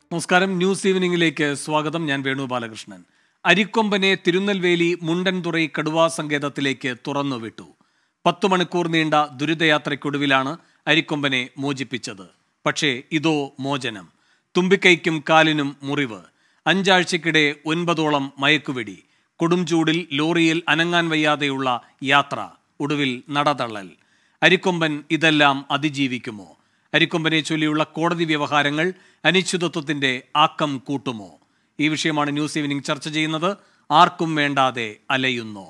നമസ്കാരം ന്യൂസ് ഈവനിംഗിലേക്ക് സ്വാഗതം ഞാൻ വേണു ബാലകൃഷ്ണൻ അരിക്കൊമ്പനെ തിരുനെൽവേലി മുണ്ടൻതുറൈ കടുവാ സങ്കേതത്തിലേക്ക് തുറന്നുവിട്ടു പത്തു മണിക്കൂർ നീണ്ട ദുരിതയാത്രയ്ക്കൊടുവിലാണ് അരിക്കൊമ്പനെ മോചിപ്പിച്ചത് പക്ഷേ ഇതോ മോചനം തുമ്പിക്കൈക്കും കാലിനും മുറിവ് അഞ്ചാഴ്ചക്കിടെ ഒൻപതോളം മയക്കുവെടി കൊടും ചൂടിൽ ലോറിയിൽ അനങ്ങാൻ വയ്യാതെയുള്ള യാത്ര ഒടുവിൽ നടതള്ളൽ അരിക്കൊമ്പൻ ഇതെല്ലാം അതിജീവിക്കുമോ അരിക്കൊമ്പനെ ചൊല്ലിയുള്ള കോടതി വ്യവഹാരങ്ങൾ അനിശ്ചിതത്വത്തിന്റെ ആക്കം കൂട്ടുമോ ഈ വിഷയമാണ് ന്യൂസ് ഈവനിംഗ് ചർച്ച ചെയ്യുന്നത് ആർക്കും വേണ്ടാതെ അലയുന്നോ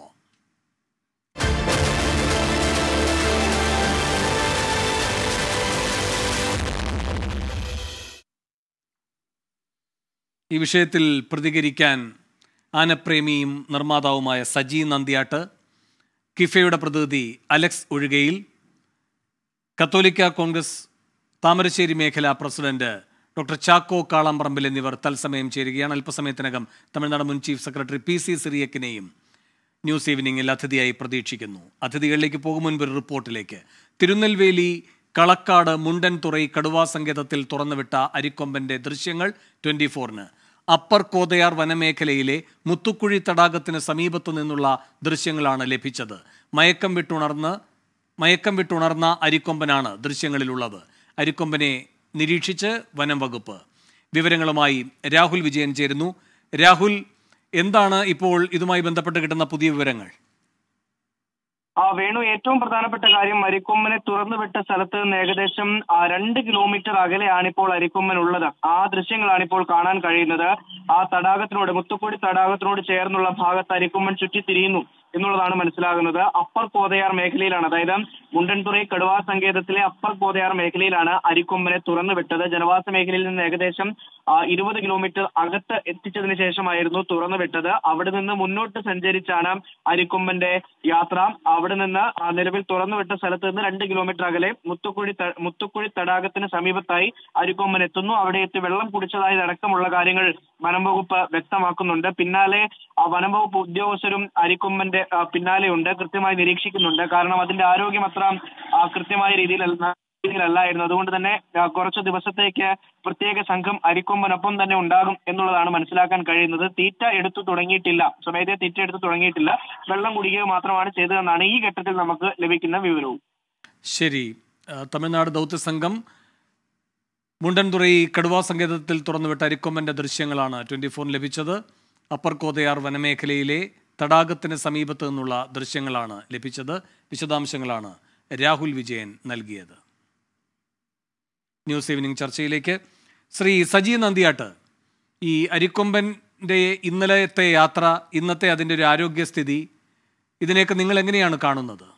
ഈ വിഷയത്തിൽ പ്രതികരിക്കാൻ ആനപ്രേമിയും നിർമ്മാതാവുമായ സജി നന്ദിയാട്ട് കിഫയുടെ പ്രതിനിധി അലക്സ് ഒഴുകയിൽ കത്തോലിക്ക കോൺഗ്രസ് താമരശ്ശേരി മേഖലാ പ്രസിഡന്റ് ഡോക്ടർ ചാക്കോ കാളാമ്പറമ്പിൽ എന്നിവർ തത്സമയം ചേരുകയാണ് അല്പസമയത്തിനകം തമിഴ്നാട് മുൻ ചീഫ് സെക്രട്ടറി പി സി സിറിയക്കിനെയും ന്യൂസ് ഈവനിങ്ങിൽ അതിഥിയായി പ്രതീക്ഷിക്കുന്നു അതിഥികളിലേക്ക് പോകും മുൻപ് ഒരു റിപ്പോർട്ടിലേക്ക് തിരുനെൽവേലി കളക്കാട് മുണ്ടൻതുറൈ കടുവാ സങ്കേതത്തിൽ തുറന്നുവിട്ട അരിക്കൊമ്പന്റെ ദൃശ്യങ്ങൾ ട്വന്റി ഫോറിന് അപ്പർ കോതയാർ വനമേഖലയിലെ മുത്തുക്കുഴി തടാകത്തിന് സമീപത്തു നിന്നുള്ള ദൃശ്യങ്ങളാണ് ലഭിച്ചത് മയക്കം വിട്ടുണർന്ന് മയക്കം വിട്ടുണർന്ന അരിക്കൊമ്പനാണ് ദൃശ്യങ്ങളിലുള്ളത് അരിക്കൊമ്പനെ നിരീക്ഷിച്ച് വനം വകുപ്പ് വിവരങ്ങളുമായി രാഹുൽ വിജയൻ ചേരുന്നു രാഹുൽ എന്താണ് ഇപ്പോൾ ഇതുമായി ബന്ധപ്പെട്ട് കിട്ടുന്ന പുതിയ വിവരങ്ങൾ ആ വേണു ഏറ്റവും പ്രധാനപ്പെട്ട കാര്യം അരിക്കൊമ്പനെ തുറന്നുവിട്ട സ്ഥലത്ത് നിന്ന് ഏകദേശം ആ, രണ്ട് കിലോമീറ്റർ അകലെയാണ് ഇപ്പോൾ അരിക്കൊമ്പൻ ഉള്ളത് ആ ദൃശ്യങ്ങളാണ് ഇപ്പോൾ കാണാൻ കഴിയുന്നത് ആ തടാകത്തിനോട് മുത്തുക്കുടി തടാകത്തിനോട് ചേർന്നുള്ള ഭാഗത്ത് അരിക്കൊമ്പൻ ചുറ്റിത്തിരിയുന്നു എന്നുള്ളതാണ് മനസ്സിലാകുന്നത് അപ്പർ കോതയാർ മേഖലയിലാണ് അതായത് മുണ്ടൻതുറൈ കടുവാ സങ്കേതത്തിലെ അപ്പർ കോതയാർ മേഖലയിലാണ് അരിക്കൊമ്പനെ തുറന്നുവിട്ടത് ജനവാസ മേഖലയിൽ നിന്ന് ഏകദേശം ഇരുപത് കിലോമീറ്റർ അകത്ത് എത്തിച്ചതിന് ശേഷമായിരുന്നു തുറന്നുവിട്ടത് അവിടെ നിന്ന് മുന്നോട്ട് സഞ്ചരിച്ചാണ് അരിക്കൊമ്പന്റെ യാത്ര അവിടെ നിന്ന് ആ, നിലവിൽ തുറന്നുവിട്ട സ്ഥലത്ത് നിന്ന് രണ്ട് കിലോമീറ്റർ അകലെ മുത്തുക്കുഴി ത- മുത്തുക്കുഴി തടാകത്തിന് സമീപത്തായി അരിക്കൊമ്പൻ എത്തുന്നു അവിടെ എത്തി വെള്ളം കുടിച്ചതായി അടക്കമുള്ള കാര്യങ്ങൾ വനം വകുപ്പ് വ്യക്തമാക്കുന്നുണ്ട് പിന്നാലെ ആ വനം വകുപ്പ് ഉദ്യോഗസ്ഥരും അരിക്കൊമ്പന്റെ ആ, പിന്നാലെയുണ്ട് കൃത്യമായി നിരീക്ഷിക്കുന്നുണ്ട് കാരണം അതിന്റെ ആരോഗ്യം അത്ര ആ, കൃത്യമായ രീതിയിൽ രീതിയിലല്ലായിരുന്നു അതുകൊണ്ട് തന്നെ ആ, കുറച്ചു ദിവസത്തേക്ക് പ്രത്യേക സംഘം അരിക്കൊമ്പനൊപ്പം തന്നെ ഉണ്ടാകും എന്നുള്ളതാണ് മനസ്സിലാക്കാൻ കഴിയുന്നത് തീറ്റ എടുത്തു തുടങ്ങിയിട്ടില്ല സ്വമേധയെ തീറ്റ എടുത്തു തുടങ്ങിയിട്ടില്ല വെള്ളം കുടിക്കുക മാത്രമാണ് ചെയ്തതെന്നാണ് ഈ ഘട്ടത്തിൽ നമുക്ക് ലഭിക്കുന്ന വിവരവും ശരി ആ, തമിഴ്നാട് ദൗത്യ സംഘം മുണ്ടൻതുറൈ കടുവാ സങ്കേതത്തിൽ തുറന്നുവിട്ട അരിക്കൊമ്പന്റെ ദൃശ്യങ്ങളാണ് ട്വന്റി ഫോറിന് ലഭിച്ചത് അപ്പർ കോതയാർ വനമേഖലയിലെ തടാകത്തിന് സമീപത്ത് നിന്നുള്ള ദൃശ്യങ്ങളാണ് ലഭിച്ചത് വിശദാംശങ്ങളാണ് രാഹുൽ വിജയൻ നൽകിയത് ന്യൂസ് ഈവനിംഗ് ചർച്ചയിലേക്ക് ശ്രീ സജി നന്ദിയാട്ട് ഈ അരിക്കൊമ്പന്റെ ഇന്നലത്തെ യാത്ര ഇന്നത്തെ അതിൻ്റെ ഒരു ആരോഗ്യസ്ഥിതി ഇതിനെയൊക്കെ നിങ്ങൾ എങ്ങനെയാണ് കാണുന്നത്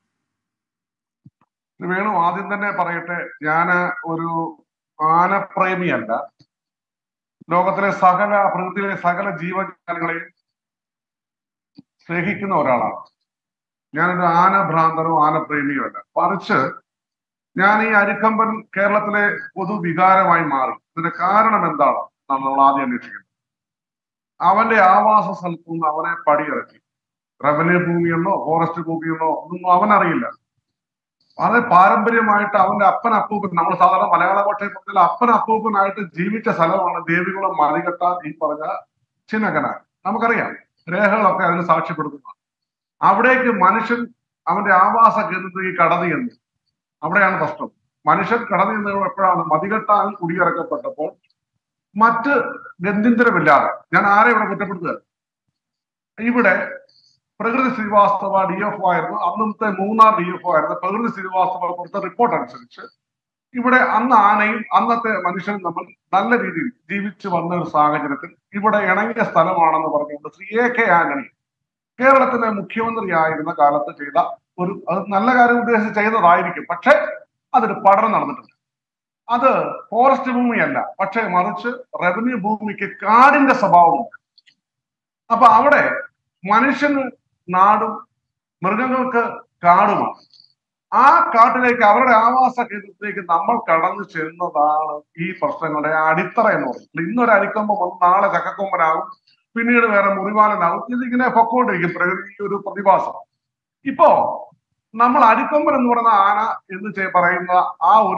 വേണു ആദ്യം തന്നെ പറയട്ടെ ഞാന് ഒരു ആനപ്രേമിയല്ല ലോകത്തിലെ സകല പ്രകൃതിയിലെ സകല ജീവജാലങ്ങളെയും സ്നേഹിക്കുന്ന ഒരാളാണ് ഞാനൊരു ആനഭ്രാന്തനോ ആനപ്രേമിയോ അല്ല മറിച്ച് ഞാൻ ഈ അരിക്കമ്പൻ കേരളത്തിലെ പൊതുവികാരമായി മാറി ഇതിന്റെ കാരണം എന്താണ് എന്നാണ് നമ്മൾ ആദ്യം അന്വേഷിക്കുന്നത് അവന്റെ ആവാസ സ്ഥലത്തു നിന്ന് അവനെ പടിയിറക്കി റവന്യൂ ഭൂമിയെന്നോ ഫോറസ്റ്റ് ഭൂമിയെന്നോ ഒന്നും അവനറിയില്ല അത് പാരമ്പര്യമായിട്ട് അവന്റെ അപ്പൻ അപ്പൂപ്പൻ നമ്മൾ സാധാരണ മലയാള ഭാഷയിൽ പറഞ്ഞാൽ അപ്പൻ അപ്പൂപ്പനായിട്ട് ജീവിച്ച സ്ഥലമാണ് ദേവികുളം മറികെട്ടാൻ ഈ പറഞ്ഞ ചിന്നകനാൽ നമുക്കറിയാം രേഖകളൊക്കെ അതിന് സാക്ഷ്യപ്പെടുത്തുന്നതാണ് അവിടേക്ക് മനുഷ്യൻ അവന്റെ ആവാസ കേന്ദ്രത്തിൽ കടന്നു ചെന്നു അവിടെയാണ് പ്രശ്നം മനുഷ്യൻ കടന്നു ചെന്നത് എപ്പോഴാണ് മതികെട്ടാൻ കുടിയിറക്കപ്പെട്ടപ്പോൾ മറ്റ് ഗന്ധിന്തരമില്ലാതെ ഞാൻ ആരെ ഇവിടെ കുറ്റപ്പെടുത്തുക ഇവിടെ പ്രകൃതി ശ്രീവാസ്തവ ഡി എഫ് ആയിരുന്നു അന്നത്തെ മൂന്നാർ ഡി എഫ് ആയിരുന്നു പ്രകൃതി ശ്രീവാസ്തവ കൊടുത്ത റിപ്പോർട്ട് അനുസരിച്ച് ഇവിടെ അന്ന് ആനയും അന്നത്തെ മനുഷ്യനും നമ്മൾ നല്ല രീതിയിൽ ജീവിച്ചു വന്ന ഒരു സാഹചര്യത്തിൽ ഇവിടെ ഇണങ്ങിയ സ്ഥലമാണെന്ന് പറഞ്ഞുകൊണ്ട് ശ്രീ എ കെ ആന്റണി കേരളത്തിന്റെ മുഖ്യമന്ത്രിയായിരുന്ന കാലത്ത് ചെയ്ത ഒരു അത് നല്ല കാര്യം ഉദ്ദേശിച്ച് ചെയ്തതായിരിക്കും പക്ഷെ അതൊരു പഠനം നടന്നിട്ടുണ്ട് അത് ഫോറസ്റ്റ് ഭൂമിയല്ല പക്ഷെ മറിച്ച് റവന്യൂ ഭൂമിക്ക് കാടിന്റെ സ്വഭാവമുണ്ട് അപ്പൊ അവിടെ മനുഷ്യന് നാടും മൃഗങ്ങൾക്ക് കാടുമാണ് ആ കാട്ടിലേക്ക് അവരുടെ ആവാസ കേന്ദ്രത്തിലേക്ക് നമ്മൾ കടന്നു ചെന്നതാണ് ഈ പ്രശ്നങ്ങളുടെ അടിത്തറ എന്ന് പറയുന്നത് ഇന്നൊരു അരിക്കൊമ്പം വന്ന് നാളെ ചക്കക്കൊമ്പനാകും പിന്നീട് വേറെ മുറിവാലനാകും ഇതിങ്ങനെ പൊക്കോണ്ടിരിക്കും പ്രകൃതി ഒരു പ്രതിഭാസം ഇപ്പോ നമ്മൾ അരിക്കൊമ്പൻ എന്ന് പറയുന്ന ആന എന്ന് ചെ- പറയുന്ന ആ ഒരു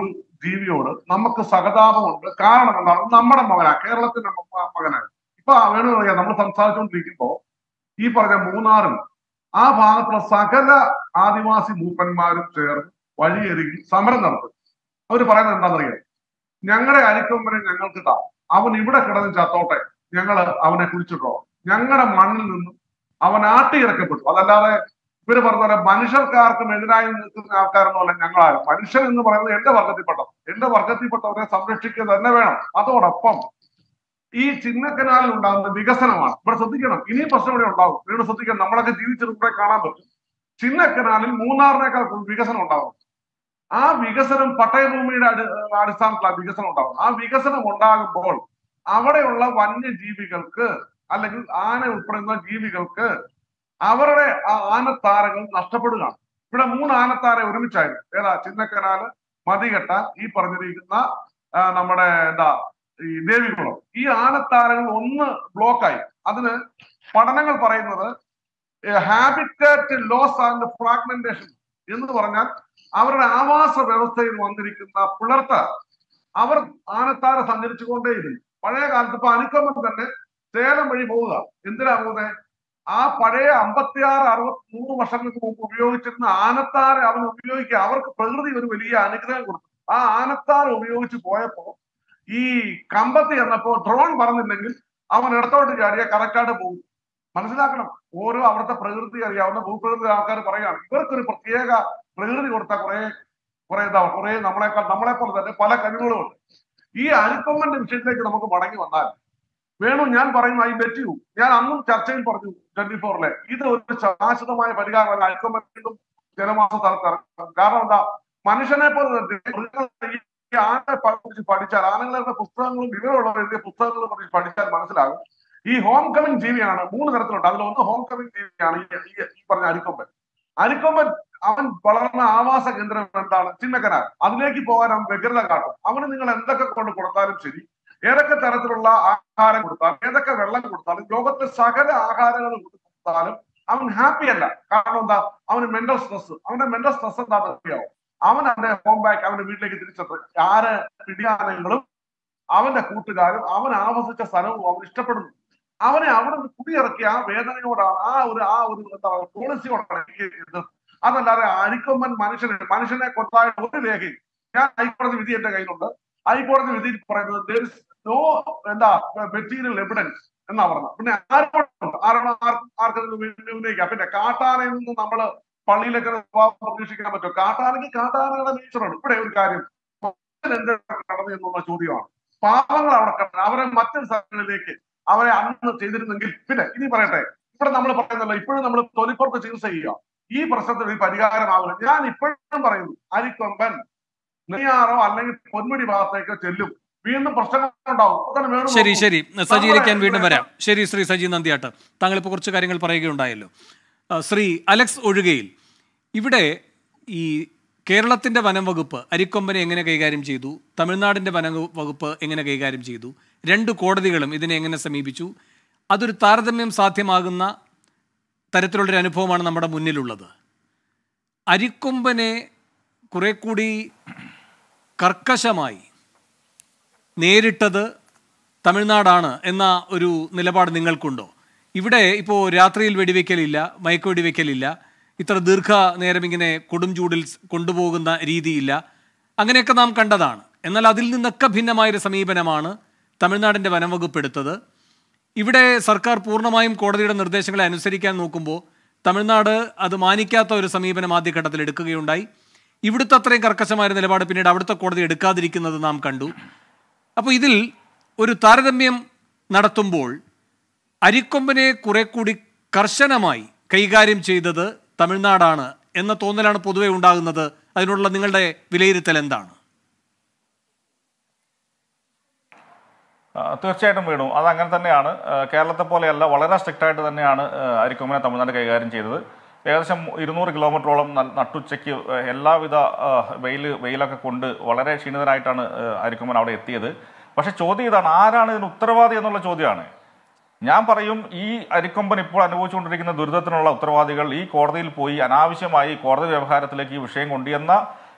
ജീവിയോട് നമുക്ക് സഹതാപമുണ്ട് കാരണം എന്താണ് നമ്മുടെ മകനാ കേരളത്തിന്റെ മ- മകനാണ് ഇപ്പൊ വേണു പറയാം നമ്മൾ സംസാരിച്ചുകൊണ്ടിരിക്കുമ്പോ ഈ പറഞ്ഞ മൂന്നാറിൽ ആ ഭാഗത്തുള്ള സകല ആദിവാസി മൂപ്പന്മാരും ചേർന്ന് വഴിയരികിൽ സമരം നടത്തും അവര് പറയുന്നത് എന്താണെന്നറിയാം ഞങ്ങളുടെ അരിക്കൊമ്പനെ ഞങ്ങൾക്ക് താ അവൻ ഇവിടെ കിടന്ന് ചത്തോട്ടെ ഞങ്ങൾ അവനെ കുഴിച്ചിട്ടോ ഞങ്ങളുടെ മണ്ണിൽ നിന്നും അവൻ ആട്ടിയിറക്കപ്പെട്ടു അതല്ലാതെ ഇവര് പറഞ്ഞ പോലെ മനുഷ്യർക്കാർക്കും എതിരായി നിൽക്കുന്ന ആൾക്കാരൊന്നുമല്ല ഞങ്ങളാരും മനുഷ്യൻ എന്ന് പറയുന്നത് എന്റെ വർഗത്തിൽപ്പെട്ടത് എന്റെ വർഗത്തിൽപ്പെട്ടവരെ സംരക്ഷിക്കുക തന്നെ വേണം അതോടൊപ്പം ഈ ചിന്നക്കനാലിൽ ഉണ്ടാകുന്ന വികസനമാണ് ഇവിടെ ശ്രദ്ധിക്കണം ഇനിയും പ്രശ്നം ഇവിടെ ഉണ്ടാവും ഇവിടെ ശ്രദ്ധിക്കണം നമ്മളൊക്കെ ജീവിച്ചിരുന്നേ കാണാൻ പറ്റും ചിന്നക്കനാലിൽ മൂന്നാറിനേക്കാൾ കൂടുതൽ വികസനം ഉണ്ടാകും ആ വികസനം പട്ടയഭൂമിയുടെ അടി അടിസ്ഥാനത്തിലാണ് വികസനം ഉണ്ടാകും ആ വികസനം ഉണ്ടാകുമ്പോൾ അവിടെയുള്ള വന്യജീവികൾക്ക് അല്ലെങ്കിൽ ആന ഉൾപ്പെടുന്ന ജീവികൾക്ക് അവരുടെ ആ ആനത്താരകൾ നഷ്ടപ്പെടുകയാണ് ഇവിടെ മൂന്ന് ആനത്താര ഒരുമിച്ചായിരുന്നു ഏതാ ചിന്നക്കനാല് മതികെട്ട ഈ പറഞ്ഞിരിക്കുന്ന ആ, നമ്മുടെ എന്താ ഈ ദേവികുളം ഈ ആനത്താരങ്ങൾ ഒന്ന് ബ്ലോക്കായി അതിന് പഠനങ്ങൾ പറയുന്നത് ഹാബിറ്റാറ്റ് ലോസ് ആൻഡ് ഫ്രാഗ്മെന്റേഷൻ എന്ന് പറഞ്ഞാൽ അവരുടെ ആവാസ വ്യവസ്ഥയിൽ വന്നിരിക്കുന്ന പിളർത്ത അവർ ആനത്താര സഞ്ചരിച്ചു കൊണ്ടേയിരുന്നു പഴയ കാലത്ത് ഇപ്പൊ അനിക്കൊമ്പൻ തന്നെ സേലം വഴി പോവുക എന്തിനാ പോകുന്നത് ആ പഴയ അമ്പത്തിയാറ് അറുപത്തി നൂറ് വർഷങ്ങൾക്ക് മുമ്പ് ഉപയോഗിച്ചിരുന്ന ആനത്താര അവൻ ഉപയോഗിക്കുക അവർക്ക് പ്രകൃതി ഒരു വലിയ അനുഗ്രഹം കൊടുത്തു ആ ആനത്താര ഉപയോഗിച്ച് പോയപ്പോ ഈ കമ്പത്ത് ചെന്നപ്പോ ഡ്രോൺ പറഞ്ഞില്ലെങ്കിൽ അവൻ ഇടത്തോട്ട് ചാടിയ കറക്റ്റായിട്ട് പോകും മനസ്സിലാക്കണം ഓരോ അവിടുത്തെ പ്രകൃതി അറിയാവുന്ന ഭൂപ്രകൃതി ആൾക്കാർ പറയുകയാണ് ഇവർക്കൊരു പ്രത്യേക പ്രകൃതി കൊടുത്ത കുറെ കുറെ എന്താ കുറെ നമ്മളെക്കാൾ നമ്മളെ പോലെ തന്നെ പല കഴിവുകളുമുണ്ട് ഈ അരിക്കൊമ്പന്റെ വിഷയത്തിലേക്ക് നമുക്ക് മടങ്ങി വന്നാൽ വേണു ഞാൻ പറയുന്നു ഐ ബെറ്റ് യു ഞാൻ അന്നും ചർച്ചയിൽ പറഞ്ഞു ട്വന്റി ഫോറിലെ ഇത് ഒരു ശാശ്വതമായ പരിഹാരമല്ല അരിക്കൊമ്പൻ വീണ്ടും ജനമാസ സ്ഥലത്ത് ഇറങ്ങും കാരണം എന്താ മനുഷ്യനെ പോലെ തന്നെ മൃഗങ്ങളെ ഈ ആനയെ കുറിച്ച് പഠിച്ചാൽ ആനകളുടെ പുസ്തകങ്ങളും വിവരമുള്ളവർ എഴുതിയ പുസ്തകങ്ങളെ കുറിച്ച് പഠിച്ചാൽ മനസ്സിലാകും ഈ ഹോം കമ്മിങ് ജീവിയാണ് മൂന്ന് തരത്തിലുണ്ട് അതിൽ ഒന്ന് ഹോം കമ്മിങ് ജീവിയാണ് ഈ ഈ- ഈ പറഞ്ഞ അരിക്കൊമ്പൻ അരിക്കൊമ്പൻ അവൻ വളർന്ന ആവാസ കേന്ദ്രം എന്താണ് ചിന്നക്കനാൽ അതിലേക്ക് പോകാൻ അവൻ വ്യഗ്രത കാട്ടും അവന് നിങ്ങൾ എന്തൊക്കെ കൊണ്ട് കൊടുത്താലും ശരി ഏതൊക്കെ തരത്തിലുള്ള ആഹാരം കൊടുത്താലും ഏതൊക്കെ വെള്ളം കൊടുത്താലും ലോകത്തെ സകല ആഹാരങ്ങൾ കൊടുത്താലും അവൻ ഹാപ്പി അല്ല കാരണം എന്താ അവന് മെന്റൽ സ്ട്രെസ് അവന്റെ മെന്റൽ സ്ട്രെസ് എന്താണെന്ന് അറിയാമോ അവൻ അവന്റെ ഹോം ബാക്ക് അവന്റെ വീട്ടിലേക്ക് തിരിച്ചെത്തും ആര് പിടിയാനങ്ങളും അവന്റെ കൂട്ടുകാരും അവൻ ആവസിച്ച സ്ഥലവും അവൻ ഇഷ്ടപ്പെടുന്നു അവനെ അവിടെ നിന്ന് കുടിയിറക്കിയ ആ വേദനയോടാണ് ആ ഒരു ആ ഒരു എന്താ പറയുക പോളിസിയോടാണ് എനിക്ക് ഇത് അതല്ലാതെ അരിക്കൊമ്പൻ മനുഷ്യനെ മനുഷ്യനെ കൊണ്ടായ ഒരു രേഖയും ഞാൻ ഹൈക്കോടതി വിധി എന്റെ കയ്യിലുണ്ട് ഹൈക്കോടതി വിധി പറയുന്നത് there is no എന്താ മെറ്റീരിയൽ എവിഡൻസ് എന്നാ പറഞ്ഞത് പിന്നെ ആരോടുണ്ട് ആരാണ് ആർക്കും ആർക്കും ഉന്നയിക്കാം പിന്നെ കാട്ടാനയിൽ നിന്ന് നമ്മള് പള്ളിയിലൊക്കെ സ്വഭാവം പ്രതീക്ഷിക്കാൻ പറ്റും കാട്ടാനയ്ക്ക് കാട്ടാനയുടെ നേച്ചറാണ് ഇവിടെ ഒരു കാര്യം മനുഷ്യൻ എന്താണ് കടന്നു എന്നുള്ള ചോദ്യമാണ് പാപങ്ങൾ അവിടെ കടന്നു അവരെ മറ്റൊരു സ്ഥലങ്ങളിലേക്ക് അവരെ അന്ന് ചെയ്തിരുന്നെങ്കിൽ പിന്നെ ഇനി പറയട്ടെ ഇവിടെ നമ്മൾ പറയുന്നല്ലോ ഇപ്പോഴും നമ്മൾ തൊലിപ്പുറത്ത് ചികിത്സ ചെയ്യുക ഈ പ്രശ്നത്തിന് ഒരു പരിഹാരമാവില്ല ഞാൻ ഇപ്പോഴും പറയുന്നു അരിക്കൊമ്പൻ നെയ്യാറോ അല്ലെങ്കിൽ പൊന്മുടി ഭാഗത്തേക്കോ ചെല്ലും വീണ്ടും പ്രശ്നങ്ങൾ ഉണ്ടാവും അപ്പൊ തന്നെ വേണു ശരി നോക്കൂ. ശരി സജീകരിക്കാൻ നമ്മളെ- വീണ്ടും വരാം ശരി ശ്രീ സജി നന്ദിയാട്ട് താങ്കൾ ഇപ്പോൾ കുറച്ച് കാര്യങ്ങൾ പറയുകയുണ്ടായല്ലോ ആ, ശ്രീ അലക്സ് ഒഴുകയിൽ ഇവിടെ ഈ കേരളത്തിന്റെ വനം വകുപ്പ് അരിക്കൊമ്പനെ എങ്ങനെ കൈകാര്യം ചെയ്തു തമിഴ്നാടിന്റെ വന വകുപ്പ് എങ്ങനെ കൈകാര്യം ചെയ്തു രണ്ട് കോടതികളും ഇതിനെ എങ്ങനെ സമീപിച്ചു അതൊരു താരതമ്യം സാധ്യമാകുന്ന തരത്തിലുള്ളൊരു അനുഭവമാണ് നമ്മുടെ മുന്നിലുള്ളത് അരിക്കൊമ്പനെ കുറെ കൂടി കർക്കശമായി നേരിട്ടത് തമിഴ്നാടാണ് എന്ന ഒരു നിലപാട് നിങ്ങൾക്കുണ്ടോ ഇവിടെ ഇപ്പോൾ രാത്രിയിൽ വെടിവെക്കലില്ല മയക്ക് വെടിവെക്കലില്ല ഇത്ര ദീർഘ നേരം ഇങ്ങനെ കൊടും ചൂടിൽ സ് കൊണ്ടുപോകുന്ന രീതിയില്ല അങ്ങനെയൊക്കെ നാം കണ്ടതാണ് എന്നാൽ അതിൽ നിന്നൊക്കെ ഭിന്നമായൊരു സമീപനമാണ് തമിഴ്നാടിൻ്റെ വനംവകുപ്പ് എടുത്തത് ഇവിടെ സർക്കാർ പൂർണ്ണമായും കോടതിയുടെ നിർദ്ദേശങ്ങളെ അനുസരിക്കാൻ നോക്കുമ്പോൾ തമിഴ്നാട് അത് മാനിക്കാത്ത ഒരു സമീപനം ആദ്യഘട്ടത്തിൽ എടുക്കുകയുണ്ടായി ഇവിടുത്തെ അത്രയും കർക്കശമായ ഒരു നിലപാട് പിന്നീട് അവിടുത്തെ കോടതി എടുക്കാതിരിക്കുന്നത് നാം കണ്ടു അപ്പോൾ ഇതിൽ ഒരു താരതമ്യം നടത്തുമ്പോൾ അരിക്കൊമ്പനെ കുറെ കൂടി കർശനമായി കൈകാര്യം ചെയ്തത് തമിഴ്നാടാണ് എന്ന തോന്നലാണ് പൊതുവെ ഉണ്ടാകുന്നത് അതിനുള്ള നിങ്ങളുടെ വിലയിരുത്തൽ എന്താണ് ആ, തീർച്ചയായിട്ടും വീണു അത് അങ്ങനെ തന്നെയാണ് ആ, കേരളത്തെ പോലെയല്ല വളരെ സ്ട്രിക്റ്റ് ആയിട്ട് തന്നെയാണ് ആ, അരിക്കൊമ്പനെ തമിഴ്നാട് കൈകാര്യം ചെയ്തത് ഏകദേശം ഇരുന്നൂറ് കിലോമീറ്ററോളം ന- നട്ടുച്ചയ്ക്ക് ആ, എല്ലാവിധ ആ, വെയിൽ വെയിലൊക്കെ കൊണ്ട് വളരെ ക്ഷീണിതരായിട്ടാണ് ആ, അരിക്കൊമ്പൻ അവിടെ എത്തിയത് പക്ഷെ ചോദ്യം ഇതാണ് ആരാണ് ഇതിന് ഉത്തരവാദി എന്നുള്ള ചോദ്യമാണ് ഞാൻ പറയും ഈ അരിക്കൊമ്പൻ ഇപ്പോൾ അനുഭവിച്ചുകൊണ്ടിരിക്കുന്ന ദുരിതത്തിനുള്ള ഉത്തരവാദികൾ ഈ കോടതിയിൽ പോയി അനാവശ്യമായി കോടതി വ്യവഹാരത്തിലേക്ക് ഈ വിഷയം കൊണ്ടുവന്ന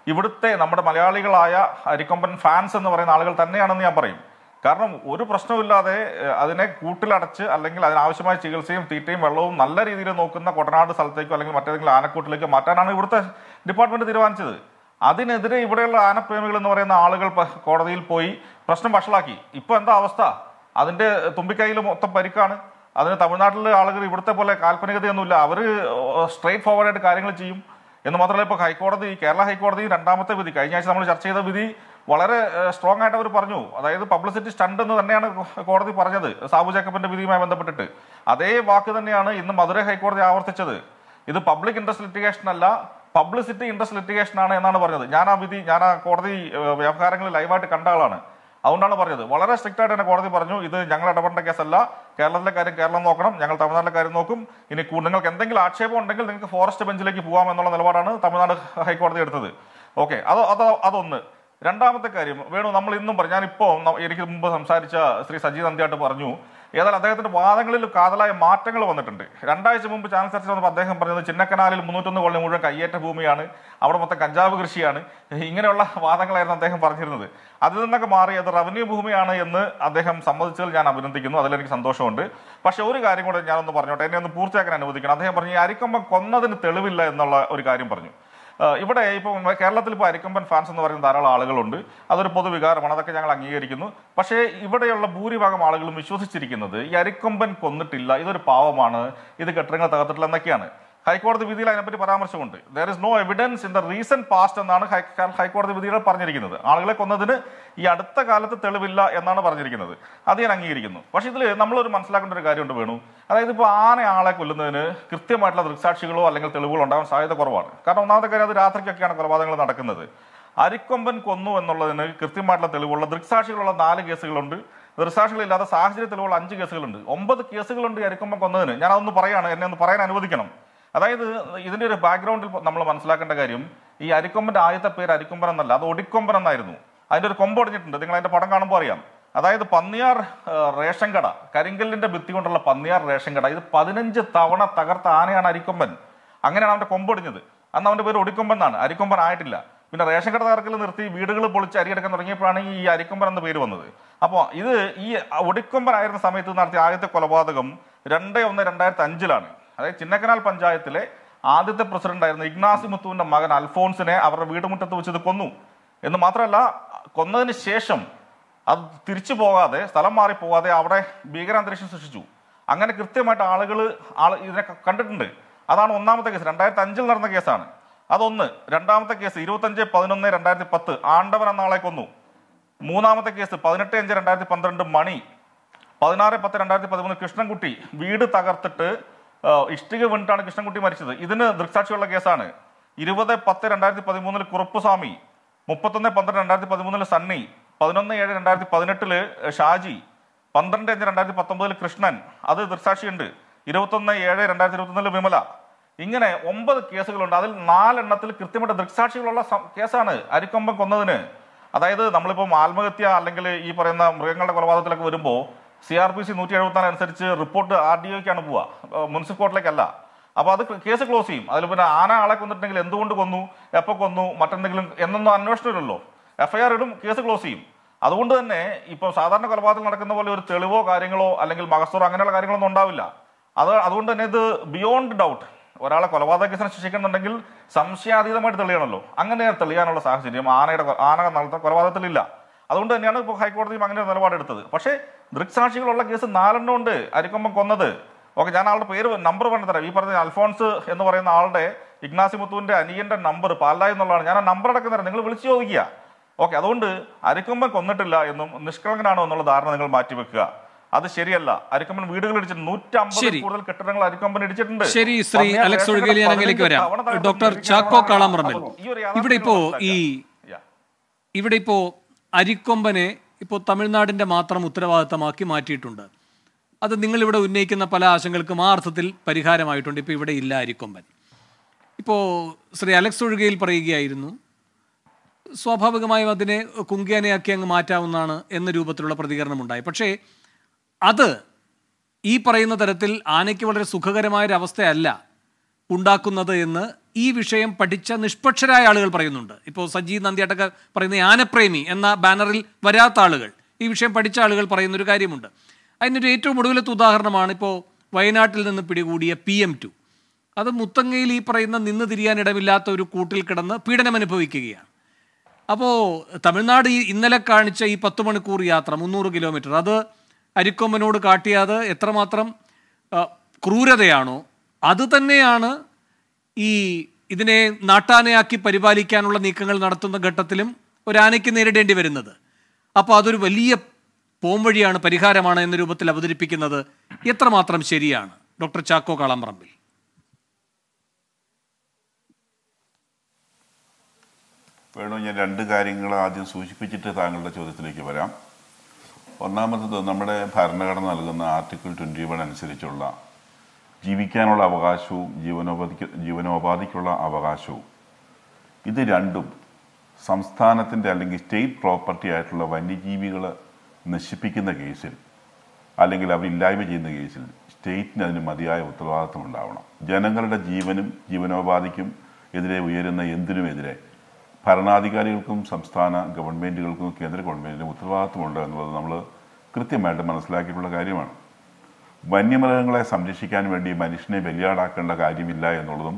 ഇവിടുത്തെ നമ്മുടെ മലയാളികളായ അരിക്കൊമ്പൻ ഫാൻസ് എന്ന് പറയുന്ന ആളുകൾ തന്നെയാണെന്ന് ഞാൻ പറയും കാരണം ഒരു പ്രശ്നമില്ലാതെ ഏഹ്, അതിനെ കൂട്ടിലടച്ച് അല്ലെങ്കിൽ അതിനാവശ്യമായ ചികിത്സയും തീറ്റയും വെള്ളവും നല്ല രീതിയിൽ നോക്കുന്ന കൊട്ടനാട് സ്ഥലത്തേക്കോ അല്ലെങ്കിൽ മറ്റേതെങ്കിലും ആനക്കൂട്ടിലേക്കോ മാറ്റാനാണ് ഇവിടുത്തെ ഡിപ്പാർട്ട്മെന്റ് തീരുമാനിച്ചത് അതിനെതിരെ ഇവിടെയുള്ള ആനപ്രേമികൾ എന്ന് പറയുന്ന ആളുകൾ പ- കോടതിയിൽ പോയി പ്രശ്നം വഷളാക്കി ഇപ്പൊ എന്താ അവസ്ഥ അതിന്റെ തുമ്പിക്കൈയിൽ മൊത്തം പരിക്കാണ് അതിന് തമിഴ്നാട്ടിലെ ആളുകൾ ഇവിടുത്തെ പോലെ കാൽപ്പനികതയൊന്നുമില്ല അവർ സ്ട്രെയിറ്റ് ഫോർവേഡ് ആയിട്ട് കാര്യങ്ങൾ ചെയ്യും എന്ന് മാത്രമല്ല ഇപ്പോൾ ഹൈക്കോടതി കേരള ഹൈക്കോടതി രണ്ടാമത്തെ വിധി കഴിഞ്ഞ ആഴ്ച നമ്മൾ ചർച്ച ചെയ്ത വിധി വളരെ സ്ട്രോങ് ആയിട്ട് അവർ പറഞ്ഞു അതായത് പബ്ലിസിറ്റി സ്റ്റണ്ട് എന്ന് തന്നെയാണ് കോടതി പറഞ്ഞത് സാബു ജേക്കബിന്റെ വിധിയുമായി ബന്ധപ്പെട്ടിട്ട് അതേ വാക്ക് തന്നെയാണ് ഇന്ന് മധുര ഹൈക്കോടതി ആവർത്തിച്ചത് ഇത് പബ്ലിക് ഇൻട്രസ്റ്റ് ലിറ്റിഗേഷൻ അല്ല പബ്ലിസിറ്റി ഇൻട്രസ്റ്റ് ലിറ്റിഗേഷൻ ആണ് എന്നാണ് പറഞ്ഞത് ഞാൻ ആ വിധി ഞാൻ ആ കോടതി ഏഹ്, വ്യവഹാരങ്ങൾ ലൈവായിട്ട് കണ്ട ആളാണ് അതുകൊണ്ടാണ് പറഞ്ഞത് വളരെ സ്ട്രിക്റ്റ് ആയിട്ട് തന്നെ കോടതി പറഞ്ഞു ഇത് ഞങ്ങൾ ഇടപെടേണ്ട കേസല്ല കേരളത്തിലെ കാര്യം കേരളം നോക്കണം ഞങ്ങൾ തമിഴ്നാട്ടിലെ കാര്യം നോക്കും ഇനി കൂ- നിങ്ങൾക്ക് എന്തെങ്കിലും ആക്ഷേപം ഉണ്ടെങ്കിൽ നിങ്ങൾക്ക് ഫോറസ്റ്റ് ബെഞ്ചിലേക്ക് പോകാം എന്നുള്ള നിലപാടാണ് തമിഴ്നാട് ഹൈക്കോടതി എടുത്തത് ഓക്കെ അത് അത് അതൊന്ന് രണ്ടാമത്തെ കാര്യം വേണു നമ്മൾ ഇന്നും പറഞ്ഞു ഞാനിപ്പോ ന- എനിക്ക് മുമ്പ് സംസാരിച്ച ശ്രീ സജി നന്ദിയായിട്ട് പറഞ്ഞു ഏതായാലും അദ്ദേഹത്തിന്റെ വാദങ്ങളിൽ കാതലായ മാറ്റങ്ങൾ വന്നിട്ടുണ്ട് രണ്ടാഴ്ച മുമ്പ് ചാനൽ ചർച്ച വന്നപ്പോൾ അദ്ദേഹം പറഞ്ഞത് ചിന്നക്കനാലിൽ മുന്നൂറ്റൊന്ന് കോളനി മുഴുവൻ കയ്യേറ്റ ഭൂമിയാണ് അവിടെ മൊത്തം കഞ്ചാവ് കൃഷിയാണ് ഇങ്ങനെയുള്ള വാദങ്ങളായിരുന്നു അദ്ദേഹം പറഞ്ഞിരുന്നത് അതിൽ നിന്നൊക്കെ മാറി അത് റവന്യൂ ഭൂമിയാണ് എന്ന് അദ്ദേഹം സമ്മതിച്ചതിൽ ഞാൻ അഭിനന്ദിക്കുന്നു അതിലെനിക്ക് സന്തോഷമുണ്ട് പക്ഷെ ഒരു കാര്യം കൂടെ ഞാനൊന്ന് പറഞ്ഞോട്ടെ എന്നെ ഒന്ന് പൂർത്തിയാക്കാൻ അനുവദിക്കണം അദ്ദേഹം പറഞ്ഞു ഈ അരിക്കൊമ്പൻ കൊന്നതിന് തെളിവില്ല എന്നുള്ള ഒരു കാര്യം പറഞ്ഞു ആഹ് ഇവിടെ ഇപ്പോൾ കേരളത്തിൽ ഇപ്പോൾ അരിക്കൊമ്പൻ ഫാൻസ് എന്ന് പറയുന്ന ധാരാളം ആളുകളുണ്ട് അതൊരു പൊതുവികാരമാണ് അതൊക്കെ ഞങ്ങൾ അംഗീകരിക്കുന്നു പക്ഷേ ഇവിടെയുള്ള ഭൂരിഭാഗം ആളുകളും വിശ്വസിച്ചിരിക്കുന്നത് ഈ അരിക്കൊമ്പൻ കൊന്നിട്ടില്ല ഇതൊരു പാവമാണ് ഇത് കെട്ടിടങ്ങൾ തകർത്തിട്ടില്ല എന്നൊക്കെയാണ് ഹൈക്കോടതി വിധിയിൽ അതിനെപ്പറ്റി പരാമർശമുണ്ട് there is no evidence in the recent past എന്നാണ് ഹൈ- ഹൈക്കോടതി വിധികൾ പറഞ്ഞിരിക്കുന്നത് ആളുകളെ കൊന്നതിന് ഈ അടുത്ത കാലത്ത് തെളിവില്ല എന്നാണ് പറഞ്ഞിരിക്കുന്നത് അത് ഞാൻ അംഗീകരിക്കുന്നു പക്ഷേ ഇതിൽ നമ്മളൊരു മനസ്സിലാക്കേണ്ട ഒരു കാര്യമുണ്ട് വേണു അതായത് ഇപ്പോൾ ആന ആളെ കൊല്ലുന്നതിന് കൃത്യമായിട്ടുള്ള ദൃക്സാക്ഷികളോ അല്ലെങ്കിൽ തെളിവുകളോ ഉണ്ടാവാൻ സാധ്യത കുറവാണ് കാരണം ഒന്നാമത്തെ കാര്യം അത് രാത്രിക്കൊക്കെയാണ് കൊലപാതകങ്ങൾ നടക്കുന്നത് അരിക്കൊമ്പൻ കൊന്നു എന്നുള്ളതിന് കൃത്യമായിട്ടുള്ള തെളിവുള്ള ദൃക്സാക്ഷികളുള്ള നാല് കേസുകളുണ്ട് ദൃക്സാക്ഷികളില്ലാത്ത സാഹചര്യ തെളിവുള്ള അഞ്ച് കേസുകളുണ്ട് ഒമ്പത് കേസുകളുണ്ട് ഈ അരിക്കൊമ്പൻ കൊന്നതിന് ഞാൻ അതൊന്ന് പറയാണ് എന്നെ ഒന്ന് പറയാൻ അനുവദിക്കണം അതായത് ഇതിന്റെ ഒരു ബാക്ക്ഗ്രൗണ്ടിൽ നമ്മൾ മനസ്സിലാക്കേണ്ട കാര്യം ഈ അരിക്കൊമ്പന്റെ ആദ്യത്തെ പേര് അരിക്കൊമ്പൻ എന്നല്ല അത് ഒടിക്കൊമ്പൻ എന്നായിരുന്നു അതിന്റെ ഒരു കൊമ്പ് ഒടിഞ്ഞിട്ടുണ്ട് നിങ്ങൾ അതിന്റെ പടം കാണുമ്പോൾ അറിയാം അതായത് പന്നിയാർ ആ, റേഷൻ കട കരിങ്കല്ലിന്റെ ഭിത്തി കൊണ്ടുള്ള പന്നിയാർ റേഷൻ കട ഇത് പതിനഞ്ച് തവണ തകർത്ത ആനയാണ് അരിക്കൊമ്പൻ അങ്ങനെയാണ് അവന്റെ കൊമ്പൊടിഞ്ഞത് അന്ന് അവന്റെ പേര് ഒടിക്കൊമ്പൻ എന്നാണ് അരിക്കൊമ്പൻ ആയിട്ടില്ല പിന്നെ റേഷൻ കട തകർക്കൽ നിർത്തി വീടുകൾ പൊളിച്ച് അരിയെടുക്കാൻ തുടങ്ങിയപ്പോഴാണ് ഈ അരിക്കൊമ്പൻ എന്ന പേര് വന്നത് അപ്പോൾ ഇത് ഈ ഒടിക്കൊമ്പൻ ആയിരുന്ന സമയത്ത് നടത്തിയ ആദ്യത്തെ കൊലപാതകം രണ്ട് ഒന്ന് രണ്ടായിരത്തി അഞ്ചിലാണ് അതായത് ചിന്നക്കനാൽ പഞ്ചായത്തിലെ ആദ്യത്തെ പ്രസിഡന്റ് ആയിരുന്ന ഇഗ്നാസി മുത്തുവിന്റെ മകൻ അൽഫോൺസിനെ അവരുടെ വീട്ടുമുറ്റത്ത് വെച്ച് ഇത് കൊന്നു എന്ന് മാത്രമല്ല കൊന്നതിന് ശേഷം അത് തിരിച്ചു പോകാതെ സ്ഥലം മാറി പോകാതെ അവിടെ ഭീകരാന്തരീക്ഷം സൃഷ്ടിച്ചു അങ്ങനെ കൃത്യമായിട്ട് ആളുകൾ ആൾ ഇതിനെ ക- കണ്ടിട്ടുണ്ട് അതാണ് ഒന്നാമത്തെ കേസ് രണ്ടായിരത്തി അഞ്ചിൽ നടന്ന കേസാണ് അതൊന്ന് രണ്ടാമത്തെ കേസ് ഇരുപത്തഞ്ച് പതിനൊന്ന് രണ്ടായിരത്തി പത്ത് ആണ്ടവൻ എന്ന ആളെ കൊന്നു മൂന്നാമത്തെ കേസ് പതിനെട്ട് അഞ്ച് രണ്ടായിരത്തി പന്ത്രണ്ട് മണി പതിനാറ് പത്ത് രണ്ടായിരത്തി പതിമൂന്ന് കൃഷ്ണൻകുട്ടി വീട് തകർത്തിട്ട് ആ, ഇഷ്ടിക വീണിട്ടാണ് കൃഷ്ണൻകുട്ടി മരിച്ചത് ഇതിന് ദൃക്സാക്ഷിയുള്ള കേസാണ് ഇരുപത് പത്ത് രണ്ടായിരത്തി പതിമൂന്നിൽ കുറുപ്പുസ്വാമി മുപ്പത്തൊന്ന് പന്ത്രണ്ട് രണ്ടായിരത്തി പതിമൂന്നില് സണ്ണി പതിനൊന്ന് ഏഴ് രണ്ടായിരത്തി പതിനെട്ടില് ഷാജി പന്ത്രണ്ട് അഞ്ച് രണ്ടായിരത്തി പത്തൊമ്പതിൽ കൃഷ്ണൻ അത് ദൃക്സാക്ഷിയുണ്ട് ഇരുപത്തൊന്ന് ഏഴ് രണ്ടായിരത്തി ഇരുപത്തൊന്നില് വിമല ഇങ്ങനെ ഒമ്പത് കേസുകളുണ്ട് അതിൽ നാലെണ്ണത്തിൽ കൃത്യമായിട്ട് ദൃക്സാക്ഷികളുള്ള സം- കേസാണ് അരിക്കൊമ്പൻ കൊന്നതിന് അതായത് നമ്മളിപ്പോൾ ആത്മഹത്യ അല്ലെങ്കിൽ ഈ പറയുന്ന മൃഗങ്ങളുടെ കൊലപാതകത്തിലൊക്കെ വരുമ്പോൾ സി ആർ പി സി നൂറ്റി എഴുപത്തി അനുസരിച്ച് റിപ്പോർട്ട് ആർ ഡി ഒക്കാണ് പോവുക മുനിസിപ്പൽ കോർട്ടിലേക്കല്ല അപ്പോൾ അത് കേസ് ക്ലോസ് ചെയ്യും അതിൽ പിന്നെ ആന ആളെ കൊന്നിട്ടുണ്ടെങ്കിൽ എന്തുകൊണ്ട് കൊന്നു എപ്പോൾ കൊന്നു മറ്റെന്തെങ്കിലും എന്നൊന്നും അന്വേഷണമില്ലല്ലോ എഫ്ഐആർ ഇടും കേസ് ക്ലോസ് ചെയ്യും അതുകൊണ്ട് തന്നെ ഇപ്പോൾ സാധാരണ കൊലപാതകം നടക്കുന്ന പോലെ ഒരു തെളിവോ കാര്യങ്ങളോ അല്ലെങ്കിൽ മകസൂറോ അങ്ങനെയുള്ള കാര്യങ്ങളൊന്നും ഉണ്ടാവില്ല അത് അതുകൊണ്ട് തന്നെ ഇത് ബിയോണ്ട് ഡൗട്ട് ഒരാളെ കൊലപാതക കേസിനെ ശിക്ഷിക്കുന്നുണ്ടെങ്കിൽ സംശയാതീതമായിട്ട് തെളിയണമല്ലോ അങ്ങനെ തെളിയാനുള്ള സാഹചര്യം ആനയുടെ കൊ- ആന നടത്ത കൊലപാതകത്തിലില്ല അതുകൊണ്ട് തന്നെയാണ് ഇപ്പോൾ ഹൈക്കോടതിയും അങ്ങനെ ഒരു നിലപാടെടുത്തത് പക്ഷേ ദൃക്സാക്ഷികളുള്ള കേസ് നാലെണ്ണം ഉണ്ട് അരിക്കൊമ്പം കൊന്നത് ഓക്കെ ഞാൻ ആളുടെ പേര് നമ്പർ പറഞ്ഞു തരാം ഈ പറഞ്ഞ അൽഫോൺസ് എന്ന് പറയുന്ന ആളുടെ ഇഗ്നാസി മുത്തുവിന്റെ അനിയന്റെ നമ്പർ പാലായി എന്നുള്ളതാണ് ഞാൻ ആ നമ്പർ അടക്കം തരാം നിങ്ങൾ വിളിച്ചു ചോദിക്കുക ഓക്കെ അതുകൊണ്ട് അരിക്കൊമ്പൻ കൊന്നിട്ടില്ല എന്നും നിഷ്കളങ്കനാണോ എന്നുള്ള ധാരണ നിങ്ങൾ മാറ്റിവെക്കുക അത് ശരിയല്ല അരിക്കൊമ്പൻ വീടുകൾ ഇടിച്ചിട്ടുണ്ട് നൂറ്റമ്പതിൽ ശരി. കൂടുതൽ കെട്ടിടങ്ങൾ അരിക്കൊമ്പൻ ഇടിച്ചിട്ടുണ്ട് ശരി ശ്രീ പന്നിയാർ അലക്സ് റേഷൻ ഒഴുകേലി ഞാൻ കട അങ്ങനെയൊക്കെ വരാം പതിനഞ്ച് തവണ ഡോക്ടർ തകർന്നു. ചാക്കോ കാളാമ്പ്രമൽ ഈ ഒരു യാഥാർത്ഥ്യം ഇവിടെ ഇപ്പോ ഈ മനസ്സിലാക്കുക. ഇവിടെ ഇപ്പോൾ അരിക്കൊമ്പനെ ഇപ്പോൾ തമിഴ്നാടിന്റെ മാത്രം ഉത്തരവാദിത്തമാക്കി മാറ്റിയിട്ടുണ്ട് അത് നിങ്ങളിവിടെ ഉന്നയിക്കുന്ന പല ആശങ്കൾക്കും ആ അർത്ഥത്തിൽ പരിഹാരമായിട്ടുണ്ട് ഇപ്പോൾ ഇവിടെ ഇല്ല അരിക്കൊമ്പൻ ഇപ്പോൾ ശ്രീ അലക്സ് ഒഴുകയിൽ പറയുകയായിരുന്നു സ്വാഭാവികമായും അതിനെ കുങ്കിയാനയാക്കി അങ്ങ് മാറ്റാവുന്നതാണ് എന്ന രൂപത്തിലുള്ള പ്രതികരണം ഉണ്ടായി പക്ഷേ അത് ഈ പറയുന്ന തരത്തിൽ ആനയ്ക്ക് വളരെ സുഖകരമായ ഒരു അവസ്ഥയല്ല ഉണ്ടാക്കുന്നത് എന്ന് ഈ വിഷയം പഠിച്ച നിഷ്പക്ഷരായ ആളുകൾ പറയുന്നുണ്ട് ഇപ്പോൾ സജി നന്ദിയാട്ടൊക്കെ പറയുന്ന ആനപ്രേമി എന്ന ബാനറിൽ വരാത്ത ആളുകൾ ഈ വിഷയം പഠിച്ച ആളുകൾ പറയുന്ന ഒരു കാര്യമുണ്ട് അതിനൊരു ഏറ്റവും ഒടുവിലത്തെ ഉദാഹരണമാണ് ഇപ്പോൾ വയനാട്ടിൽ നിന്ന് പിടികൂടിയ പി എം ടു അത് മുത്തങ്ങയിൽ ഈ പറയുന്ന നിന്ന് തിരിയാനിടമില്ലാത്ത ഒരു കൂട്ടിൽ കിടന്ന് പീഡനം അനുഭവിക്കുകയാണ് അപ്പോൾ തമിഴ്നാട് ഈ ഇന്നലെ കാണിച്ച ഈ പത്ത് മണിക്കൂർ യാത്ര മുന്നൂറ് കിലോമീറ്റർ അത് അരിക്കൊമ്പനോട് കാട്ടിയത് എത്രമാത്രം ആ, ക്രൂരതയാണോ അത് തന്നെയാണ് ഈ ഇതിനെ നാട്ടാനയാക്കി പരിപാലിക്കാനുള്ള നീക്കങ്ങൾ നടത്തുന്ന ഘട്ടത്തിലും ഒരു ആനയ്ക്ക് നേരിടേണ്ടി വരുന്നത് അപ്പോൾ അതൊരു വലിയ പോംവഴിയാണ് പരിഹാരമാണ് എന്ന രൂപത്തിൽ അവതരിപ്പിക്കുന്നത് എത്രമാത്രം ശരിയാണ് ഡോക്ടർ ചാക്കോ കാളാമ്പറമ്പിൽ വേണു ഞാൻ രണ്ട് കാര്യങ്ങൾ ആദ്യം സൂചിപ്പിച്ചിട്ട് താങ്കളുടെ ചോദ്യത്തിലേക്ക് വരാം ഒന്നാമത്തത് നമ്മുടെ ഭരണഘടന നൽകുന്ന ആർട്ടിക്കിൾ ട്വൻറ്റി വൺ അനുസരിച്ചുള്ള ജീവിക്കാനുള്ള അവകാശവും ജീവനോപാധിക്ക് ജീവനോപാധിക്കുള്ള അവകാശവും ഇത് രണ്ടും സംസ്ഥാനത്തിൻ്റെ അല്ലെങ്കിൽ സ്റ്റേറ്റ് പ്രോപ്പർട്ടി ആയിട്ടുള്ള വന്യജീവികൾ നശിപ്പിക്കുന്ന കേസിൽ അല്ലെങ്കിൽ അവരില്ലായ്മ ചെയ്യുന്ന കേസിൽ സ്റ്റേറ്റിന് അതിന് മതിയായ ഉത്തരവാദിത്വം ഉണ്ടാവണം ജനങ്ങളുടെ ജീവനും ജീവനോപാധിക്കും എതിരെ ഉയരുന്ന എന്തിനുമെതിരെ ഭരണാധികാരികൾക്കും സംസ്ഥാന ഗവൺമെൻറ്റുകൾക്കും കേന്ദ്ര ഗവൺമെൻറ്റിനും ഉത്തരവാദിത്വമുണ്ട് എന്നുള്ളത് നമ്മൾ കൃത്യമായിട്ട് മനസ്സിലാക്കിയിട്ടുള്ള കാര്യമാണ് വന്യമൃഗങ്ങളെ സംരക്ഷിക്കാൻ വേണ്ടി മനുഷ്യനെ ബലിയാടാക്കേണ്ട കാര്യമില്ല എന്നുള്ളതും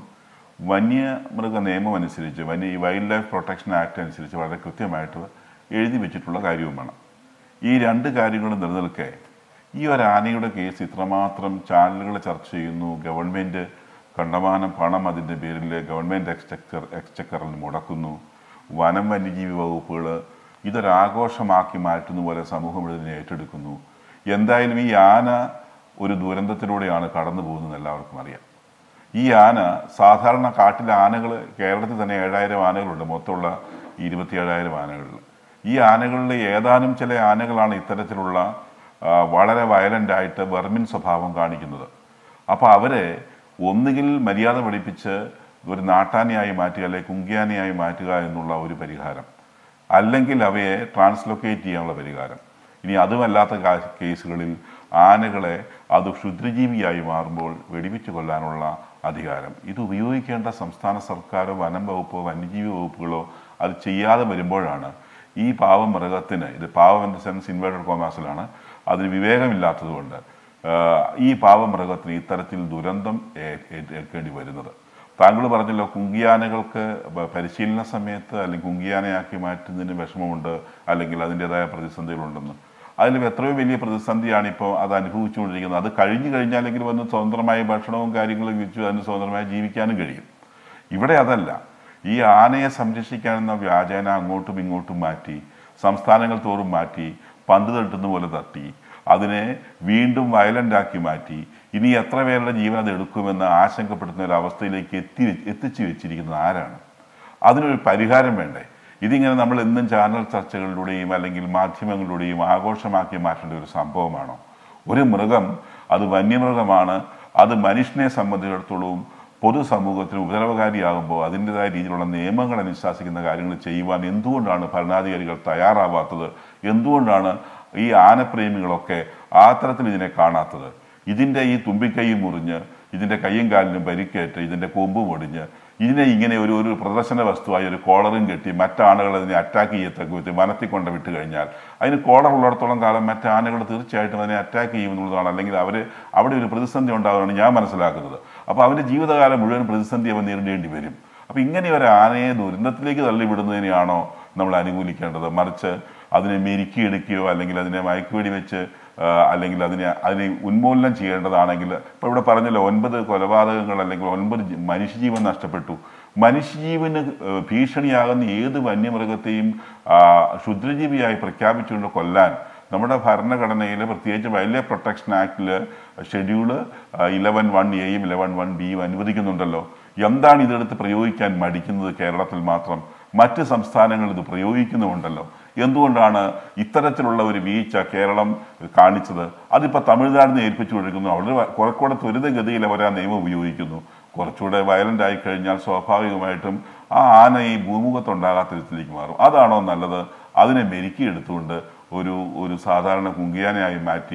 വന്യമൃഗ നിയമം അനുസരിച്ച് വന്യ ഈ വൈൽഡ് ലൈഫ് പ്രൊട്ടക്ഷൻ ആക്ട് അനുസരിച്ച് വളരെ കൃത്യമായിട്ട് എഴുതി വെച്ചിട്ടുള്ള കാര്യവുമാണ് ഈ രണ്ട് കാര്യങ്ങളും നിലനിൽക്കെ ഈ ഒരു ആനയുടെ കേസ് ഇത്രമാത്രം ചാനലുകൾ ചർച്ച ചെയ്യുന്നു ഗവൺമെൻറ് കണ്ടമാനം പണം അതിൻ്റെ പേരിൽ ഗവൺമെൻറ് എക്സ്ചക്കർ എക്സ്ചക്കറിൽ മുടക്കുന്നു വനം വന്യജീവി വകുപ്പുകൾ ഇതൊരാഘോഷമാക്കി മാറ്റുന്ന പോലെ സമൂഹം ഇതിനെ ഏറ്റെടുക്കുന്നു എന്തായാലും ഈ ആന ഒരു ദുരന്തത്തിലൂടെയാണ് കടന്നു പോകുന്നത് എല്ലാവർക്കും അറിയാം ഈ ആന സാധാരണ കാട്ടിലെ ആനകൾ കേരളത്തിൽ തന്നെ ഏഴായിരം ആനകളുണ്ട് മൊത്തമുള്ള ഇരുപത്തി ഏഴായിരം ആനകളിൽ ഈ ആനകളിൽ ഏതാനും ചില ആനകളാണ് ഇത്തരത്തിലുള്ള ആ, വളരെ വയലൻ്റ് ആയിട്ട് വെർമിൻ സ്വഭാവം കാണിക്കുന്നത് അപ്പോൾ അവരെ ഒന്നുകിൽ മര്യാദ പഠിപ്പിച്ച് ഒരു നാട്ടാനയായി മാറ്റുക അല്ലെങ്കിൽ കുങ്കിയാനയായി മാറ്റുക എന്നുള്ള ഒരു പരിഹാരം അല്ലെങ്കിൽ അവയെ ട്രാൻസ്ലൊക്കേറ്റ് ചെയ്യാനുള്ള പരിഹാരം ഇനി അതുമല്ലാത്ത കാ- കേസുകളിൽ ആനകളെ അത് ക്ഷുദ്രജീവിയായി മാറുമ്പോൾ വെടിവെച്ച് കൊല്ലാനുള്ള അധികാരം ഇത് ഉപയോഗിക്കേണ്ട സംസ്ഥാന സർക്കാരോ വനം വകുപ്പോ വന്യജീവി വകുപ്പുകളോ അത് ചെയ്യാതെ വരുമ്പോഴാണ് ഈ പാവം മൃഗത്തിന് ഇത് പാവം ഇൻ സെൻസ് ഇൻവേർട്ടഡ് കോമാസിലാണ് അതിന് വിവേകമില്ലാത്തതുകൊണ്ട് ആഹ്, ഈ പാവം മൃഗത്തിന് ഇത്തരത്തിൽ ദുരന്തം ഏ- ഏ- ഏൽക്കേണ്ടി വരുന്നത് താങ്കൾ പറഞ്ഞല്ലോ കുങ്കിയാനകൾക്ക് പ- പരിശീലന സമയത്ത് അല്ലെങ്കിൽ കുങ്കിയാനയാക്കി മാറ്റുന്നതിന് വിഷമമുണ്ട് അല്ലെങ്കിൽ അതിൻ്റെതായ പ്രതിസന്ധികളുണ്ടെന്ന് അതിൽ എത്രയോ വലിയ പ്രതിസന്ധിയാണ് ഇപ്പോൾ അത് അനുഭവിച്ചുകൊണ്ടിരിക്കുന്നത് അത് കഴിഞ്ഞു കഴിഞ്ഞാലെങ്കിൽ വന്ന് സ്വതന്ത്രമായ ഭക്ഷണവും കാര്യങ്ങളും വെച്ചു അതിന് സ്വതന്ത്രമായി ജീവിക്കാനും കഴിയും ഇവിടെ അതല്ല ഈ ആനയെ സംരക്ഷിക്കാനെന്ന വ്യാജേന അങ്ങോട്ടും ഇങ്ങോട്ടും മാറ്റി സംസ്ഥാനങ്ങൾ തോറും മാറ്റി പന്ത് തട്ടുന്ന പോലെ തട്ടി അതിനെ വീണ്ടും വയലന്റ് ആക്കി മാറ്റി ഇനി എത്ര പേരുടെ ജീവൻ അത് എടുക്കുമെന്ന് ആശങ്കപ്പെടുത്തുന്ന ഒരു അവസ്ഥയിലേക്ക് എത്തി എത്തിച്ചു വെച്ചിരിക്കുന്നത് ആരാണ് അതിനൊരു പരിഹാരം വേണ്ടേ ഇതിങ്ങനെ നമ്മൾ എന്നും ചാനൽ ചർച്ചകളിലൂടെയും അല്ലെങ്കിൽ മാധ്യമങ്ങളിലൂടെയും ആഘോഷമാക്കി മാറ്റേണ്ട ഒരു സംഭവമാണോ ഒരു മൃഗം അത് വന്യമൃഗമാണ് അത് മനുഷ്യനെ സംബന്ധിച്ചിടത്തോളം പൊതുസമൂഹത്തിന് ഉപദ്രവകാരിയാകുമ്പോൾ അതിൻ്റെതായ രീതിയിലുള്ള നിയമങ്ങൾ അനുശാസിക്കുന്ന കാര്യങ്ങൾ ചെയ്യുവാൻ എന്തുകൊണ്ടാണ് ഭരണാധികാരികൾ തയ്യാറാവാത്തത് എന്തുകൊണ്ടാണ് ഈ ആനപ്രേമികളൊക്കെ ആ തരത്തിൽ ഇതിനെ കാണാത്തത് ഇതിൻ്റെ ഈ തുമ്പിക്കൈ മുറിഞ്ഞ് ഇതിൻ്റെ കൈയും കാലിനും പരിക്കേറ്റ് ഇതിൻ്റെ കൊമ്പും ഒടിഞ്ഞ് ഇതിനെ ഇങ്ങനെ ഒരു ഒരു പ്രദർശന വസ്തുവായി ഒരു കോളറും കെട്ടി മറ്റാനകൾ അതിനെ അറ്റാക്ക് ചെയ്യത്തക്ക വിധത്തിൽ വനത്തിൽ കൊണ്ട് വിട്ട് കഴിഞ്ഞാൽ അതിന് കോളർ ഉള്ളിടത്തോളം കാലം മറ്റ് ആനകൾ തീർച്ചയായിട്ടും അതിനെ അറ്റാക്ക് ചെയ്യുമെന്നുള്ളതാണ് അല്ലെങ്കിൽ അവർ അവിടെ ഒരു പ്രതിസന്ധി ഉണ്ടാകുമെന്നാണ് ഞാൻ മനസ്സിലാക്കുന്നത് അപ്പോൾ അവൻ്റെ ജീവിതകാലം മുഴുവൻ പ്രതിസന്ധി അവൻ നേരിടേണ്ടി വരും അപ്പോൾ ഇങ്ങനെ ഒരു ആനയെ ദുരന്തത്തിലേക്ക് തള്ളിവിടുന്നതിനെയാണോ നമ്മൾ അനുകൂലിക്കേണ്ടത് മറിച്ച് അതിനെ മെരുക്കിയെടുക്കുകയോ അല്ലെങ്കിൽ അതിനെ മയക്കുവെടി വെച്ച് ആ, അല്ലെങ്കിൽ അതിനെ അതിനെ ഉന്മൂലനം ചെയ്യേണ്ടതാണെങ്കിൽ ഇപ്പോൾ ഇവിടെ പറഞ്ഞല്ലോ ഒൻപത് കൊലപാതകങ്ങൾ അല്ലെങ്കിൽ ഒൻപത് ജി- മനുഷ്യജീവൻ നഷ്ടപ്പെട്ടു മനുഷ്യജീവന് ഏഹ്, ഭീഷണിയാകുന്ന ഏത് വന്യമൃഗത്തെയും ആ, ക്ഷുദ്രജീവിയായി പ്രഖ്യാപിച്ചുകൊണ്ട് കൊല്ലാൻ നമ്മുടെ ഭരണഘടനയിൽ പ്രത്യേകിച്ച് വൈൽഡ് ലൈഫ് പ്രൊട്ടക്ഷൻ ആക്ടിൽ ഷെഡ്യൂള് ഇലവൻ വൺ എയും ഇലവൻ വൺ ബിയും അനുവദിക്കുന്നുണ്ടല്ലോ എന്താണ് ഇതെടുത്ത് പ്രയോഗിക്കാൻ മടിക്കുന്നത് കേരളത്തിൽ മാത്രം മറ്റ് സംസ്ഥാനങ്ങൾ ഇത് പ്രയോഗിക്കുന്നുമുണ്ടല്ലോ എന്തുകൊണ്ടാണ് ഇത്തരത്തിലുള്ള ഒരു വീഴ്ച കേരളം കാണിച്ചത് അതിപ്പോൾ തമിഴ്നാടിനെ ഏൽപ്പിച്ചു കൊടുക്കുന്നു അവിടെ കുറച്ചുകൂടെ ത്വരിതഗതിയിൽ അവർ ആ നിയമം ഉപയോഗിക്കുന്നു കുറച്ചുകൂടെ വയലന്റ് ആയി കഴിഞ്ഞാൽ സ്വാഭാവികമായിട്ടും ആ ആന ഈ ഭൂമുഖത്തുണ്ടാകാത്ത വിധത്തിലേക്ക് മാറും അതാണോ നല്ലത് അതിനെ മെരുക്കിയെടുത്തുകൊണ്ട് ഒരു ഒരു സാധാരണ കുങ്കിയാനയായി മാറ്റി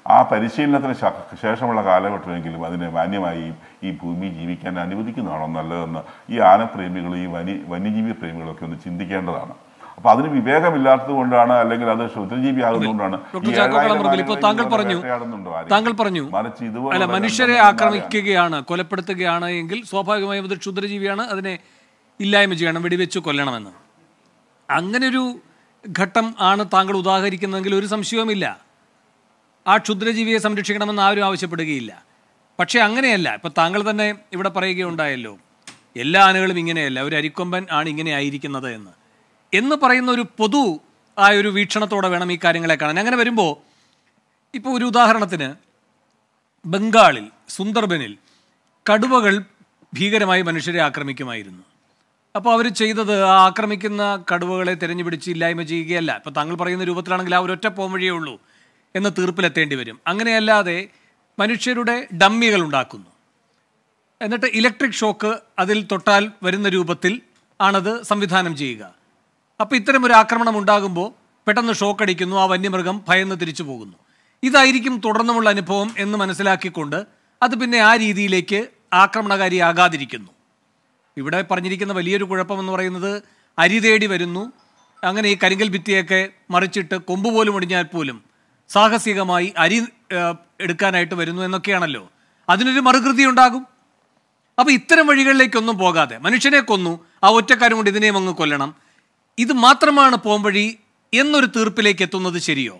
ആ പരിശീലനത്തിന് ശ- ശേഷമുള്ള കാലഘട്ടമെങ്കിലും അതിനെ മാന്യമായി ഈ ഭൂമി ജീവിക്കാൻ അനുവദിക്കുന്നതാണോ നല്ലതെന്ന് ഈ ആനപ്രേമികളും ഈ വന്യ വന്യജീവി പ്രേമികളൊക്കെ ഒന്ന് ചിന്തിക്കേണ്ടതാണ് അപ്പൊ അതിന് വിവേകമില്ലാത്തത് കൊണ്ടാണ് അല്ലെങ്കിൽ അത് ക്ഷുദ്രജീവി ആകുന്നതുകൊണ്ടാണ് ഡോക്ടർ ചാക്കോ കളമ്പറമ്പിൽ ഇപ്പോൾ താങ്കൾ പറഞ്ഞു താങ്കൾ പറഞ്ഞു മറിച്ച് ഇതുപോലെ അല്ല തന്നെ മനുഷ്യരെ നമ്മൾ ആക്രമിക്കുകയാണ് കൊലപ്പെടുത്തുകയാണ് എങ്കിൽ സ്വാഭാവികമായും അത് ക്ഷുദ്രജീവിയാണ് അതിനെ ഇല്ലായ്മ ചെയ്യണം വെടിവെച്ച് കൊല്ലണമെന്ന് അങ്ങനെ ഒരു ഘട്ടം ആണ് താങ്കൾ ഉദാഹരിക്കുന്നതെങ്കിൽ ഒരു സംശയവുമില്ല ആ ക്ഷുദ്രജീവിയെ സംരക്ഷിക്കണമെന്ന് ആരും ആവശ്യപ്പെടുകയില്ല പക്ഷേ അങ്ങനെയല്ല ഇപ്പൊ താങ്കൾ തന്നെ ഇവിടെ പറയുകയുണ്ടായല്ലോ എല്ലാ ആനകളും ഇങ്ങനെയല്ല ഒരു അരിക്കൊമ്പൻ ആണ് ഇങ്ങനെ ആയിരിക്കുന്നത് എന്ന് എന്ന് പറയുന്ന ഒരു പൊതു ആ ഒരു വീക്ഷണത്തോടെ വേണം ഈ കാര്യങ്ങളെ കാണാൻ അങ്ങനെ വരുമ്പോൾ ഇപ്പോൾ ഒരു ഉദാഹരണത്തിന് ബംഗാളിൽ സുന്ദർബനിൽ കടുവകൾ ഭീകരമായി മനുഷ്യരെ ആക്രമിക്കുമായിരുന്നു അപ്പോൾ അവർ ചെയ്തത് ആ ആക്രമിക്കുന്ന കടുവകളെ തിരഞ്ഞുപിടിച്ച് ഇല്ലായ്മ ചെയ്യുകയല്ല ഇപ്പോൾ താങ്കൾ പറയുന്ന രൂപത്തിലാണെങ്കിൽ ആ ഒരൊറ്റ പോംവഴിയേ ഉള്ളൂ എന്ന തീർപ്പിലെത്തേണ്ടി വരും അങ്ങനെയല്ലാതെ മനുഷ്യരുടെ ഡമ്മികൾ ഉണ്ടാക്കുന്നു എന്നിട്ട് ഇലക്ട്രിക് ഷോക്ക് അതിൽ തൊട്ടാൽ വരുന്ന രൂപത്തിൽ ആണത് സംവിധാനം ചെയ്യുക അപ്പോൾ ഇത്തരം ഒരു ആക്രമണം ഉണ്ടാകുമ്പോൾ പെട്ടെന്ന് ഷോക്ക് അടിക്കുന്നു ആ വന്യമൃഗം ഭയന്ന് തിരിച്ചു പോകുന്നു ഇതായിരിക്കും തുടർന്നുമുള്ള അനുഭവം എന്ന് മനസ്സിലാക്കിക്കൊണ്ട് അത് പിന്നെ ആ രീതിയിലേക്ക് ആക്രമണകാരിയാകാതിരിക്കുന്നു ഇവിടെ പറഞ്ഞിരിക്കുന്ന വലിയൊരു കുഴപ്പം എന്ന് പറയുന്നത് അരി തേടി വരുന്നു അങ്ങനെ ഈ കരിങ്കൽ ഭിത്തിയൊക്കെ മറിച്ചിട്ട് കൊമ്പ് പോലും ഒടിഞ്ഞാൽ പോലും സാഹസികമായി അരി ആ, എടുക്കാനായിട്ട് വരുന്നു എന്നൊക്കെയാണല്ലോ അതിനൊരു മറുകൃതി ഉണ്ടാകും അപ്പൊ ഇത്തരം വഴികളിലേക്കൊന്നും പോകാതെ മനുഷ്യനെ കൊന്നു ആ ഒറ്റക്കാരും കൊണ്ട് ഇതിനെയും അങ്ങ് കൊല്ലണം ഇത് മാത്രമാണ് പോംവഴി എന്നൊരു തീർപ്പിലേക്ക് എത്തുന്നത് ശരിയോ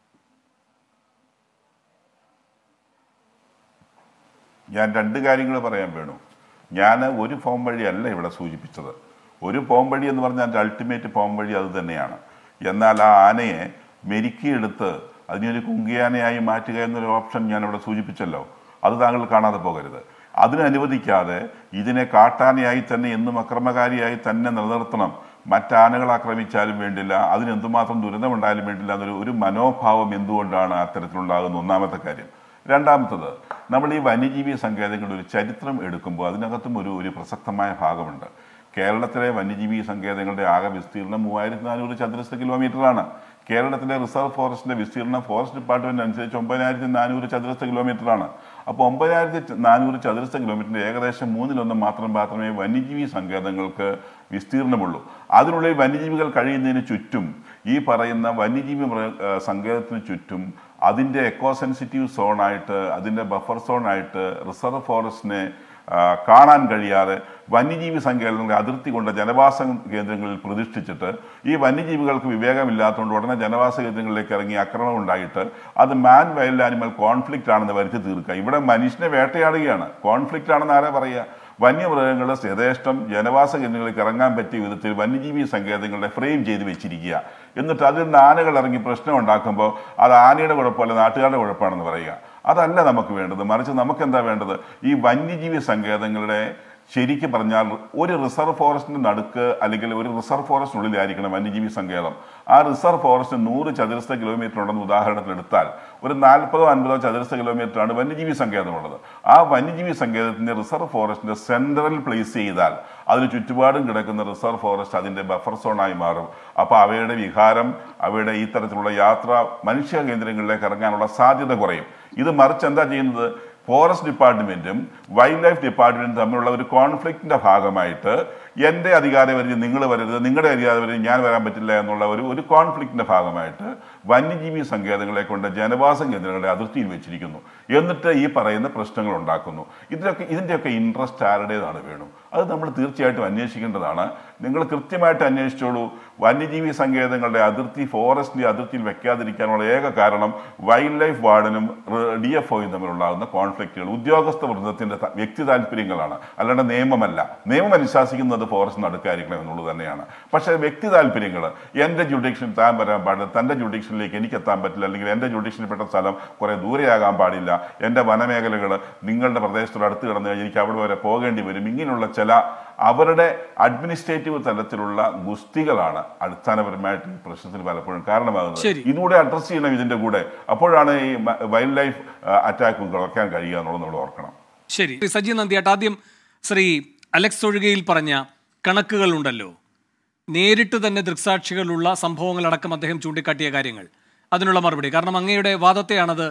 ഞാൻ രണ്ട് കാര്യങ്ങൾ പറയാൻ വേണു ഞാൻ ഒരു ഫോം വഴിയല്ല ഇവിടെ സൂചിപ്പിച്ചത് ഒരു ഫോം വഴി എന്ന് പറഞ്ഞാൽ അതിൻ്റെ അൾട്ടിമേറ്റ് ഫോം വഴി അത് തന്നെയാണ് എന്നാൽ ആ ആനയെ മെരുക്കിയെടുത്ത് അതിനൊരു കുങ്കിയാനയായി മാറ്റുക എന്നൊരു ഓപ്ഷൻ ഞാൻ ഇവിടെ സൂചിപ്പിച്ചല്ലോ അത് താങ്കൾ കാണാതെ പോകരുത് അതിനനുവദിക്കാതെ ഇതിനെ കാട്ടാനയായി തന്നെ എന്നും അക്രമകാരിയായി തന്നെ നിലനിർത്തണം മറ്റാനകൾ ആക്രമിച്ചാലും വേണ്ടില്ല അതിന് എന്തുമാത്രം ദുരിതമുണ്ടായാലും വേണ്ടില്ല എന്നൊരു ഒരു മനോഭാവം എന്തുകൊണ്ടാണ് അത്തരത്തിലുണ്ടാകുന്ന ഒന്നാമത്തെ കാര്യം രണ്ടാമത്തത് നമ്മൾ ഈ വന്യജീവി സങ്കേതങ്ങളുടെ ഒരു ചരിത്രം എടുക്കുമ്പോൾ അതിനകത്തും ഒരു ഒരു പ്രസക്തമായ ഭാഗമുണ്ട് കേരളത്തിലെ വന്യജീവി സങ്കേതങ്ങളുടെ ആകെ വിസ്തീർണം മൂവായിരത്തി നാനൂറ് ചതുരശ്ര കിലോമീറ്ററാണ് കേരളത്തിലെ റിസർവ് ഫോറസ്റ്റിന്റെ വിസ്തീർണം ഫോറസ്റ്റ് ഡിപ്പാർട്ട്മെന്റ് അനുസരിച്ച് ഒമ്പതിനായിരത്തി നാനൂറ് ചതുരശ്ര കിലോമീറ്ററാണ് അപ്പോൾ ഒമ്പതിനായിരത്തി നാനൂറ് ചതുരശ്ര കിലോമീറ്ററിന്റെ ഏകദേശം മൂന്നിലൊന്ന് മാത്രം മാത്രമേ വന്യജീവി സങ്കേതങ്ങൾക്ക് വിസ്തീർണമുള്ളൂ അതിനുള്ളിൽ വന്യജീവികൾ കഴിയുന്നതിന് ചുറ്റും ഈ പറയുന്ന വന്യജീവി മൃഗ ഏഹ് സങ്കേതത്തിന് ചുറ്റും അതിൻ്റെ എക്കോ സെൻസിറ്റീവ് സോണായിട്ട് അതിൻ്റെ ബഫർ സോണായിട്ട് റിസർവ് ഫോറസ്റ്റിനെ ആ, കാണാൻ കഴിയാതെ വന്യജീവി സങ്കേതങ്ങളുടെ അതിർത്തി കൊണ്ട് ജനവാസ കേന്ദ്രങ്ങളിൽ പ്രതിഷ്ഠിച്ചിട്ട് ഈ വന്യജീവികൾക്ക് വിവേകമില്ലാത്തതുകൊണ്ട് ഉടനെ ജനവാസ കേന്ദ്രങ്ങളിലേക്ക് ഇറങ്ങി ആക്രമണം ഉണ്ടായിട്ട് അത് മാൻ വൈൽഡ് ആനിമൽ കോൺഫ്ലിക്റ്റ് ആണെന്ന് വരുത്തി തീർക്കുക ഇവിടെ മനുഷ്യനെ വേട്ടയാടുകയാണ് കോൺഫ്ലിക്റ്റ് ആണെന്ന് ആരാ പറയുക വന്യമൃഗങ്ങൾ യഥേഷ്ടം ജനവാസ കേന്ദ്രങ്ങളിലേക്ക് ഇറങ്ങാൻ പറ്റിയ വിധത്തിൽ വന്യജീവി സങ്കേതങ്ങളുടെ ഫ്രെയിം ചെയ്ത് വെച്ചിരിക്കുക എന്നിട്ട് അതിൽ നിന്ന് ആനകൾ ഇറങ്ങി പ്രശ്നം ഉണ്ടാക്കുമ്പോൾ അത് ആനയുടെ കുഴപ്പമല്ല നാട്ടുകാരുടെ കുഴപ്പമാണെന്ന് പറയുക അതല്ല നമുക്ക് വേണ്ടത് മറിച്ച് നമുക്ക് എന്താ വേണ്ടത് ഈ വന്യജീവി സങ്കേതങ്ങളുടെ ശരിക്കും പറഞ്ഞാൽ ഒരു റിസർവ് ഫോറസ്റ്റിന്റെ നടുക്ക് അല്ലെങ്കിൽ ഒരു റിസർവ് ഫോറസ്റ്റിനുള്ളിലായിരിക്കണം വന്യജീവി സങ്കേതം ആ റിസർവ് ഫോറസ്റ്റ് നൂറ് ചതുരശ്ര കിലോമീറ്റർ ഉണ്ടെന്ന് ഉദാഹരണത്തിന് എടുത്താൽ ഒരു നാൽപ്പതോ അൻപതോ ചതുരശ്ര കിലോമീറ്ററാണ് വന്യജീവി സങ്കേതമുള്ളത് ആ വന്യജീവി സങ്കേതത്തിന്റെ റിസർവ് ഫോറസ്റ്റിന്റെ സെൻട്രൽ പ്ലേസ് ചെയ്താൽ അതിന് ചുറ്റുപാടും കിടക്കുന്ന റിസർവ് ഫോറസ്റ്റ് അതിന്റെ ബഫർ സോണായി മാറും അപ്പോൾ അവയുടെ വിഹാരം അവയുടെ ഈ തരത്തിലുള്ള യാത്ര മനുഷ്യ കേന്ദ്രങ്ങളിലേക്ക് ഇറങ്ങാനുള്ള സാധ്യത കുറയും ഇത് മറിച്ച് എന്താ ചെയ്യുന്നത് ഫോറസ്റ്റ് ഡിപ്പാർട്ട്മെന്റും വൈൽഡ് ലൈഫ് ഡിപ്പാർട്ട്മെന്റും തമ്മിലുള്ള ഒരു കോൺഫ്ലിക്റ്റിന്റെ ഭാഗമായിട്ട് എൻ്റെ അധികാരം വരെ നിങ്ങൾ വരരുത് നിങ്ങളുടെ അധികാരം വരെ ഞാൻ വരാൻ പറ്റില്ല എന്നുള്ള ഒരു ഒരു കോൺഫ്ലിക്റ്റിന്റെ ഭാഗമായിട്ട് വന്യജീവി സങ്കേതങ്ങളെ കൊണ്ട് ജനവാസ കേന്ദ്രങ്ങളുടെ അതിർത്തിയിൽ വെച്ചിരിക്കുന്നു എന്നിട്ട് ഈ പറയുന്ന പ്രശ്നങ്ങൾ ഉണ്ടാക്കുന്നു ഇതിനൊക്കെ ഇതിൻ്റെയൊക്കെ ഇൻട്രസ്റ്റ് ആരുടേതാണ് വേണു അത് നമ്മൾ തീർച്ചയായിട്ടും അന്വേഷിക്കേണ്ടതാണ് നിങ്ങൾ കൃത്യമായിട്ട് അന്വേഷിച്ചോളൂ വന്യജീവി സങ്കേതങ്ങളുടെ അതിർത്തി ഫോറസ്റ്റിന്റെ അതിർത്തിയിൽ വെക്കാതിരിക്കാനുള്ള ഏക കാരണം വൈൽഡ് ലൈഫ് വാർഡനും ഡി എഫ് ഒയും തമ്മിലുണ്ടാകുന്ന കോൺഫ്ലിക്റ്റുകൾ ഉദ്യോഗസ്ഥ വൃന്ദത്തിന്റെ ത- വ്യക്തി താല്പര്യങ്ങളാണ് അല്ലാണ്ട് നിയമമല്ല നിയമം അനുശാസിക്കുന്നത് ഫോറസ്റ്റ് നടുക്കായിരിക്കണം എന്നുള്ളത് തന്നെയാണ് പക്ഷേ വ്യക്തി താല്പര്യങ്ങൾ എൻ്റെ ജുഡീഷ്യൻ താൻ വരാൻ പാടില്ല തൻ്റെ ജുഡീഷ്യനിലേക്ക് എനിക്ക് എത്താൻ പറ്റില്ല അല്ലെങ്കിൽ എൻ്റെ ജുഡീഷ്യനിൽപ്പെട്ട സ്ഥലം കുറെ ദൂരെയാകാൻ പാടില്ല എൻ്റെ വനമേഖലകൾ നിങ്ങളുടെ പ്രദേശത്തോട് അടുത്ത് കിടന്നു കഴിഞ്ഞാൽ എനിക്ക് അവിടെ വരെ പോകേണ്ടി വരും ഇങ്ങനെയുള്ള ചില അവരുടെ അഡ്മിനിസ്ട്രേറ്റീവ് തലത്തിലുള്ള ഗുസ്തികളാണ് അടിസ്ഥാനപരമായിട്ട് ഈ പ്രശ്നത്തിന് പലപ്പോഴും കാരണമാകുന്നത് ശരി. ഇതുകൂടെ അഡ്രസ് ചെയ്യണം ഇതിന്റെ കൂടെ അപ്പോഴാണ് ഈ വൈൽഡ് ലൈഫ് അറ്റാക്ക് കുറയ്ക്കാൻ കഴിയുക എന്നുള്ളത് നമ്മൾ ഓർക്കണം ശരി ശ്രീ സജി നന്ദിയാട്ട് ആദ്യം ശ്രീ അലക്സ് ഒഴുകയിൽ പറഞ്ഞ കണക്കുകളുണ്ടല്ലോ നേരിട്ട് തന്നെ ദൃക്സാക്ഷികളുള്ള സംഭവങ്ങളടക്കം അദ്ദേഹം ചൂണ്ടിക്കാട്ടിയ കാര്യങ്ങൾ അതിനുള്ള മറുപടി കാരണം അങ്ങയുടെ വാദത്തെയാണത്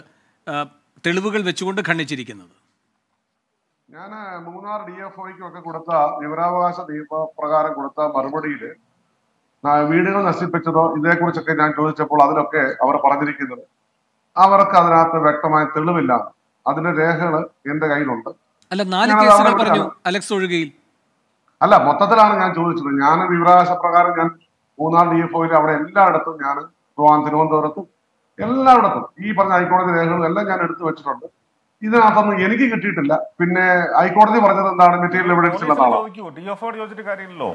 ആ, തെളിവുകൾ വെച്ചുകൊണ്ട് ഖണ്ഡിച്ചിരിക്കുന്നത് ഞാൻ മൂന്നാർ ഡി എഫ് ഒക്കും ഒക്കെ കൊടുത്ത വിവരാവകാശ നിയമപ്രകാരം കൊടുത്ത മറുപടിയില് ന- വീടുകൾ നശിപ്പിച്ചതോ ഇതേക്കുറിച്ചൊക്കെ ഞാൻ ചോദിച്ചപ്പോൾ അതിലൊക്കെ അവർ പറഞ്ഞിരിക്കുന്നത് അവർക്ക് അതിനകത്ത് വ്യക്തമായ തെളിവില്ല അതിന്റെ രേഖകൾ എന്റെ കയ്യിലുണ്ട് അല്ല നാല് ഞാൻ കേസുകൾ അവിടെ പറഞ്ഞു വിളിക്കാം. അലക്സ് ഒഴികയിൽ അല്ല മൊത്തത്തിലാണ് ഞാൻ ചോദിച്ചത് ഞാൻ വിവരാവകാശ പ്രകാരം ഞാൻ മൂന്നാർ ഡി എഫ് ഒയിൽ അവിടെ എല്ലായിടത്തും ഞാൻ ട്രിവാൻ തിരുവനന്തപുരത്തും എല്ലായിടത്തും ഈ പറഞ്ഞ ഹൈക്കോടതി രേഖകളും എല്ലാം ഞാൻ എടുത്തു വെച്ചിട്ടുണ്ട് ഇതിനകത്തൊന്നും എനിക്ക് കിട്ടിയിട്ടില്ല പിന്നെ ഹൈക്കോടതി പറഞ്ഞത് എന്താണ് മെറ്റീരിയൽ എവിഡൻസ് ഉള്ളതാണ് ചോദിക്കൂ ഡി എഫ് ഓട് ചോദിച്ചിട്ട് കാര്യമില്ലല്ലോ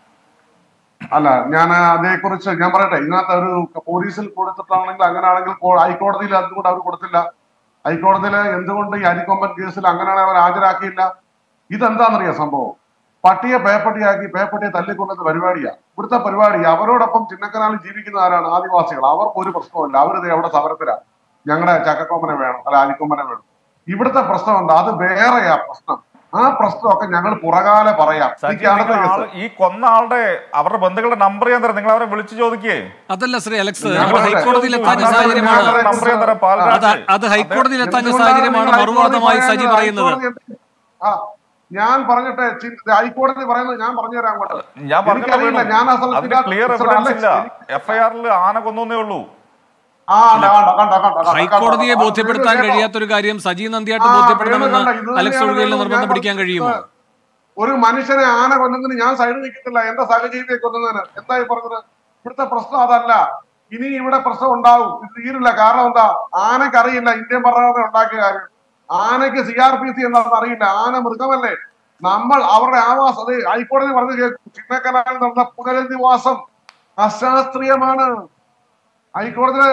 അല്ല ഞാൻ അതേക്കുറിച്ച് ഞാൻ പറയട്ടെ ഇതിനകത്ത് ഒരു പോലീസിൽ കൊടുത്തിട്ടാണെങ്കിൽ അങ്ങനെയാണെങ്കിൽ കോ- ഹൈക്കോടതിയിൽ അതുകൊണ്ട് അവർ കൊടുത്തില്ല ഹൈക്കോടതിയിൽ എന്തുകൊണ്ട് ഈ അരിക്കൊമ്പൻ കേസിൽ അങ്ങനെയാണെങ്കിൽ അവർ ഹാജരാക്കിയില്ല ഇതെന്താണെന്നറിയാം സംഭവം പട്ടിയെ പേപ്പട്ടിയാക്കി പേപ്പട്ടിയെ തല്ലിക്കൊണ്ടുന്ന പരിപാടിയാ ഇവിടുത്തെ പരിപാടി അവരോടൊപ്പം ചിന്നക്കനാലിൽ ജീവിക്കുന്ന ആരാണ് ആദിവാസികൾ അവർക്ക് ഒരു പ്രശ്നമില്ല അവരിത് എവിടെ സമരത്തിലാ ഞങ്ങളുടെ ചക്കക്കൊമ്പനെ വേണം അല്ല അരിക്കൊമ്പനെ വേണം ഇവിടുത്തെ പ്രശ്നം എന്താ അത് വേറെയാ പ്രശ്നം ആ പ്രശ്നമൊക്കെ ഞങ്ങൾ പുറകാലെ പറയാം ഈ സജി കേരളത്തിലെ നിങ്ങൾ കേസ് ആള് ഈ കൊന്ന ആളുടെ അവരുടെ ബന്ധുക്കളുടെ നമ്പർ ചെയ്യാൻ തരാം നിങ്ങൾ അവരെ വിളിച്ചു ചോദിക്കേ അതല്ല ശ്രീ അലക്സ് ഞാൻ അത് പറയട്ടെ. ഹൈക്കോടതിയിൽ എത്താഞ്ഞ ഞാൻ സാഹചര്യമാണ് പറയട്ടെ. നമ്പർ ചെയ്യാൻ തരാം അത് പാൽരാജ് അത് ഹൈക്കോടതിയിൽ എത്താഞ്ഞ എന്തുകൊണ്ടാണ് സാഹചര്യമാണ് നിങ്ങൾ മറുവാദമായി ഹൈക്കോടതി സജി പറയുന്നത് ഹൈക്കോടതി ആ, ഞാൻ പറഞ്ഞിട്ടെ ചി- ഹൈക്കോടതി പറയുന്നത് ഞാൻ പറഞ്ഞുതരാം അങ്ങോട്ട് ഞാൻ എനിക്കറിയില്ല പറഞ്ഞില്ല ഞാൻ ആ അതിന് സ്ഥലത്തില്ല ക്ലിയർ മിസ്റ്റർ എവിഡൻസ് അലക്സ്, ഇല്ല എനിക്ക് എഫ്ഐആറിൽ ആന കൊന്നേ ഉള്ളൂ ആ കണ്ടോ, കണ്ടോ, കണ്ടോ, കണ്ടോ, കണ്ടോ, ഹൈക്കോടതിയെ കണ്ടോ. ബോധ്യപ്പെടുത്താൻ കേട്ടോ? കഴിയാത്തൊരു കാര്യം സജി നന്ദിയായിട്ട് ആ, ബോധ്യപ്പെടുത്തണമെന്ന് വേണു കണ്ടോ, ഇത് അലക്സ് തന്നെയാണ് ഒഴുകയിൽ വേണു നിർബന്ധം ഞാൻ പിടിക്കാൻ കഴിയുമോ പറഞ്ഞത്. ഒരു മനുഷ്യനെ ആന കൊല്ലുന്നതിന് ഞാൻ സൈഡ് നിൽക്കുന്നില്ല എന്റെ സഹജീവിയെ കൊല്ലുന്നതിന് എന്തായി പറഞ്ഞത് ഇവിടുത്തെ പ്രശ്നം അതല്ല ഇനി ഇവിടെ പ്രശ്നം ഉണ്ടാവും ഇത് തീരില്ല കാരണം എന്താ ആനക്ക് അറിയില്ല ഇന്ത്യൻ ഭരണഘടന ഉണ്ടാക്കിയ കാര്യം ആനയ്ക്ക് സി ആർ പി സി എന്താണെന്ന് അറിയില്ല ആന മൃഗമല്ലേ നമ്മൾ അവരുടെ ആവാസം അത് ഹൈക്കോടതി പറഞ്ഞു കേൾക്കും ചിന്നക്കനാലിൽ നടന്ന പുനരധിവാസം അശാസ്ത്രീയമാണ് ഹൈക്കോടതിയിലെ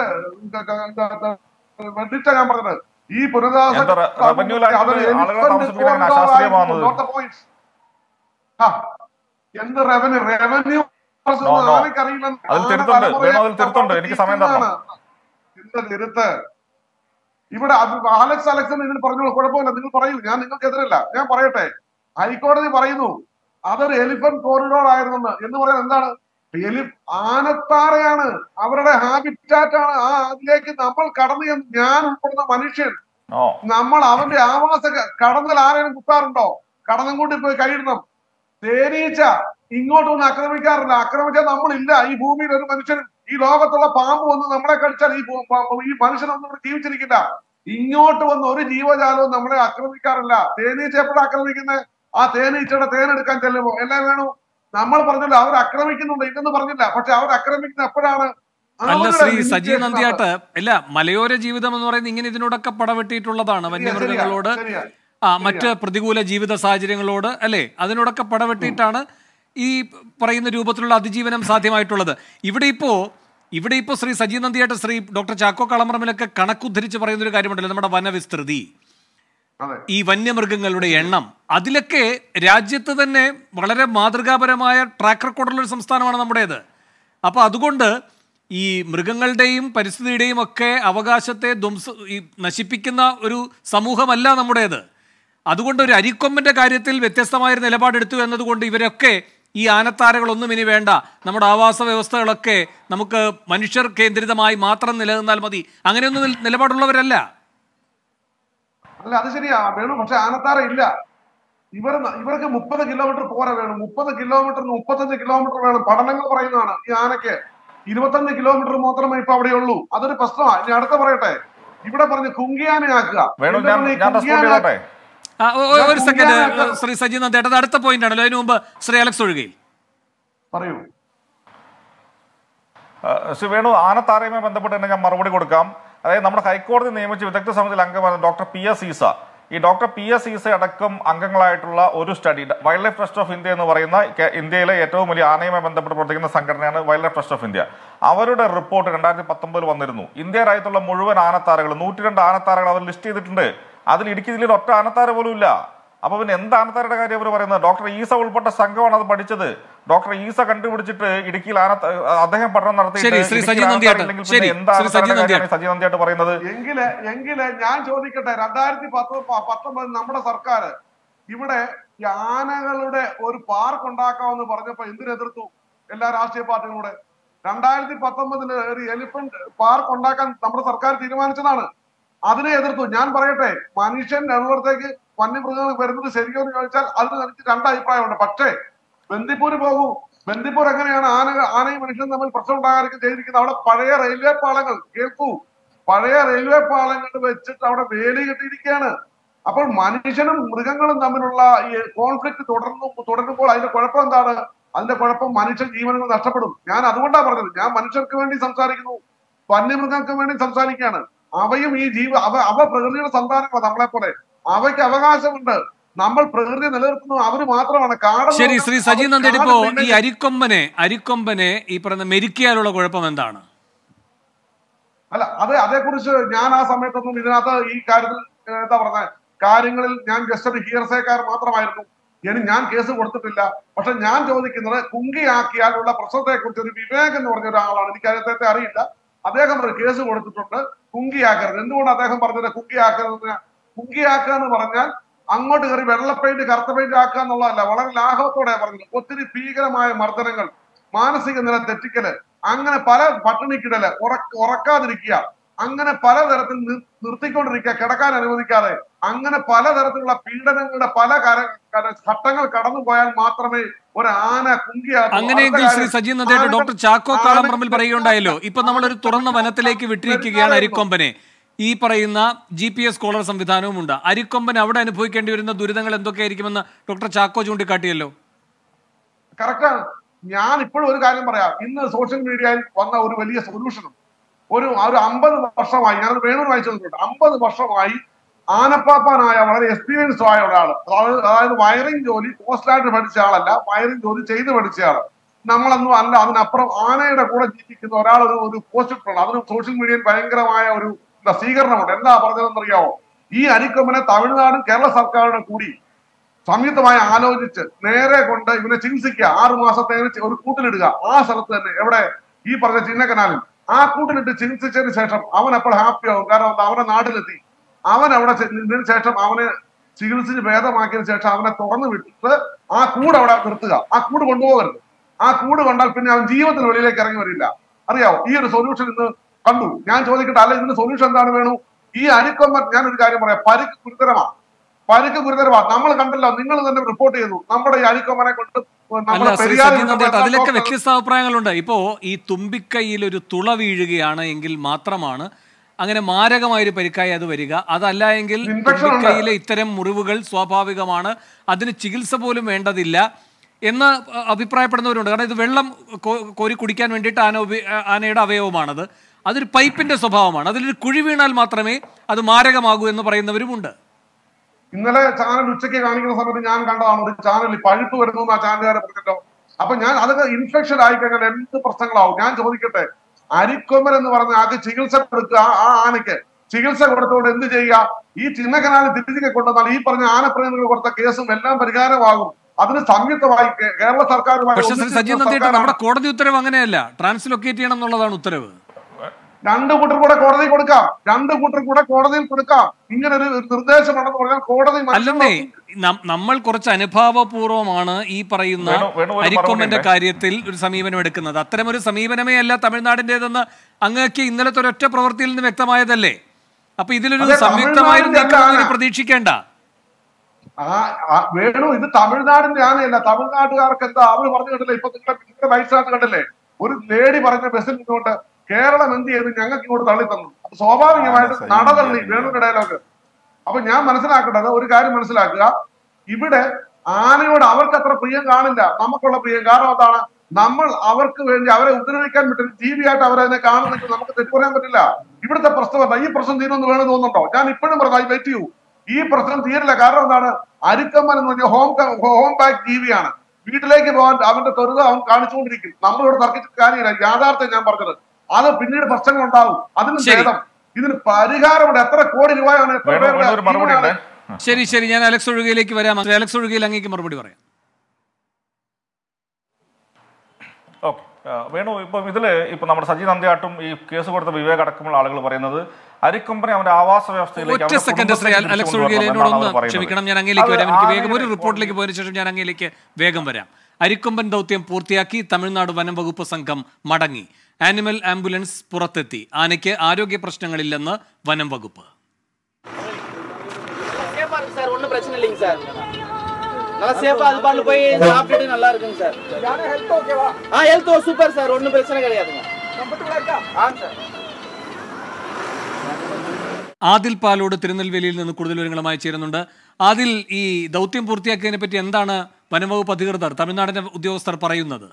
വെട്ടിച്ച ഞാൻ പറഞ്ഞത് ഈ പുനരധിവാസം എന്താ റെ- revenue ലാൻഡിൽ അതൊരു ആളുകളെ elephant താമസിപ്പിക്കുന്നത് corridor അശാസ്ത്രീയമാണെന്നത്? ആയിരുന്നു, not the point. ആ, എന്ത് റവന്യൂ റവന്യൂ No, no. ആനക്കറിയില്ല അതിൽ തിരുത്തുണ്ട്. വേണു, അതിൽ തിരുത്തുണ്ട്. എനിക്ക് സമയം തരണം. എന്ത് തിരുത്ത് ഇവിടെ അത് അലക്സ് അലക്സ് എന്ന് ഇതിൽ പറഞ്ഞോളൂ കുഴപ്പമില്ല നിങ്ങൾ പറയൂ ഞാൻ നിങ്ങൾക്കെതിരല്ല ഞാൻ പറയട്ടെ ഹൈക്കോടതി പറയുന്നു അതൊരു എലിഫന്റ് കോറിഡോർ ആയിരുന്നെന്ന് എന്ന് പറയുന്നത് എന്താണ് എലി ആനത്താറയാണ് അവരുടെ ഹാബിറ്റാറ്റ് ആണ് ആ അതിലേക്ക് നമ്മൾ കടന്നു ചെന്ന് ഞാൻ ഉൾപ്പെടുന്ന മനുഷ്യൻ നോ നമ്മൾ അവന്റെ ആവാസ ക- കടന്നൽ ആരെങ്കിലും കുത്താറുണ്ടോ കടന്നും കൂട്ടി പോയി കഴിയിടണം തേനീച്ച ഇങ്ങോട്ട് വന്ന് ആക്രമിക്കാറില്ല ആക്രമിച്ചാൽ നമ്മളില്ല ഈ ഭൂമിയിൽ ഒരു മനുഷ്യനും ഈ ലോകത്തുള്ള പാമ്പ് വന്ന് നമ്മളെ കടിച്ചാൽ ഈ ഭൂ- പാമ്പ് ഈ മനുഷ്യനൊന്നും ഇവിടെ ജീവിച്ചിരിക്കില്ല ഇങ്ങോട്ട് വന്ന് ഒരു ജീവജാലവും നമ്മളെ ആക്രമിക്കാറില്ല തേനീച്ച എപ്പോഴാണ് ആക്രമിക്കുന്നത് ആ തേനീച്ചയുടെ തേനെടുക്കാൻ ചെല്ലുമ്പോ എല്ലാം വേണു നമ്മൾ പറഞ്ഞല്ലോ അവർ ആക്രമിക്കുന്നുണ്ട് ഇല്ലെന്ന് പറഞ്ഞില്ല പക്ഷെ അവർ ആക്രമിക്കുന്ന എപ്പോഴാണ് അല്ല അവരുടെ ശ്രീ സജി limitation ആണ്. നന്ദിയാട്ട് ഇല്ല മലയോര ജീവിതം എന്ന് പറയുന്നത് ഇങ്ങനെ ഇതിനോടൊക്കെ പടവെട്ടിയിട്ടുള്ളതാണ് ശരിയാ, വന്യമൃഗങ്ങളോട് ശരിയാ. ആ മറ്റ് പ്രതികൂല ജീവിത സാഹചര്യങ്ങളോട് അല്ലേ അതിനോടൊക്കെ പടവെട്ടിയിട്ടാണ് ഈ പറയുന്ന രൂപത്തിലുള്ള അതിജീവനം സാധ്യമായിട്ടുള്ളത് ഇവിടെ ഇപ്പോ ഇവിടെ ഇപ്പോൾ ശ്രീ സജി നന്ദിയായിട്ട് ശ്രീ ഡോക്ടർ ചാക്കോ കളമറമിലൊക്കെ കണക്കുദ്ധരിച്ച് പറയുന്ന ഒരു കാര്യമുണ്ടല്ലോ നമ്മുടെ വനവിസ്തൃതി അതെ ഈ വന്യമൃഗങ്ങളുടെ എണ്ണം അതിലൊക്കെ രാജ്യത്ത് തന്നെ വളരെ മാതൃകാപരമായ ട്രാക്ക് റെക്കോർഡുള്ള ഒരു സംസ്ഥാനമാണ് നമ്മുടേത് അപ്പോൾ അതുകൊണ്ട് ഈ മൃഗങ്ങളുടെയും പരിസ്ഥിതിയുടെയും ഒക്കെ അവകാശത്തെ ധ്വംസ ഈ നശിപ്പിക്കുന്ന ഒരു സമൂഹമല്ല നമ്മുടേത് അതുകൊണ്ട് ഒരു അരിക്കൊമ്പന്റെ കാര്യത്തിൽ വ്യത്യസ്തമായ ഒരു നിലപാടെടുത്തു എന്നതുകൊണ്ട് ഇവരൊക്കെ ഈ ആനത്താരകളൊന്നും ഇനി വേണ്ട നമ്മുടെ ആവാസ വ്യവസ്ഥകളൊക്കെ നമുക്ക് മനുഷ്യർ കേന്ദ്രിതമായി മാത്രം നിലനിന്നാൽ മതി അങ്ങനെയൊന്നും നിൽ- നിലപാടുള്ളവരല്ല അല്ല അത് ശരിയാ വേണു പക്ഷെ ആനത്താര ഇല്ല ഇവർ ഇവർക്ക് മുപ്പത് കിലോമീറ്റർ പോരാ വേണം മുപ്പത് കിലോമീറ്ററിന് മുപ്പത്തഞ്ച് കിലോമീറ്റർ വേണം പഠനങ്ങൾ പറയുന്നതാണ് ഈ ആനയ്ക്ക് ഇരുപത്തഞ്ച് കിലോമീറ്റർ മാത്രമേ ഇപ്പൊ അവിടെയുള്ളൂ അതൊരു പ്രശ്നമാണ് ഇനി അടുത്ത പറയട്ടെ ഇവിടെ പറഞ്ഞ് കുങ്കിയാനയാക്കുക വേണു എന്താ ഞാൻ പറഞ്ഞ് ഈ ഞാൻ റെസ്പോണ്ട് കുങ്കിയാന- ചെയ്തോട്ടെ ആ, ഒ- ഒ- ഒരു ഞാൻ സെക്കൻഡ് കുങ്കിയാനൊക്കെ- ശ്രീ സജി നന്ദേട്ട അത് അടുത്ത പോയിന്റ് ആണല്ലോ അതിനു മുമ്പ് ശ്രീ അലക്സ് ഒഴുകയിൽ പറയൂ ആ, ശ്രീ വേണു ആനത്താരയുമായി ബന്ധപ്പെട്ട് തന്നെ ഞാൻ മറുപടി കൊടുക്കാം അതായത് നമ്മുടെ ഹൈക്കോടതി നിയമിച്ച വിദഗ്ധ സമിതിയിൽ അംഗമായ ഡോക്ടർ പി എസ് ഈസ ഈ ഡോക്ടർ പി എസ് ഈസ അടക്കം അംഗങ്ങളായിട്ടുള്ള ഒരു study wild life trust of India എന്ന് പറയുന്ന കേ- ഇന്ത്യയിലെ ഏറ്റവും വലിയ ആനയുമായി ബന്ധപ്പെട്ട് പ്രവർത്തിക്കുന്ന സംഘടനയാണ് wild life trust of India അവരുടെ റിപ്പോർട്ട് രണ്ടായിരത്തി പത്തൊമ്പതിൽ വന്നിരുന്നു ഇന്ത്യ രാജ്യത്തുള്ള മുഴുവൻ ആനത്താരകൾ നൂറ്റി രണ്ട് ആനത്താരകൾ അവർ ലിസ്റ്റ് ചെയ്തിട്ടുണ്ട് അതിൽ ഇടുക്കി ജില്ലയിൽ ഒറ്റ ആനത്താര പോലും ഇല്ല അപ്പൊ പിന്നെ എന്ത് ആനത്താരുടെ കാര്യം അവർ പറയുന്നത് ഡോക്ടർ ഈസ ഉൾപ്പെട്ട സംഘമാണ് അത് പഠിച്ചത് ഡോക്ടർ ഈസ കണ്ടുപിടിച്ചിട്ട് ഇടുക്കിയിൽ ആന അദ്ദേഹം പഠനം നടത്തിയിട്ട് ശരി, ശ്രീ ഇടുക്കിയിൽ സജി നന്ദിയാട്ട്. ആനത്താരമില്ലെങ്കിൽ ശരി, പിന്നെ എന്ത് ശ്രീ സജി ആനത്താരുടെ നന്ദിയാട്ട്. കാര്യമാണ് സജി നന്ദിയായിട്ട് പറയുന്നത് എങ്കില് എങ്കില് ഞാൻ ചോദിക്കട്ടെ രണ്ടായിരത്തി പത്ത് പ- പത്തൊമ്പത് നമ്മുടെ സർക്കാർ ഇവിടെ ഈ ആനകളുടെ ഒരു പാർക്ക് ഉണ്ടാക്കാമെന്ന് പറഞ്ഞപ്പോ എന്തിനെതിർത്തു എല്ലാ രാഷ്ട്രീയ പാർട്ടികളും കൂടെ രണ്ടായിരത്തി പത്തൊമ്പതില് ഒരു എലിഫന്റ് പാർക്ക് ഉണ്ടാക്കാൻ നമ്മുടെ സർക്കാർ തീരുമാനിച്ചതാണ് അതിനെ എതിർത്തു ഞാൻ പറയട്ടെ മനുഷ്യൻ ഉള്ളിടത്തേക്ക് വന്യമൃഗങ്ങൾ വരുന്നത് ശരിയോ എന്ന് ചോദിച്ചാൽ അതിന് എനിക്ക് രണ്ട് അഭിപ്രായമുണ്ട് പക്ഷേ ബന്ദിപ്പൂര് പോകൂ ബന്ദിപ്പൂർ എങ്ങനെയാണ് ആന ആനയും മനുഷ്യനും തമ്മിൽ പ്രശ്നം ഉണ്ടാകാനൊക്കെ ചെയ്തിരിക്കുന്നത് അവിടെ പഴയ റെയിൽവേ പാളങ്ങൾ കേൾക്കൂ പഴയ റെയിൽവേ പാളങ്ങൾ വെച്ചിട്ട് അവിടെ വേലി കെട്ടിയിരിക്കുകയാണ് അപ്പോൾ മനുഷ്യനും മൃഗങ്ങളും തമ്മിലുള്ള ഈ കോൺഫ്ലിക്ട് തുടർന്നു തുടരുമ്പോൾ അതിന്റെ കുഴപ്പം എന്താണ് അതിന്റെ കുഴപ്പം മനുഷ്യ ജീവനുകൾ നഷ്ടപ്പെടും ഞാൻ അതുകൊണ്ടാണ് പറഞ്ഞത് ഞാൻ മനുഷ്യർക്ക് വേണ്ടി സംസാരിക്കുന്നു വന്യമൃഗങ്ങൾക്ക് വേണ്ടി സംസാരിക്കുകയാണ് അവയും ഈ ജീവ അവ അവ പ്രകൃതിയുടെ സന്താനങ്ങളാണ് നമ്മളെ പോലെ അവയ്ക്ക് അവകാശമുണ്ട് നമ്മൾ പ്രകൃതി നിലനിർത്തുന്നു അവര് മാത്രമാണ് കാട് ശരി ശ്രീ സജി അവർ നന്ദിയുടെ കാട് ഇപ്പോ ഈ വീണ്ടെടുക്കും. അരിക്കൊമ്പനെ അരിക്കൊമ്പനെ ഈ പറയുന്ന മെരിക്കിയാലുള്ള കുഴപ്പം എന്താണ് അല്ല അത് അതേക്കുറിച്ച് ഞാൻ ആ സമയത്തൊന്നും ഇതിനകത്ത് ഈ കാര്യത്തിൽ ഏഹ്, എന്താ പറഞ്ഞ കാര്യങ്ങളിൽ ഞാൻ ജസ്റ്റ് ഒരു ഹിയർസേക്കാർ മാത്രമായിരുന്നു ഇനി ഞാൻ കേസ് കൊടുത്തിട്ടില്ല പക്ഷെ ഞാൻ ചോദിക്കുന്നത് കുങ്കിയാക്കിയാലുള്ള പ്രശ്നത്തെ കുറിച്ച് ഒരു വിവേക് എന്ന് പറഞ്ഞ ഒരാളാണ് എനിക്ക് അദ്ദേഹത്തെ അറിയില്ല അദ്ദേഹം ഒരു കേസ് കൊടുത്തിട്ടുണ്ട് കുങ്കിയാക്കരുത് എന്തുകൊണ്ട് അദ്ദേഹം പറഞ്ഞത് കുങ്കിയാക്കരുത് കുങ്കിയാക്കുക എന്ന് പറഞ്ഞാൽ അങ്ങോട്ട് കയറി വെള്ള പെയിന്റ് കറുത്ത പെയിന്റ് ആക്കുക എന്നുള്ളതല്ല വളരെ ലാഘവത്തോടെ പറഞ്ഞത് ഒത്തിരി ഭീകരമായ മർദ്ദനങ്ങൾ മാനസിക നില തെറ്റിക്കല് അങ്ങനെ പല പട്ടിണിക്കിടല് ഉറക്ക ഉറക്കാതിരിക്കുക അങ്ങനെ പലതരത്തിൽ നിർ- നിർത്തിക്കൊണ്ടിരിക്കുക കിടക്കാൻ അനുവദിക്കാതെ അങ്ങനെ പലതരത്തിലുള്ള പീഡനങ്ങളുടെ പല കര- കര- ഘട്ടങ്ങൾ കടന്നു പോയാൽ മാത്രമേ ഒരു ആന കുങ്കിയാകൂ അങ്ങനെയെങ്കിൽ അടുത്ത ശ്രീ കാര്യം, സജി നന്ദിയായിട്ട് ആനകൾ- ഡോക്ടർ ചാക്കോ ആനകൾ- കാളംപറമ്പിൽ പറയുകയുണ്ടായല്ലോ ഇപ്പൊ നമ്മളൊരു തുറന്ന വനത്തിലേക്ക് വിട്ടിരിക്കുകയാണ് അരിക്കൊമ്പനെ ഈ പറയുന്ന ജി പി എസ് കോളർ സംവിധാനവും ഉണ്ട് അരിക്കൊമ്പൻ അവിടെ അനുഭവിക്കേണ്ടി വരുന്ന ദുരിതങ്ങൾ എന്തൊക്കെയായിരിക്കുമെന്ന് ഡോക്ടർ ചാക്കോ ചൂണ്ടിക്കാട്ടിയല്ലോ കറക്റ്റാണ് ഞാൻ ഇപ്പോഴും ഒരു കാര്യം പറയാം ഇന്ന് സോഷ്യൽ മീഡിയയിൽ വന്ന ഒരു വലിയ സൊല്യൂഷനും ഒരു ഒരു അമ്പത് വർഷമായി ഞാൻ വേണൂർ വായിച്ചു നോക്കിയിട്ടുണ്ട് അമ്പത് വർഷമായി ആനപ്പാപ്പാനായ വളരെ എക്സ്പീരിയൻസ്ഡ് ആയ ഒരാൾ അതായത് അതായത് വയറിംഗ് ജോലി പോസ്റ്റായിട്ട് പഠിച്ച ആളല്ല വയറിംഗ് ജോലി ചെയ്ത് പഠിച്ച ആള് നമ്മളൊന്നും അല്ല അതിനപ്പുറം ആനയുടെ കൂടെ ജീവിക്കുന്ന ഒരാൾ ഒരു ഒരു പോസ്റ്റ് ഇട്ടുണ്ട് അതിന് സോഷ്യൽ മീഡിയയിൽ ഭയങ്കരമായ ഒരു എന്താ സ്വീകരണമുണ്ട് എന്താ പറഞ്ഞതെന്നറിയാവോ ഈ അരിക്കൊമ്പനെ തമിഴ്നാടും കേരള സർക്കാരുടെ കൂടി സംയുക്തമായി ആലോചിച്ച് നേരെ കൊണ്ട് ഇവനെ ചികിത്സിക്കുക ആറു മാസത്തേന് ചി- ഒരു കൂട്ടിലിടുക ആ സ്ഥലത്ത് തന്നെ എവിടെ ഈ പറഞ്ഞ ചിന്നക്കനാലിൽ ആ കൂട്ടിലിട്ട് ചികിത്സിച്ചതിന് ശേഷം അവൻ അപ്പോൾ ഹാപ്പി ആവും കാരണം എന്താ അവന്റെ നാട്ടിലെത്തി അവൻ അവിടെ ചെ- ഇതിന് ശേഷം അവനെ ചികിത്സിച്ച് ഭേദമാക്കിയതിനു ശേഷം അവനെ തുറന്നു വിട്ടിട്ട് ആ കൂട് അവിടെ നിർത്തുക ആ കൂട് കൊണ്ടുപോകരുത് ആ കൂട് കണ്ടാൽ പിന്നെ അവൻ ജീവിതത്തിൽ വെളിയിലേക്ക് ഇറങ്ങി വരില്ല അറിയാവോ ഈ ഒരു സൊല്യൂഷൻ ഇന്ന് കണ്ടു ഞാൻ ചോദിക്കട്ടെ അല്ല ഇതിന് സൊല്യൂഷൻ എന്താണ് വേണു ഈ അരിക്കൊമ്പൻ ഞാൻ ഒരു കാര്യം പറയാം പരിക്ക് ഗുരുതരമാണ് പരിക്ക് ഗുരുതരമാണ് നമ്മൾ കണ്ടല്ലോ നിങ്ങൾ തന്നെ റിപ്പോർട്ട് ചെയ്തു നമ്മുടെ ഈ അരിക്കൊമ്പനെ കൊണ്ട് അല്ല നമ്മുടെ ശ്രീ പെരിയാർ സജി നന്ദിയായിട്ട് അതിലൊക്കെ ഡോക്ടർ- വ്യത്യസ്ത അഭിപ്രായങ്ങളുണ്ട് ഇപ്പോ ഈ തുമ്പിക്കൈയിൽ ഒരു തുള വീഴുകയാണ് എങ്കിൽ മാത്രമാണ് അങ്ങനെ മാരകമായൊരു പരിക്കായി അത് വരിക അതല്ല എങ്കിൽ Infection ഉണ്ട്. തുമ്പിക്കൈയിലെ ഇത്തരം മുറിവുകൾ സ്വാഭാവികമാണ് അതിന് ചികിത്സ പോലും വേണ്ടതില്ല എന്ന് അഹ് അഭിപ്രായപ്പെടുന്നവരുണ്ട് കാരണം ഇത് വെള്ളം കോ- കോരി കുടിക്കാൻ വേണ്ടിയിട്ട് ആന ഉപ- ആനയുടെ അവയവമാണത് അതൊരു പൈപ്പിന്റെ സ്വഭാവമാണ് അതിലൊരു കുഴി വീണാൽ മാത്രമേ അത് മാരകമാകൂ എന്ന് പറയുന്നവരുമുണ്ട് ഇന്നലെ ചാനൽ ഉച്ചയ്ക്ക് കാണിക്കുന്ന സമയത്ത് ഞാൻ കണ്ടതാണ് ഒരു ചാനൽ പഴുപ്പ് വരുന്നു ആ ചാനലുകാരെ പറഞ്ഞല്ലോ അപ്പൊ ഞാൻ അതൊക്കെ ഇൻഫെക്ഷൻ ആയി കഴിഞ്ഞാൽ എന്ത് പ്രശ്നങ്ങളാവും ഞാൻ ചോദിക്കട്ടെ അരിക്കൊമ്പൻ എന്ന് പറഞ്ഞ ആൾക്ക് ചികിത്സ കൊടുക്കുക ആ- ആ ആനയ്ക്ക് ചികിത്സ കൊടുത്തുകൊണ്ട് എന്ത് ചെയ്യുക ഈ ചിന്നക്കനാല് തിരികെ കൊണ്ടുവന്നാൽ ഈ പറഞ്ഞ ആനപ്രേമികൾ കൊടുത്ത കേസും എല്ലാം പരിഹാരമാകും അതിന് സംയുക്തമായി കേ- കേരള സർക്കാരുമായി പക്ഷേ ശ്രീ ഒന്നിച്ച് സജി നന്ദിയായിട്ട് സർക്കാരാണ് നമ്മുടെ കോടതി ഉത്തരവ് അങ്ങനെയല്ല ട്രാൻസ്ലൊക്കേറ്റ് ചെയ്യണം എന്നുള്ളതാണ് ഉത്തരവ് രണ്ടു കൂട്ടർ കൂടെ കോടതി കൊടുക്കാം രണ്ടു കൂട്ടർ കൂടെ കോടതിയിൽ കൊടുക്കാം ഇങ്ങനെ ഒരു നിർദ്ദേശമുണ്ടെന്ന് പറഞ്ഞാൽ കോടതി അല്ലെന്നേ മനുഷ്യരുടെ- നം- നമ്മൾ കുറച്ച് അനുഭാവപൂർവമാണ് ഈ പറയുന്ന വേണു- വേണു ഒരു അരിക്കൊമ്പന്റെ മറുപടി കാര്യത്തിൽ ഒരു സമീപനം എടുക്കുന്നത് അത്തരം ഒരു സമീപനമേ അല്ല തമിഴ്നാടിന്റേതെന്ന് അങ്ങക്ക് ഇന്നലത്തെ ഒരൊറ്റ പ്രവൃത്തിയിൽ നിന്ന് വ്യക്തമായതല്ലേ അപ്പൊ ഇതിലൊരു അതെ, സംയുക്തമായ ഒരു തമിഴ്നാടിന്റെ നീക്കം അല്ല. ഇനി പ്രതീക്ഷിക്കേണ്ട ആ ആ, വേണു ഇത് തമിഴ്നാടിന്റെ ആനയല്ല തമിഴ്നാട്ടുകാർക്ക് എന്താ അവര് പറഞ്ഞു കണ്ടില്ലേ ഇപ്പൊ നിങ്ങളുടെ നിങ്ങളുടെ വയസ്സിനകത്ത് കണ്ടില്ലേ ഒരു ലേഡി പറഞ്ഞ ബസ്സിൽ നിന്നുകൊണ്ട് കേരളം എന്ത് ചെയ്തു ഞങ്ങൾക്ക് ഇങ്ങോട്ട് തള്ളി തന്നു അപ്പൊ സ്വാഭാവികമായിട്ട് ആ, നടതള്ളി സൈനിക വേണുവിന്റെ ഡയലോഗ് അപ്പൊ ഞാൻ മനസ്സിലാക്കേണ്ടത് ഒരു കാര്യം മനസ്സിലാക്കുക ഇവിടെ ആനയോട് അവർക്ക് അത്ര പ്രിയം കാണില്ല നമുക്കുള്ള പ്രിയം കാരണം എന്താണ് നമ്മൾ അവർക്ക് വേണ്ടി അവരെ ഉപദ്രവിക്കാൻ പറ്റും ജീവിയായിട്ട് അവരതിനെ കാണുന്നെങ്കിൽ നമുക്ക് തെറ്റു പറയാൻ പറ്റില്ല ഇവിടുത്തെ പ്രശ്നം എന്താ ഈ പ്രശ്നം തീരുമെന്ന് വേണം തോന്നുന്നുണ്ടോ ഞാൻ ഇപ്പോഴും പറഞ്ഞു വെയിറ്റ് ചെയ്യൂ ഈ പ്രശ്നം തീരില്ല കാരണം എന്താണ് അരിക്കമ്മൻ എന്ന് പറഞ്ഞാൽ ഹോം ക- ഹോം ബാക്ക് ജീവിയാണ് വീട്ടിലേക്ക് പോകാൻ അവന്റെ ത്വരിത അവൻ കാണിച്ചുകൊണ്ടിരിക്കും നമ്മളിവിടെ തർക്കിച്ചിട്ട് കാര്യമില്ല യാഥാർത്ഥ്യം ഞാൻ പറഞ്ഞത് അത് പിന്നീട് പ്രശ്നങ്ങൾ ഉണ്ടാവും അതിന് ശരി. ഭേദം ഇതിന് പരിഹാരമുണ്ട് എത്ര കോടി രൂപയാണ് എത്ര വേണു പേരുടെ വേണു ഒരു മറുപടി ഉണ്ട് ജീവനാണ് ശരി ശരി ഞാൻ അലക്സ് ഒഴുകയിലേക്ക് വരാം അലക്സ് ഒഴുകയിൽ അങ്ങേക്ക് മറുപടി പറയാം ഓക്കെ വേണു ഇപ്പം ഇതിൽ ഇപ്പം നമ്മുടെ സജി നന്ദിയാട്ടും ഈ കേസ് കൊടുത്ത വിവേക് അടക്കമുള്ള ആളുകൾ പറയുന്നത് അരിക്കൊമ്പനെ അവന്റെ ആവാസ വ്യവസ്ഥയിലേക്ക് ഒറ്റ അവന്റെ സെക്കൻഡ് ശ്രീ കുടുംബത്തിലേക്ക് അലക്സ് തിരിച്ചു ഒഴുകയിൽ കൊണ്ടുവരണം എന്നാണ് എന്നോടൊന്ന് അവർ പറയുന്നത്. ക്ഷമിക്കണം ഞാൻ അങ്ങയിലേക്ക് അത് വരാം എനിക്ക് വേഗം ഒരു ആനയുടെ റിപ്പോർട്ടിലേക്ക് പോയതിനു ശേഷം ഞാൻ അങ്ങയിലേക്ക് വേഗം വരാം അരിക്കൊമ്പൻ ദൗത്യം പൂർത്തിയാക്കി തമിഴ്നാട് വനം വകുപ്പ് സംഘം മടങ്ങി ആനിമൽ ആംബുലൻസ് പുറത്തെത്തി ആനയ്ക്ക് ആരോഗ്യ പ്രശ്നങ്ങളില്ലെന്ന് വനം വകുപ്പ് இருக்கு சார் ஒன்றும் பிரச்சனை இல்லைங்க சார் நல்லா சேஃபா அது பாட்டு போய் சாப்பிட்டுட்டு நல்லா இருக்குங்க சார் ஆ ஹெல்த் சூப்பர் சார் ஒன்றும் பிரச்சனை கிடையாதுங்க ஆ சார் ആദിൽ പാലോട് തിരുനെൽവേലിയിൽ നിന്ന് കൂടുതൽ വിവരങ്ങളുമായി ചേരുന്നുണ്ട് ആദിൽ ഈ ദൗത്യം പൂർത്തിയാക്കിയതിനെ പറ്റി എന്താണ് വനംവകുപ്പ് അധികൃതർ തമിഴ്നാടിന്റെ ഉദ്യോഗസ്ഥർ പറയുന്നത്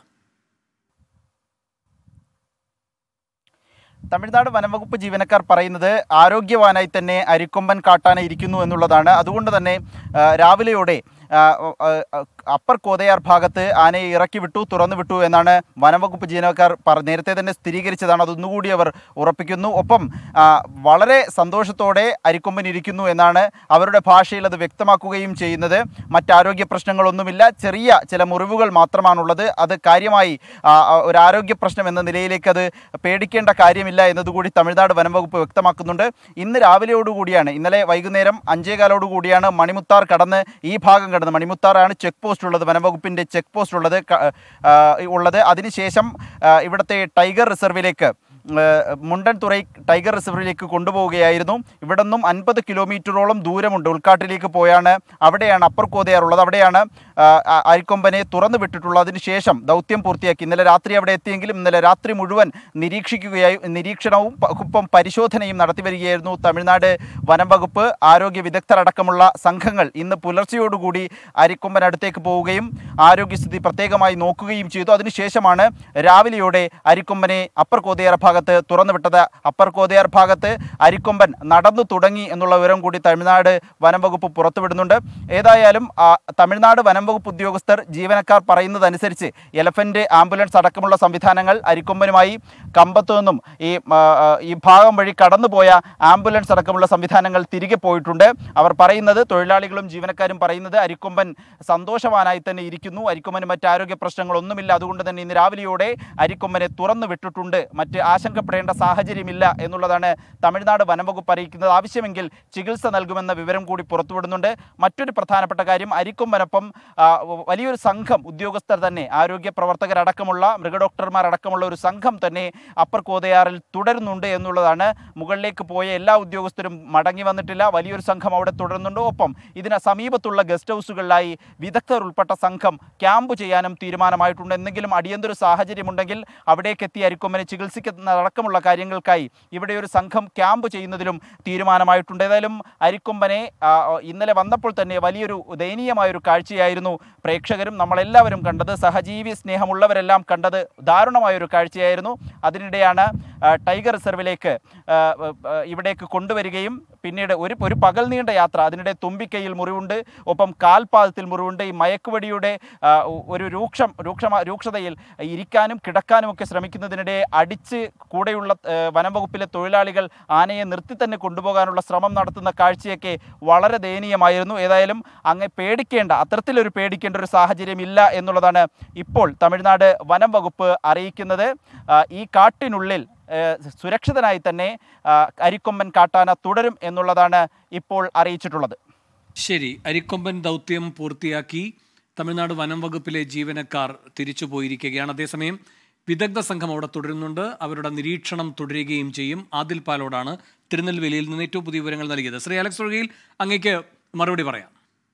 തമിഴ്നാട് വനംവകുപ്പ് ജീവനക്കാർ പറയുന്നത് ആരോഗ്യവാനായി തന്നെ അരിക്കൊമ്പൻ കാട്ടാന ഇരിക്കുന്നു എന്നുള്ളതാണ് അതുകൊണ്ട് തന്നെ ആ, രാവിലെയോടെ ആ, ആ, ആ, അപ്പർ കോതയാർ ഭാഗത്ത് ആനയെ ഇറക്കി വിട്ടു തുറന്നു വിട്ടു എന്നാണ് വനംവകുപ്പ് ജീവനക്കാർ പറ നേരത്തെ തന്നെ സ്ഥിരീകരിച്ചതാണ് അതൊന്നുകൂടി അവർ ഉറപ്പിക്കുന്നു ഒപ്പം ആ, വളരെ സന്തോഷത്തോടെ അരിക്കൊമ്പൻ ഇരിക്കുന്നു എന്നാണ് അവരുടെ ഭാഷയിൽ അത് വ്യക്തമാക്കുകയും ചെയ്യുന്നത് മറ്റാരോഗ്യ പ്രശ്നങ്ങളൊന്നുമില്ല ചെറിയ ചില മുറിവുകൾ മാത്രമാണുള്ളത് അത് കാര്യമായി ആ, ആ, ഒരു ആരോഗ്യ പ്രശ്നം എന്ന നിലയിലേക്ക് അത് പേടിക്കേണ്ട കാര്യമില്ല എന്നതുകൂടി തമിഴ്നാട് വനംവകുപ്പ് വ്യക്തമാക്കുന്നുണ്ട് ഇന്ന് രാവിലെയോടുകൂടിയാണ് ഇന്നലെ വൈകുന്നേരം അഞ്ചേകാലോടുകൂടിയാണ് മണിമുത്താർ കടന്ന് ഈ ഭാഗം കടന്ന് മണിമുത്താറാണ് ചെക്ക് പോസ്റ്റ് ഉള്ളത് വനംവകുപ്പിൻ്റെ ചെക്ക് പോസ്റ്റ് ഉള്ളത് ക- ആ, ഉള്ളത് അതിനുശേഷം ആ, ഇവിടുത്തെ ടൈഗർ റിസർവിലേക്ക് ആ, മുണ്ടൻ തുറൈ ടൈഗർ റിസർവിലേക്ക് കൊണ്ടുപോവുകയായിരുന്നു ഇവിടെ നിന്നും അൻപത് കിലോമീറ്ററോളം ദൂരമുണ്ട് ഉൾക്കാട്ടിലേക്ക് പോയാണ് അവിടെയാണ് അപ്പർ കോതയാർ ഉള്ളത് അവിടെയാണ് ആ, ആ, അരിക്കൊമ്പനെ തുറന്നു വിട്ടിട്ടുള്ളത് അതിനുശേഷം ദൗത്യം പൂർത്തിയാക്കി ഇന്നലെ രാത്രി അവിടെ എത്തിയെങ്കിലും ഇന്നലെ രാത്രി മുഴുവൻ നിരീക്ഷിക്കുകയായി നിരീക്ഷണവും പ- ഒപ്പം പരിശോധനയും നടത്തി വരികയായിരുന്നു തമിഴ്നാട് വനം വകുപ്പ് ആരോഗ്യ വിദഗ്ധരടക്കമുള്ള സംഘങ്ങൾ ഇന്ന് പുലർച്ചയോടുകൂടി അരിക്കൊമ്പൻ അടുത്തേക്ക് പോവുകയും ആരോഗ്യസ്ഥിതി പ്രത്യേകമായി നോക്കുകയും ചെയ്തു അതിനുശേഷമാണ് രാവിലെയോടെ അരിക്കൊമ്പനെ അപ്പർ കോതയാർ ഭാഗത്ത് തുറന്നുവിട്ടത് അപ്പർ കോതയാർ ഭാഗത്ത് അരിക്കൊമ്പൻ നടന്നു തുടങ്ങി എന്നുള്ള വിവരം കൂടി തമിഴ്നാട് വനം വകുപ്പ് പുറത്തുവിടുന്നുണ്ട് ഏതായാലും ആ, തമിഴ്നാട് വനം വകുപ്പ് ഉദ്യോഗസ്ഥർ ജീവനക്കാർ പറയുന്നതനുസരിച്ച് എലഫന്റ് ആംബുലൻസ് അടക്കമുള്ള സംവിധാനങ്ങൾ അരിക്കൊമ്പനുമായി കമ്പത്തു നിന്നും ഈ ആ, ആ, ഈ ഭാഗം വഴി കടന്നുപോയ ആംബുലൻസ് അടക്കമുള്ള സംവിധാനങ്ങൾ തിരികെ പോയിട്ടുണ്ട് അവർ പറയുന്നത് തൊഴിലാളികളും ജീവനക്കാരും പറയുന്നത് അരിക്കൊമ്പൻ സന്തോഷവാനായി തന്നെ ഇരിക്കുന്നു അരിക്കൊമ്പന് മറ്റ് ആരോഗ്യ പ്രശ്നങ്ങളൊന്നുമില്ല അതുകൊണ്ട് തന്നെ ഇന്ന് രാവിലെയോടെ അരിക്കൊമ്പനെ തുറന്നു വിട്ടിട്ടുണ്ട് മറ്റ് ആശങ്കപ്പെടേണ്ട സാഹചര്യമില്ല എന്നുള്ളതാണ് തമിഴ്നാട് വനംവകുപ്പ് അറിയിക്കുന്നത് ആവശ്യമെങ്കിൽ ചികിത്സ നൽകുമെന്ന വിവരം കൂടി പുറത്തുവിടുന്നുണ്ട് മറ്റൊരു പ്രധാനപ്പെട്ട കാര്യം അരിക്കൊമ്പനൊപ്പം ആ, വലിയൊരു സംഘം ഉദ്യോഗസ്ഥർ തന്നെ ആരോഗ്യ പ്രവർത്തകരടക്കമുള്ള മൃഗഡോക്ടർമാരടക്കമുള്ള ഒരു സംഘം തന്നെ അപ്പർ കോതയാറിൽ തുടരുന്നുണ്ട് എന്നുള്ളതാണ് മുകളിലേക്ക് പോയ എല്ലാ ഉദ്യോഗസ്ഥരും മടങ്ങി വന്നിട്ടില്ല വലിയൊരു സംഘം അവിടെ തുടരുന്നുണ്ട് ഒപ്പം ഇതിന് സമീപത്തുള്ള ഗസ്റ്റ് ഹൗസുകളിലായി വിദഗ്ധർ ഉൾപ്പെട്ട സംഘം ക്യാമ്പ് ചെയ്യാനും തീരുമാനമായിട്ടുണ്ട് എന്തെങ്കിലും അടിയന്തര സാഹചര്യമുണ്ടെങ്കിൽ അവിടേക്ക് എത്തി അരിക്കൊമ്പനെ ചികിത്സിക്കുന്നതടക്കമുള്ള കാര്യങ്ങൾക്കായി ഇവിടെ ഒരു സംഘം ക്യാമ്പ് ചെയ്യുന്നതിലും തീരുമാനമായിട്ടുണ്ട് ഏതായാലും അരിക്കൊമ്പനെ ആ, ഇന്നലെ വന്നപ്പോൾ തന്നെ വലിയൊരു ദയനീയമായൊരു കാഴ്ചയായിരുന്നു പ്രേക്ഷകരും നമ്മളെല്ലാവരും കണ്ടത് സഹജീവി സ്നേഹമുള്ളവരെല്ലാം കണ്ടത് ദാരുണമായൊരു കാഴ്ചയായിരുന്നു അതിനിടെയാണ് ആ, ടൈഗർ റിസർവിലേക്ക് ആ, ആ, ഇവിടേക്ക് കൊണ്ടുവരികയും പിന്നീട് ഒരു ഒരു പകൽ നീണ്ട യാത്ര അതിനിടെ തുമ്പിക്കൈയിൽ മുറിവുണ്ട് ഒപ്പം കാൽപാദത്തിൽ മുറിവുണ്ട് ഈ മയക്കുവടിയുടെ ആ, ഒരു രൂക്ഷം രൂക്ഷമ രൂക്ഷതയിൽ ഇരിക്കാനും കിടക്കാനും ഒക്കെ ശ്രമിക്കുന്നതിനിടെ അടിച്ച് കൂടെയുള്ള ആ, വനം വകുപ്പിലെ തൊഴിലാളികൾ ആനയെ നിർത്തി തന്നെ കൊണ്ടുപോകാനുള്ള ശ്രമം നടത്തുന്ന കാഴ്ചയൊക്കെ വളരെ ദയനീയമായിരുന്നു ഏതായാലും അങ്ങ് പേടിക്കേണ്ട അത്തരത്തിലൊരു പേടിക്കേണ്ട ഒരു സാഹചര്യം ഇല്ല എന്നുള്ളതാണ് ഇപ്പോൾ തമിഴ്നാട് വനം വകുപ്പ് അറിയിക്കുന്നത് ആ, ഈ കാട്ടിനുള്ളിൽ ഏഹ്, സുരക്ഷിതനായി തന്നെ ആ, അരിക്കൊമ്പൻ കാട്ടാന തുടരും എന്നുള്ളതാണ് ഇപ്പോൾ അറിയിച്ചിട്ടുള്ളത് ശരി അരിക്കൊമ്പൻ ദൗത്യം പൂർത്തിയാക്കി തമിഴ്നാട് വനം വകുപ്പിലെ ജീവനക്കാർ തിരിച്ചു പോയിരിക്കുകയാണ് അതേസമയം വിദഗ്ധ സംഘം അവിടെ തുടരുന്നുണ്ട് അവരുടെ നിരീക്ഷണം തുടരുകയും ചെയ്യും ആദിൽ പാലോടാണ് തിരുനെൽവേലിയിൽ നിന്ന് ഏറ്റവും പുതിയ വിവരങ്ങൾ നൽകിയത് ശ്രീ അലക്സ് ഒഴുകിയിൽ അങ്ങേക്ക് മറുപടി പറയാം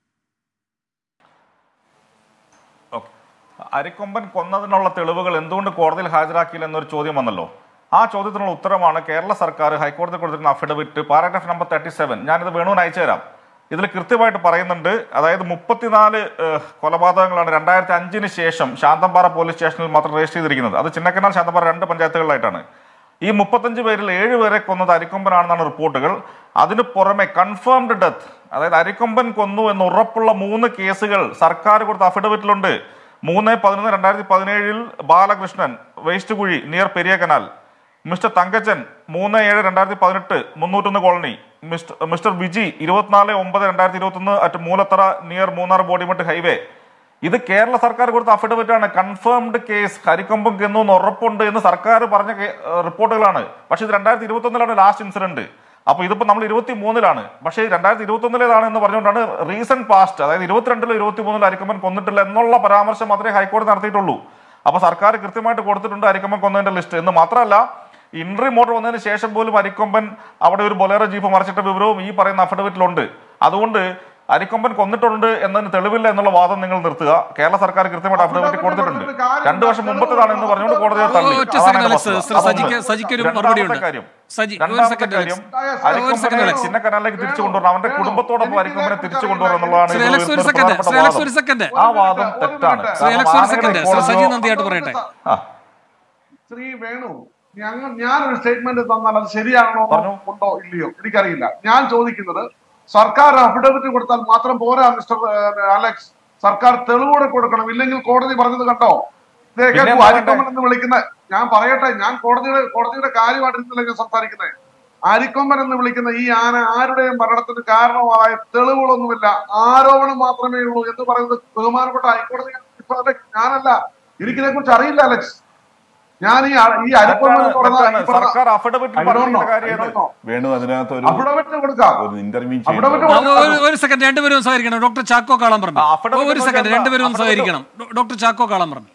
ഓക്കെ അരിക്കൊമ്പൻ കൊന്നതിനുള്ള തെളിവുകൾ എന്തുകൊണ്ട് കോടതിയിൽ ഹാജരാക്കിയില്ല എന്നൊരു ചോദ്യം വന്നല്ലോ ആ ചോദ്യത്തിനുള്ള ഉത്തരമാണ് കേരള സർക്കാർ ഹൈക്കോടതി കൊടുത്തിരുന്ന affidavit paragraph number thirty seven ഞാനിത് വേണുവിന് അയച്ചു തരാം ഇതിൽ കൃത്യമായിട്ട് പറയുന്നുണ്ട് അതായത് മുപ്പത്തിനാല് ഏഹ്, കൊലപാതകങ്ങളാണ് രണ്ടായിരത്തി അഞ്ചിന് ശേഷം ശാന്തമ്പാറ പോലീസ് സ്റ്റേഷനിൽ മാത്രം രജിസ്റ്റർ ചെയ്തിരിക്കുന്നത് അത് ചിന്നക്കനാൽ ശാന്തമ്പാറ രണ്ട് പഞ്ചായത്തുകളിലായിട്ടാണ് ഈ മുപ്പത്തഞ്ച് പേരിൽ ഏഴ് പേരെ കൊന്നത് അരിക്കൊമ്പനാണെന്നാണ് റിപ്പോർട്ടുകൾ അതിന് പുറമെ കൺഫേംഡ് ഡെത്ത് അതായത് അരിക്കൊമ്പൻ കൊന്നു എന്ന് ഉറപ്പുള്ള മൂന്ന് കേസുകൾ സർക്കാർ കൊടുത്ത അഫിഡവിറ്റിലുണ്ട് മൂന്ന് പതിനൊന്ന് രണ്ടായിരത്തി പതിനേഴിൽ ബാലകൃഷ്ണൻ വേസ്റ്റ് കുഴി near Periya canal mister Thankachan മൂന്ന് ഏഴ് രണ്ടായിരത്തി പതിനെട്ട് മുന്നൂറ്റൊന്ന് കോളനി മിസ്റ്റർ മിസ്റ്റർ വിജി ഇരുപത്തിനാല് ഒമ്പത് രണ്ടായിരത്തി ഇരുപത്തൊന്ന് at Moolathara near Munnar Bodimettu highway ഇത് കേരള സർക്കാർ കൊടുത്ത അഫിഡവിറ്റ് ആണ് കൺഫേംഡ് കേസ് ഹരിക്കൊമ്പം കെന്നു എന്ന് ഉറപ്പുണ്ട് എന്ന് സർക്കാർ പറഞ്ഞ കേ- ഏഹ് റിപ്പോർട്ടുകളാണ് പക്ഷേ ഇത് രണ്ടായിരത്തി ഇരുപത്തി ഒന്നിലാണ് ലാസ്റ്റ് ഇൻസിഡന്റ് അപ്പൊ ഇതിപ്പോ നമ്മൾ ഇരുപത്തി മൂന്നിലാണ് പക്ഷേ രണ്ടായിരത്തി ഇരുപത്തി ഒന്നിലേതാണ് എന്ന് പറഞ്ഞുകൊണ്ടാണ് റീസെന്റ് പാസ്റ്റ് അതായത് ഇരുപത്തിരണ്ടിലോ ഇരുപത്തി മൂന്നിലോ അരിക്കമ്മൻ കൊന്നിട്ടില്ല എന്നുള്ള പരാമർശം മാത്രമേ ഹൈക്കോടതി നടത്തിയിട്ടുള്ളൂ അപ്പൊ സർക്കാർ കൃത്യമായിട്ട് കൊടുത്തിട്ടുണ്ട് അരിക്കമ്മൻ കൊന്നതിന്റെ ലിസ്റ്റ് എന്ന് മാത്രമല്ല ഇൻട്രി മോട്ടർ വന്നതിന് ശേഷം പോലും അരിക്കൊമ്പൻ അവിടെ ഒരു ബൊലേറോ ജീപ്പ് മറിച്ചിട്ട വിവരവും ഈ പറയുന്ന അഫിഡവിറ്റിലുണ്ട് അതുകൊണ്ട് അരിക്കൊമ്പൻ കൊന്നിട്ടുണ്ട് എന്നതിന് തെളിവില്ല എന്നുള്ള വാദം നിങ്ങൾ നിർത്തുക കേരള സർക്കാർ കൃത്യമായിട്ട് അഫിഡവിറ്റ് കൊടുത്തിട്ടുണ്ട് രണ്ടു വർഷം മുമ്പത്തേതാണ് എന്ന് പറഞ്ഞുകൊണ്ട് കോടതിയെ തള്ളി ഒറ്റ അതാണ് സെക്കൻഡ് എൻ്റെ അലക്സ് വസ്തുത. ശ്രീ സജിക്ക് അതൊന്ന്. സജിക്ക് ഒരു രണ്ടാമത്തെ മറുപടി ഉണ്ട് കാര്യം സജി ഒരു രണ്ടാമത്തെ സെക്കൻഡ് കാര്യം അലക്സ് ഒരു സെക്കൻഡ് അരിക്കൊമ്പനെ അലക്സ് ചിന്നക്കനാലിലേക്ക് തിരിച്ചു കൊണ്ടുവരണം അവന്റെ കുടുംബത്തോടൊപ്പം അരിക്കൊമ്പനെ തിരിച്ചു കൊണ്ടുവരണം എന്നുള്ളതാണ് ശ്രീ ഇതിൽ അലക്സ് ഒരു വരുന്ന സെക്കൻഡ് പ്രധാനപ്പെട്ട ശ്രീ അലക്സ് വാദം. ഒരു സെക്കൻഡ് ആ വാദം തെറ്റാണ് ശ്രീ കാരണം അലക്സ് ഒരു ആനയുടെ സെക്കൻഡ് ശ്രീ സജി കോടതിയോ- നന്ദിയായിട്ട് പറയട്ടെ ആ ശ്രീ വേണു ഞങ്ങൾ ഞാനൊരു സ്റ്റേറ്റ്മെന്റ് തന്നാൽ അത് ശരിയാണോ പറഞ്ഞോ. ഉണ്ടോ ഇല്ലയോ എനിക്കറിയില്ല ഞാൻ ചോദിക്കുന്നത് സർക്കാർ അഫിഡവിറ്റ് കൊടുത്താൽ മാത്രം പോരാ മിസ്റ്റർ ഏഹ്, അലക്സ് സർക്കാർ തെളിവോടെ കൊടുക്കണം ഇല്ലെങ്കിൽ കോടതി പറഞ്ഞത് കണ്ടോ ദേ പിന്നെ കേൾക്കൂ, എന്താ അരിക്കൊമ്പൻ എന്ന് വിളിക്കുന്ന ഞാൻ പറയട്ടെ ഞാൻ കോടതിയുടെ കോടതിയുടെ കാര്യമായിട്ടിരുന്നില്ല ഞാൻ സംസാരിക്കുന്നത് അരിക്കൊമ്പൻ എന്ന് വിളിക്കുന്ന ഈ ആന ആരുടെയും മരണത്തിന് കാരണമായ തെളിവുകളൊന്നുമില്ല ആരോപണം മാത്രമേ ഉള്ളൂ എന്ന് പറയുന്നത് ബഹുമാനപ്പെട്ട ഹൈക്കോടതി ഇപ്പൊ അതെ, ഞാനല്ല എനിക്കിനെ കുറിച്ച് അറിയില്ല അലക്സ് ഞാൻ ഈ അ- ഈ അരിക്കൊമ്പൻ തെറ്റാണ് എന്ന് പറഞ്ഞ തെറ്റാണ് ഈ പറഞ്ഞ- സർക്കാർ അഫിഡവിറ്റിൽ I don't know, പറഞ്ഞിരിക്കുന്ന I കാര്യം don't ഇത്. know. വേണു അതിനകത്ത് ഒരു അഫിഡവിറ്റ് കൊടുക്കാം ഒരു ഇന്റർവ്യൂ അഫിഡവിറ്റ് ചെയ്യുന്നത് ആ, ഒരു- ഒരു സെക്കൻഡ് രണ്ടുപേരും സഹകരിക്കണം ഡോക്ടർ ചാക്കോ കാളം പറഞ്ഞു ആ, affidavit ഒരു സെക്കൻഡ് കൊടുക്കാൻ രണ്ടുപേരും affidavit സഹകരിക്കണം ഡോ- ഡോക്ടർ ചാക്കോ കാളം പറഞ്ഞു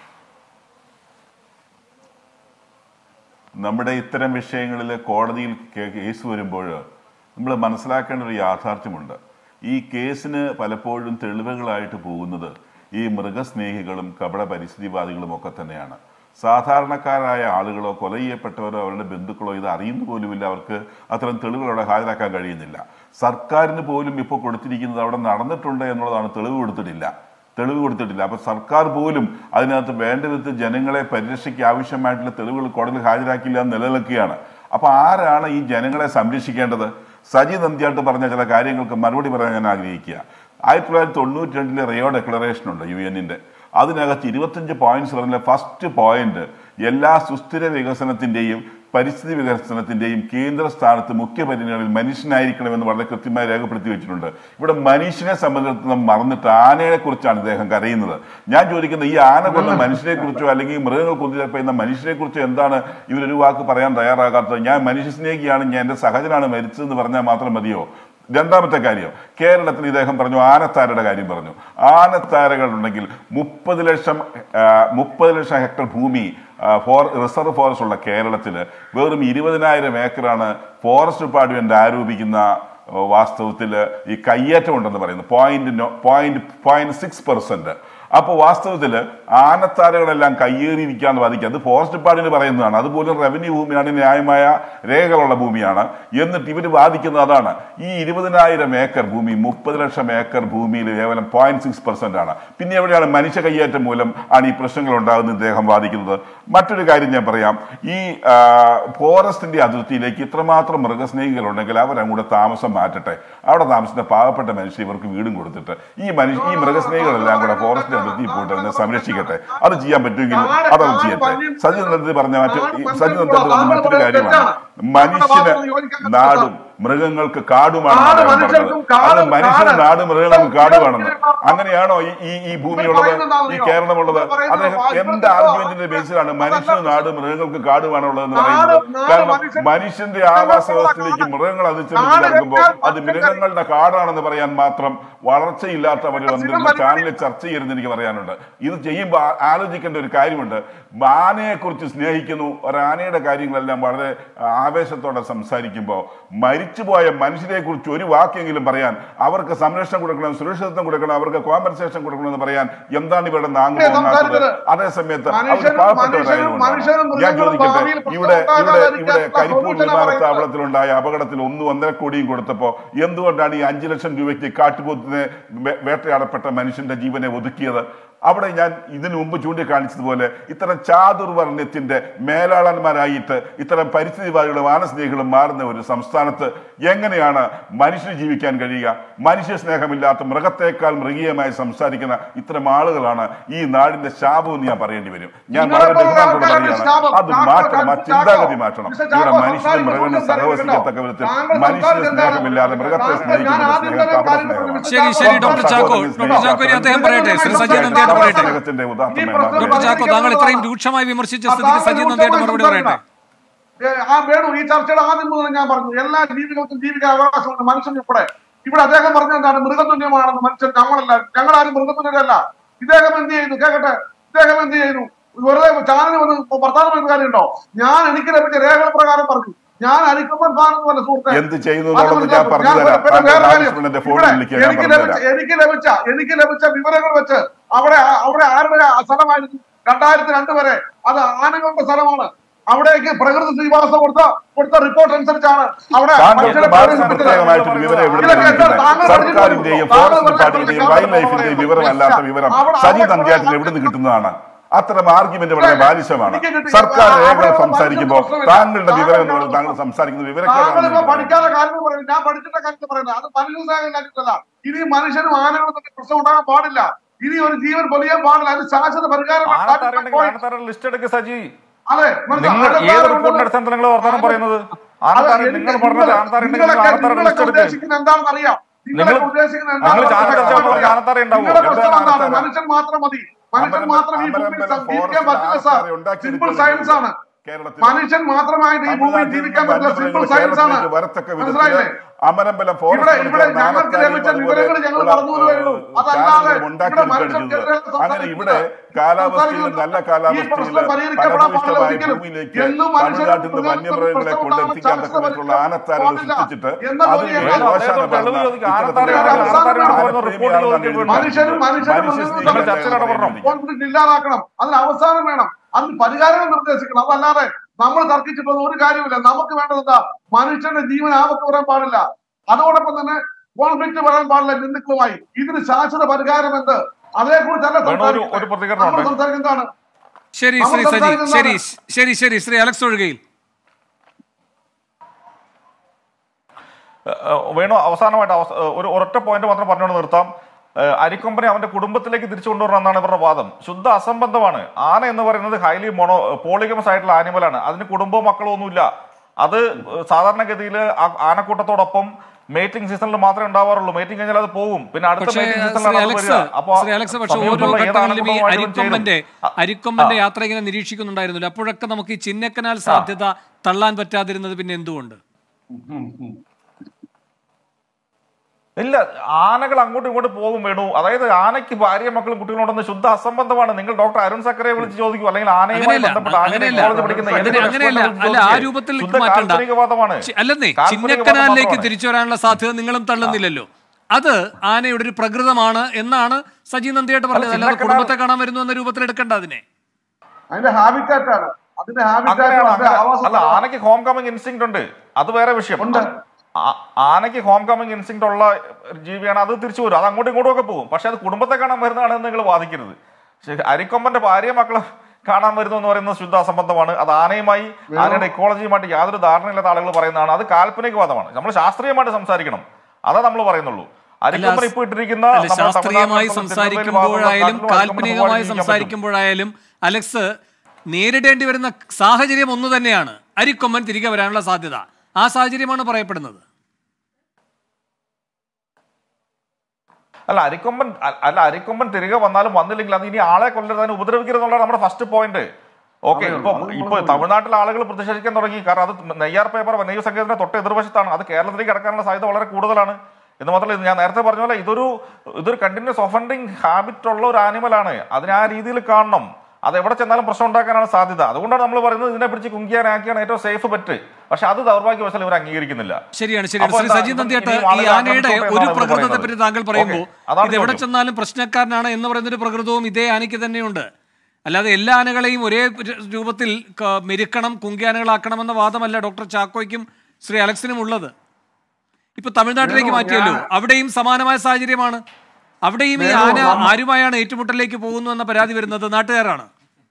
നമ്മുടെ ഇത്തരം വിഷയങ്ങളിൽ കോടതിയിൽ കേ- കേസ് വരുമ്പോൾ നമ്മൾ മനസ്സിലാക്കേണ്ട ഒരു യാഥാർത്ഥ്യമുണ്ട് ഈ കേസിന് പലപ്പോഴും തെളിവുകളായിട്ട് പോകുന്നത് ഈ മൃഗസ്നേഹികളും കപട പരിസ്ഥിതിവാദികളും ഒക്കെ തന്നെയാണ് സാധാരണക്കാരായ ആളുകളോ കൊല ചെയ്യപ്പെട്ടവരോ അവരുടെ ബന്ധുക്കളോ ഇത് അറിയുന്ന പോലുമില്ല അവർക്ക് അത്തരം തെളിവുകൾ അവിടെ ഹാജരാക്കാൻ കഴിയുന്നില്ല സർക്കാരിന് പോലും ഇപ്പോൾ കൊടുത്തിരിക്കുന്നത് അവിടെ നടന്നിട്ടുണ്ട് എന്നുള്ളതാണ് തെളിവ് കൊടുത്തിട്ടില്ല തെളിവ് കൊടുത്തിട്ടില്ല അപ്പൊ സർക്കാർ പോലും അതിനകത്ത് വേണ്ട വിധത്തിൽ ജനങ്ങളെ പരിരക്ഷയ്ക്ക് ആവശ്യമായിട്ടുള്ള തെളിവുകൾ കോടതിയിൽ ഹാജരാക്കില്ല എന്ന് നിലനിൽക്കുകയാണ് അപ്പൊ ആരാണ് ഈ ജനങ്ങളെ സംരക്ഷിക്കേണ്ടത് സജി നന്ദിയായിട്ട് പറഞ്ഞ ചില കാര്യങ്ങൾക്ക് മറുപടി പറയാൻ ഞാൻ ആഗ്രഹിക്കുക ആയിരത്തി തൊള്ളായിരത്തി തൊണ്ണൂറ്റി രണ്ടിലെ റിയോ ഡെക്ലറേഷൻ ഉണ്ട് യു എന്നിന്റെ അതിനകത്ത് ഇരുപത്തഞ്ച് പോയിന്റ്സ് പറഞ്ഞ ഫസ്റ്റ് പോയിന്റ് എല്ലാ സുസ്ഥിര വികസനത്തിന്റെയും പരിസ്ഥിതി വികസനത്തിന്റെയും കേന്ദ്ര സ്ഥാനത്ത് മുഖ്യ പരിഗണനയിൽ മനുഷ്യനായിരിക്കണമെന്ന് വളരെ കൃത്യമായി രേഖപ്പെടുത്തി വെച്ചിട്ടുണ്ട് ഇവിടെ മനുഷ്യനെ സംബന്ധിച്ചിടത്തോളം മറന്നിട്ട് ആനയെ കുറിച്ചാണ് ഇദ്ദേഹം കരയുന്നത് ഞാൻ ചോദിക്കുന്നത് ഈ ആന കൊന്ന മനുഷ്യനെ കുറിച്ചോ അല്ലെങ്കിൽ മൃഗങ്ങൾ കൊന്നു പറയുന്ന മനുഷ്യനെ കുറിച്ചോ എന്താണ് ഇവരൊരു വാക്ക് പറയാൻ തയ്യാറാകാത്തത് ഞാൻ മനുഷ്യ സ്നേഹിയാണ് ഞാൻ എൻ്റെ സഹജനാണ് മരിച്ചതെന്ന് പറഞ്ഞാൽ മാത്രം മതിയോ രണ്ടാമത്തെ കാര്യം കേരളത്തിൽ ഇദ്ദേഹം പറഞ്ഞു ആനത്താരയുടെ കാര്യം പറഞ്ഞു ആനത്താരകൾ ഉണ്ടെങ്കിൽ മുപ്പത് ലക്ഷം ആ, മുപ്പത് ലക്ഷം ഹെക്ടർ ഭൂമി ആ, ഫോർ റിസർവ് ഫോറസ്റ്റ് ഉള്ള കേരളത്തിൽ വെറും ഇരുപതിനായിരം ഏക്കറാണ് ഫോറസ്റ്റ് ഡിപ്പാർട്ട്മെന്റ് ആരോപിക്കുന്ന വാസ്തവത്തിൽ ഈ കയ്യേറ്റം ഉണ്ടെന്ന് പറയുന്നു point point point six percent അപ്പോൾ വാസ്തവത്തിൽ ആനത്താരകളെല്ലാം കയ്യേറിയിരിക്കാന്ന് വാദിക്കുക അത് ഫോറസ്റ്റ് ഡിപ്പാർട്ട്മെന്റ് പറയുന്നതാണ് അതുപോലും റവന്യൂ ഭൂമിയാണ് ന്യായമായ രേഖകളുള്ള ഭൂമിയാണ് എന്നിട്ട് ഇവർ വാദിക്കുന്നത് അതാണ് ഈ ഇരുപതിനായിരം ഏക്കർ ഭൂമി മുപ്പത് ലക്ഷം ഏക്കർ ഭൂമിയിൽ കേവലം പോയിന്റ് സിക്സ് പെർസെന്റ് ആണ് പിന്നെ എവിടെയാണ് മനുഷ്യ കയ്യേറ്റം മൂലം ആണ് ഈ പ്രശ്നങ്ങൾ ഉണ്ടാകുന്നത് ഇദ്ദേഹം വാദിക്കുന്നത് മറ്റൊരു കാര്യം ഞാൻ പറയാം ഈ ആ, ഫോറസ്റ്റിന്റെ അതിർത്തിയിലേക്ക് ഇത്രമാത്രം മൃഗസ്നേഹികളുണ്ടെങ്കിൽ അവരങ്ങോട്ട് താമസം മാറ്റട്ടെ അവിടെ താമസിക്കുന്ന പാവപ്പെട്ട മനുഷ്യർ ഇവർക്ക് വീടും കൊടുത്തിട്ട് ഈ മനുഷ്യ ഈ മൃഗസ്നേഹികളെല്ലാം കൂടെ ഫോറസ്റ്റിന്റെ അതിർത്തിയിൽ പോയിട്ട് അതിനെ സംരക്ഷിക്കട്ടെ അത് ചെയ്യാൻ പറ്റുമെങ്കിൽ അതവർ ചെയ്യട്ടെ സജി നന്ദി പറഞ്ഞ മറ്റു ഈ സജി നന്ദി പറഞ്ഞ മറ്റൊരു കാര്യമാണ് മനുഷ്യന് നാടും മൃഗങ്ങൾക്ക് കാടുമാണ് നാട് അദ്ദേഹം പറഞ്ഞത് മനുഷ്യർക്കും കാട്, അത് മനുഷ്യന് കാട്. നാട് മൃഗങ്ങൾക്ക് കാടുവാണെന്ന് അങ്ങനെയാണോ ഈ ഈ ഈ ഭൂമിയുള്ളത് ഈ കേരളമുള്ളത് അദ്ദേഹം എന്ത് ആർഗ്യുമെന്റിന്റെ ബേസിലാണ് മനുഷ്യന് നാട് മൃഗങ്ങൾക്ക് കാടുവാണുള്ളത് എന്ന് പറയുന്നത് കാരണം മനുഷ്യന്റെ ആവാസ വ്യവസ്ഥയിലേക്ക് മൃഗങ്ങൾ അതിച്ചെന്ന് നടക്കുമ്പോൾ അത് മൃഗങ്ങളുടെ കാടാണെന്ന് പറയാൻ മാത്രം വളർച്ചയില്ലാത്തവർ വന്നിരുന്ന ചാനലിൽ ചർച്ച ചെയ്യരുതെന്ന് എനിക്ക് പറയാനുണ്ട് ഇത് ചെയ്യുമ്പോൾ ആ- ആലോചിക്കേണ്ട ഒരു കാര്യമുണ്ട് ആനയെ കുറിച്ച് സ്നേഹിക്കുന്നു ഒരു ആനയുടെ കാര്യങ്ങളെല്ലാം വളരെ ആവേശത്തോടെ സംസാരിക്കുമ്പോൾ മരിച്ചുപോയ മനുഷ്യരെ കുറിച്ച് ഒരു വാക്കെങ്കിലും പറയാൻ അവർക്ക് സംരക്ഷണം കൊടുക്കണം സുരക്ഷിതത്വം കൊടുക്കണം അവർക്ക് കോമ്പൻസേഷൻ കൊടുക്കണം എന്ന് പറയാൻ എന്താണ് ഇവരുടെ നാങ്ങ് പോകുന്നത് അതേ സമയത്ത് അവർ മനുഷ്യനും- പാവപ്പെട്ടവരായതുകൊണ്ടാണ് മനുഷ്യനും ഞാൻ മൃഗങ്ങളും ചോദിക്കട്ടെ ഭാവിയിൽ പ്രശ്നം ഇവിടെ ഇവിടെ ഉണ്ടാകാതിരിക്കാൻ ഇവിടെ കരിപ്പൂർ solution ആ വിമാനത്താവളത്തിലുണ്ടായ അപകടത്തിൽ ഒന്നും ഒന്നര കോടിയും കൊടുത്തപ്പോ എന്തുകൊണ്ടാണ് ഈ അഞ്ചു ലക്ഷം രൂപയ്ക്ക് കാട്ടുപോത്തിനെ വേ- വേട്ടയാടപ്പെട്ട മനുഷ്യന്റെ ജീവനെ ഒതുക്കിയത് അവിടെ ഞാൻ ഇതിനു മുമ്പ് ചൂണ്ടിക്കാണിച്ചതുപോലെ ഇത്തരം ചാതുർവർണ്ണയത്തിന്റെ മേലാളന്മാരായിട്ട് ഇത്തരം പരിസ്ഥിതിവാദികളും ആനസ്നേഹികളും മാറുന്ന ഒരു സംസ്ഥാനത്ത് എങ്ങനെയാണ് മനുഷ്യന് ജീവിക്കാൻ കഴിയുക മനുഷ്യ സ്നേഹമില്ലാത്ത മൃഗത്തെക്കാൾ മൃഗീയമായി സംസാരിക്കുന്ന ഇത്തരം ആളുകളാണ് ഈ നാടിന്റെ ശാപം എന്ന് ഞാൻ പറയേണ്ടി വരും ഞാൻ നിങ്ങളെ വളരെ പോലുള്ള ബഹുമാനത്തോടെ ആൾക്കാരുടെ പറയുകയാണ് ശാപം. അത് ചാക്കോ, മാറ്റണം ആ ചാക്കോ, ചിന്താഗതി മാറ്റണം മിസ്റ്റർ ഇവിടെ ചാക്കോ, മനുഷ്യനും സംസാരിക്കുമ്പോൾ മൃഗങ്ങളും സംസാരിക്കട്ടോ. സഹവസിക്കത്തക്ക വിധത്തിൽ താങ്കൾ മനുഷ്യ സംസാരിക്കുന്നത് സ്നേഹമില്ലാതെ മൃഗത്തെ ഞാൻ സ്നേഹിക്കുന്ന ആദ്യം സ്നേഹം തന്നെ കപട കാര്യം സ്നേഹമാണ് പറഞ്ഞു. ശരി ശരി ഡോക്ടർ ചാക്കോ ഡോക്ടർ ചാക്കോ ഇനി അദ്ദേഹം പറയട്ടെ ശ്രീ സജി നന്ദിയായിട്ട് പറയട്ടെ സ്നേഹത്തിന്റെ ഉദാഹരണമായി ഡോക്ടർ മാറുന്നു. ചാക്കോ താങ്കൾ ഇത്രയും രൂക്ഷമായി വിമർശിച്ച സ്ഥിതിക്ക് സജി നന്ദിയായിട്ട് മറുപടി പറയട്ടെ ഏ, ആ വേണു ഈ ചർച്ചയുടെ ആദ്യം മുതൽ ഞാൻ പറഞ്ഞു എല്ലാ ജീവികൾക്കും ജീവിക്കാൻ അവകാശമുണ്ട് മനുഷ്യൻ ഉൾപ്പെടെ ഇവിടെ അദ്ദേഹം പറഞ്ഞ എന്താണ് മൃഗതുല്യമാണെന്ന് മനുഷ്യൻ ഞങ്ങളല്ല ഞങ്ങളാരും മൃഗതുല്യരല്ല ഇദ്ദേഹം എന്ത് ചെയ്തു കേൾക്കട്ടെ ഇദ്ദേഹം എന്ത് ചെയ്തു വെറുതെ ചാനൽ വന്ന് വർത്താനം പറയുന്ന കാര്യമുണ്ടോ ഞാൻ എനിക്ക് ലഭിച്ച രേഖകൾ പ്രകാരം പറഞ്ഞു ഞാൻ അരിക്കൊമ്പൻ ഫാനൊന്നുമല്ല സുഹൃത്തെ എന്ത് ചെയ്യുന്നു അത് എന്നുള്ളത് ഞാൻ മനസ്സിലാക്കും. പറഞ്ഞു ഞാൻ തരാം പിന്നെ താങ്കൾ വേറെ കാര്യം. രാമകൃഷ്ണന്റെ ഫോണിൽ ഇവിടെ വിളിക്കുക ഞാൻ എനിക്ക് പറഞ്ഞു ലഭിച്ച തരാം എനിക്ക് ലഭിച്ച എനിക്ക് ലഭിച്ച വിവരങ്ങൾ വെച്ച് അവിടെ അവിടെ ആരുടെ സ്ഥലമായിരുന്നു രണ്ടായിരത്തി രണ്ട് വരെ അത് ആനകളുടെ സ്ഥലമാണ് അവിടേക്ക് പ്രകൃതി ശ്രീവാസം കൊടുത്ത കൊടുത്ത റിപ്പോർട്ട് അനുസരിച്ചാണ് അവിടെ താങ്കൾക്ക് മനുഷ്യരെ ഭാരത പ്രവേശിപ്പിച്ചത്. പ്രത്യേകമായിട്ടൊരു വിവരം എവിടെ ഇതൊക്കെ നിന്ന് എന്താ താങ്കൾ സർക്കാരിന്റെയും താങ്കൾ ഫോറസ്റ്റ് പറഞ്ഞ ഡിപ്പാർട്ട്മെന്റിന്റെയും താങ്കൾ വൈൽഡ് ലൈഫിന്റെയും പറഞ്ഞ വിവരമല്ലാത്ത വിവരം അവിടെ- സജി അവിടെ നന്ദ്യാട്ടിൽ എവിടെ നിന്ന് കിട്ടുന്നതാണ് അത്തരം ആർഗ്യുമെന്റ് വളരെ ബാലിശമാണ് എനിക്ക് കിട്ടി- സർക്കാർ അവിടെ രേഖകൾ അവിടെ സംസാരിക്കുമ്പോൾ പ്രശ്നമില്ല. താങ്കളുടെ വിവരം എന്ന് താങ്കൾ പറയുന്നത് താങ്കൾ സംസാരിക്കുന്ന താങ്കൾ വിവരക്കാരാണ് ഇപ്പൊ പഠിക്കാത്ത കാര്യം പറയുന്നത് ഞാൻ പഠിച്ചിട്ട കാര്യത്തിൽ പറയുന്നത് അത് മനുഷ്യസാകാൻ കാര്യത്തിലല്ല ഇനി മനുഷ്യനും ആനകളും തമ്മിൽ പ്രശ്നം ഉണ്ടാകാൻ പാടില്ല ഇനി ഒരു ജീവൻ പൊലിയാൻ പാടില്ല അത് ശാശ്വത പരിഹാരം ആനത്താരുണ്ടെങ്കിൽ ആനത്താരുടെ ലിസ്റ്റ് എടുക്ക് സജി അതെ നിങ്ങൾ ഏത് റിപ്പോർട്ടിന്റെ അടിസ്ഥാനത്തിൽ നിങ്ങൾ വർത്തമാനം പറയുന്നത് ആനത്താര നിങ്ങൾ പറഞ്ഞത് ആനത്താരുണ്ടെങ്കിൽ ആനത്താരുടെ ലിസ്റ്റ് എടുക്ക് ഉദ്ദേശിക്കുന്നത് എന്താണെന്ന് അറിയാം നിങ്ങൾ- നിങ്ങളൊക്കെ ഉദ്ദേശിക്കുന്നത് നിങ്ങൾ എന്താണെന്ന് ചാനൽ ചർച്ച അറിയാം. പറഞ്ഞ ആനത്താര ഉണ്ടാവും നിങ്ങളുടെ എവിടെയാണ് പ്രശ്നം എന്താണ് ആനത്താര? മനുഷ്യൻ മാത്രം മതി മനുഷ്യൻ അമരമ്പലം- മാത്രം ഈ ഭൂമിയിൽ അമരമ്പലം ജീവിക്കാൻ ഫോറസ്റ്റിൽ പറ്റില്ല സാർ ആൾക്കാരെ ഉണ്ടാക്കിയെടുക്കുകയാണ് സിമ്പിൾ സയൻസ് ആണ് കേരളത്തിൽ മനുഷ്യൻ മാത്രമായിട്ട് ഈ ഭൂമിയിൽ തമിഴ്നാട്ടിൽ ജീവിക്കാൻ നിന്നും പറ്റില്ല സിമ്പിൾ വന്യമൃഗങ്ങൾ സയൻസ് ആണ് കേരളത്തിലേക്ക് വരത്തക്ക വിധത്തില് മനസ്സിലായില്ലേ അമരമ്പലം ഇവിടെ ഫോറസ്റ്റ് ഇവിടെ ഞങ്ങൾക്ക് ലഭിച്ച വിവരങ്ങൾ ഞങ്ങൾ പറഞ്ഞു എന്നേ അതല്ലാതെ ഇവിടെ മനുഷ്യർക്കെതിരെ അങ്ങനെ ഇവിടെ കാലാവസ്ഥയിൽ നല്ല ഈ കാലാവസ്ഥയിൽ പ്രശ്നം പരിഹരിക്കപ്പെടാൻ പാടില്ല ഫലഭൂയിഷ്ടമായ ഒരിക്കലും. ഭൂമിയിലേക്ക് എന്നും മനുഷ്യർ തമിഴ്നാട്ടിൽ നിന്ന് വന്യമൃഗങ്ങളെ കൊണ്ട് എത്തിക്കാൻ തക്ക വിധത്തിലുള്ള ആനത്താരകൾ സൃഷ്ടിച്ചിട്ട് അതിന് വേണം, വേണ്ടി അദ്ദേഹത്തോട് ഓശാന തെളിവ് പറഞ്ഞ ചോദിക്കുക. ഇത്തരത്തിലുള്ള ആനത്താരകൾ ആനത്താരകൾ ആനപ്രേമിയാണെന്നാണ് റിപ്പോർട്ട് എഴുതി ചോദിക്കുക. മനുഷ്യനും മനുഷ്യനും മനുഷ്യ മൃഗങ്ങളും നിങ്ങൾ ചർച്ചയിൽ ഇടപെടണം. കോൺഫ്ലിക്ട് ഇല്ലാതാക്കണം അതിന് അവസാനം വേണം അതിന് പരിഹാരങ്ങൾ നിർദ്ദേശിക്കണം അതല്ലാതെ നമ്മൾ തർക്കിച്ചിട്ടൊന്നും ഒരു കാര്യമില്ല നമുക്ക് വേണ്ടത് എന്താ മനുഷ്യന്റെ ജീവൻ ആപത്ത് വരാൻ പാടില്ല അതോടൊപ്പം തന്നെ കോൺഫ്ലിക്ട് വരാൻ പാടില്ല ബന്ധുക്കളുമായി ഇതിന് ശാശ്വത പരിഹാരം എന്ത് അതേക്കുറിച്ചല്ല വേണു, ഒരു- ഒരു പ്രതികരണം ഉണ്ട്. നമ്മൾ സംസാരിക്കുന്നതാണ് ശരി നമ്മൾ ശ്രീ സജി സംസാരിക്കുന്നതാണ്. ശരി ശരി ശരി ശ്രീ അലക്സ് ഒഴുകയിൽ ഏഹ് വേണു അവസാനമായിട്ട് അവസ- ഏഹ് ഒരു ഒരൊറ്റ പോയിന്റ് മാത്രം പറഞ്ഞുകൊണ്ട് നിർത്താം ഏഹ് അരിക്കൊമ്പനെ അവന്റെ കുടുംബത്തിലേക്ക് തിരിച്ചു കൊണ്ടുവരണം എന്നാണ് ഇവരുടെ വാദം ശുദ്ധ അസംബന്ധമാണ് ആന എന്ന് പറയുന്നത് ഹൈലി മോണോ പോളിഗമസ് ആയിട്ടുള്ള ആനിമലാണ് അതിന് കുടുംബവും മക്കളോ ഒന്നുമില്ല അത് സാധാരണഗതിയിൽ ആനക്കൂട്ടത്തോടൊപ്പം മേറ്റിംഗ് സീസണിൽ മാത്രമേ ഉണ്ടാവാറുള്ളൂ മേറ്റിംഗ് കഴിഞ്ഞാൽ അത് പോകും പിന്നെ അടുത്ത പക്ഷേ മേറ്റിംഗ് ശ്രീ സീസണിലാണ് അത് അലക്സ് വരിക അപ്പൊ ശ്രീ അലക്സ് പക്ഷെ ഓരോ സമീപത്തുള്ള ഏത് ഘട്ടങ്ങളിലും ഈ ആനക്കുട്ടവുമായിട്ടും ചേരും. അരിക്കൊമ്പന്റെ അ- അരിക്കൊമ്പന്റെ ആ. യാത്ര ഇങ്ങനെ നിരീക്ഷിക്കുന്നുണ്ടായിരുന്നില്ല അപ്പോഴൊക്കെ നമുക്ക് ഈ ചിന്നക്കനാൽ സാധ്യത തള്ളാൻ പറ്റാതിരുന്നത് പിന്നെ എന്തുകൊണ്ട് ഇല്ല ആനകൾ അങ്ങോട്ടും ഇങ്ങോട്ടും പോകും വേണു അതായത് ആനയ്ക്ക് ഭാര്യ മക്കളും കുട്ടികളുണ്ടെന്ന് ശുദ്ധ അസംബന്ധമാണ് നിങ്ങൾ ഡോക്ടർ അരുൺ സക്കറെ വിളിച്ച് ചോദിക്കും അല്ലെങ്കിൽ ആനയുമായി അങ്ങനെയല്ല ബന്ധപ്പെട്ട ആനയെ അങ്ങനെയല്ല കോളേജിൽ പഠിക്കുന്ന ഏതെങ്കിലും അങ്ങനെ- അങ്ങനെയല്ല expert അല്ല ആ ചോദിക്കുക. രൂപത്തിൽ ശുദ്ധ മാറ്റണ്ട കാൽപ്പനികവാദമാണ്. ചി- അല്ലെന്നേ കാൽപ്പനികവാദം ചിന്നക്കനാലിലേക്ക് മാത്രമാണ്. തിരിച്ചു വരാനുള്ള സാധ്യത നിങ്ങളും തള്ളുന്നില്ലല്ലോ അത് ആനയുടെ ഒരു പ്രകൃതമാണ് എന്നാണ് സജി നന്ദിയായിട്ട് പറഞ്ഞത് അല്ലാതെ ചിന്നക്കനാൽ- കുടുംബത്തെ കാണാൻ വരുന്നു എന്ന രൂപത്തിൽ എടുക്കണ്ട അതിനെ അതിന്റെ ഹാബിറ്റാറ്റ് ആണ് അതിന്റെ അങ്ങനെയാണ് ഹാബിറ്റാറ്റ് അങ്ങനെ- ആവാസ അല്ല ആനയ്ക്ക് ഹോം കമ്മിങ് ഇൻസ്റ്റിങ് ഉണ്ട് അത് വേറെ വിഷയം ഉണ്ട്. ആ- ആനയ്ക്ക് ഹോം കമ്മിങ് ഇൻസ്റ്റിങ് ഉള്ള ജീവിയാണ് അത് തിരിച്ചു വരും അത് അങ്ങോട്ടും ഇങ്ങോട്ടും ഒക്കെ പോകും പക്ഷെ അത് കുടുംബത്തെ കാണാൻ വരുന്നതാണെന്ന് നിങ്ങൾ വാദിക്കരുത് ശരി, അരിക്കൊമ്പന്റെ ഭാര്യ മക്കളെ കാണാൻ വരുന്നു എന്ന് പറയുന്നത് ശുദ്ധ അസംബന്ധമാണ് അത് ആനയുമായി ആനയുടെ ഇക്കോളജിയുമായിട്ട് യാതൊരു ധാരണയില്ലാത്ത ആളുകൾ പറയുന്നതാണ് അത് കാൽപ്പനികവാദമാണ് നമ്മൾ ശാസ്ത്രീയമായിട്ട് സംസാരിക്കണം അതാ നമ്മൾ പറയുന്നുള്ളൂ അരിക്കൊമ്പൻ ഇപ്പൊ ഇട്ടിരിക്കുന്ന അല്ല നമ്മുടെ ശാസ്ത്രീയമായി തമിഴ്നാട്ടിലും സംസാരിക്കുമ്പോഴായാലും തിരുനെൽവേലി ഭാഗത്തുള്ള കാൽപ്പനികമായി കാട്ടിലും ജീവിക്കാൻ പറ്റും. സംസാരിക്കുമ്പോഴായാലും അലക്സ് നേരിടേണ്ടി വരുന്ന സാഹചര്യം ഒന്ന് തന്നെയാണ് അരിക്കൊമ്പൻ തിരികെ വരാനുള്ള സാധ്യത ആ സാഹചര്യമാണ് പറയപ്പെടുന്നത് അല്ല അരിക്കൊമ്പൻ അ- അല്ല അരിക്കൊമ്പൻ തിരികെ വന്നാലും വന്നില്ലെങ്കിൽ അത് ഇനി ആളെ കൊല്ലരുത് അതിനെ ഉപദ്രവിക്കരുത് എന്നുള്ളതാണ് നമ്മുടെ ഫസ്റ്റ് പോയിന്റ് ഓക്കെ അതെ, ഇപ്പൊ അത് ഇപ്പൊ തമിഴ്നാട്ടിലെ ആളുകൾ പ്രതിഷേധിക്കാൻ തുടങ്ങി കാരണം അത് നെയ്യാർ പേപ്പർ നെയ്യ് സംഗീതത്തിന്റെ തൊട്ട് എതിർവശത്താണ് അത് കേരളത്തിലേക്ക് കടക്കാനുള്ള സാധ്യത വളരെ കൂടുതലാണ് എന്ന് മാത്രമല്ല ഇത് ഞാൻ നേരത്തെ പറഞ്ഞ പോലെ ഇതൊരു ഇതൊരു കണ്ടിന്യൂസ് ഒഫൻഡിങ് ഹാബിറ്റ് ഉള്ള ഒരു ആനിമലാണ് അതിനെ ആ രീതിയിൽ കാണണം അത് എവിടെ ചെന്നാലും പ്രശ്നം ഉണ്ടാക്കാനാണ് സാധ്യത അതുകൊണ്ടാണ് നമ്മൾ പറയുന്നത് ഇതിനെ പിടിച്ച് കുങ്കിയാനാക്കിയാണ് ഏറ്റവും സേഫ് ബെറ്റ് പക്ഷെ അത് ദൗർഭാഗ്യവശാൽ ഇവർ അംഗീകരിക്കുന്നില്ല ശരിയാണ് ശരിയാണ് അപ്പൊ ശ്രീ എന്താ, സജി ഇപ്പം നന്ദിയായിട്ട് ഇനിയും ഈ ആളുകൾ ആനയുടെ ആക്രമിച്ചോട്ടെ ഒരു എന്നാണ് ഇവർ പ്രകൃതത്തെ പറയുന്നത്. പറ്റി താങ്കൾ പറയുമ്പോൾ ഓക്കേ, അതാണ് ഇത് എവിടെ ചോദ്യം. ചെന്നാലും പ്രശ്നക്കാരനാണ് എന്ന് പറയുന്ന ഒരു പ്രകൃതവും ഇതേ ആനയ്ക്ക് തന്നെയുണ്ട് അല്ലാതെ എല്ലാ ആനകളെയും ഒരേ രൂപത്തിൽ ക- മെരുക്കണം കുങ്കിയാനകളാക്കണമെന്ന വാദമല്ല ഡോക്ടർ ചാക്കോയ്ക്കും ശ്രീ അലക്സിനും ഉള്ളത് ഇപ്പൊ തമിഴ്നാട്ടിലേക്ക് വേണു, മാറ്റിയല്ലോ ഞാൻ- അവിടെയും സമാനമായ സാഹചര്യമാണ് അവിടെയും ഈ വേണു, ആന നമ്മ- ആരുമായാണ് ഏറ്റുമുട്ടലിലേക്ക് പോകുന്നു എന്ന പരാതി വരുന്നത് നാട്ടുകാരാണ്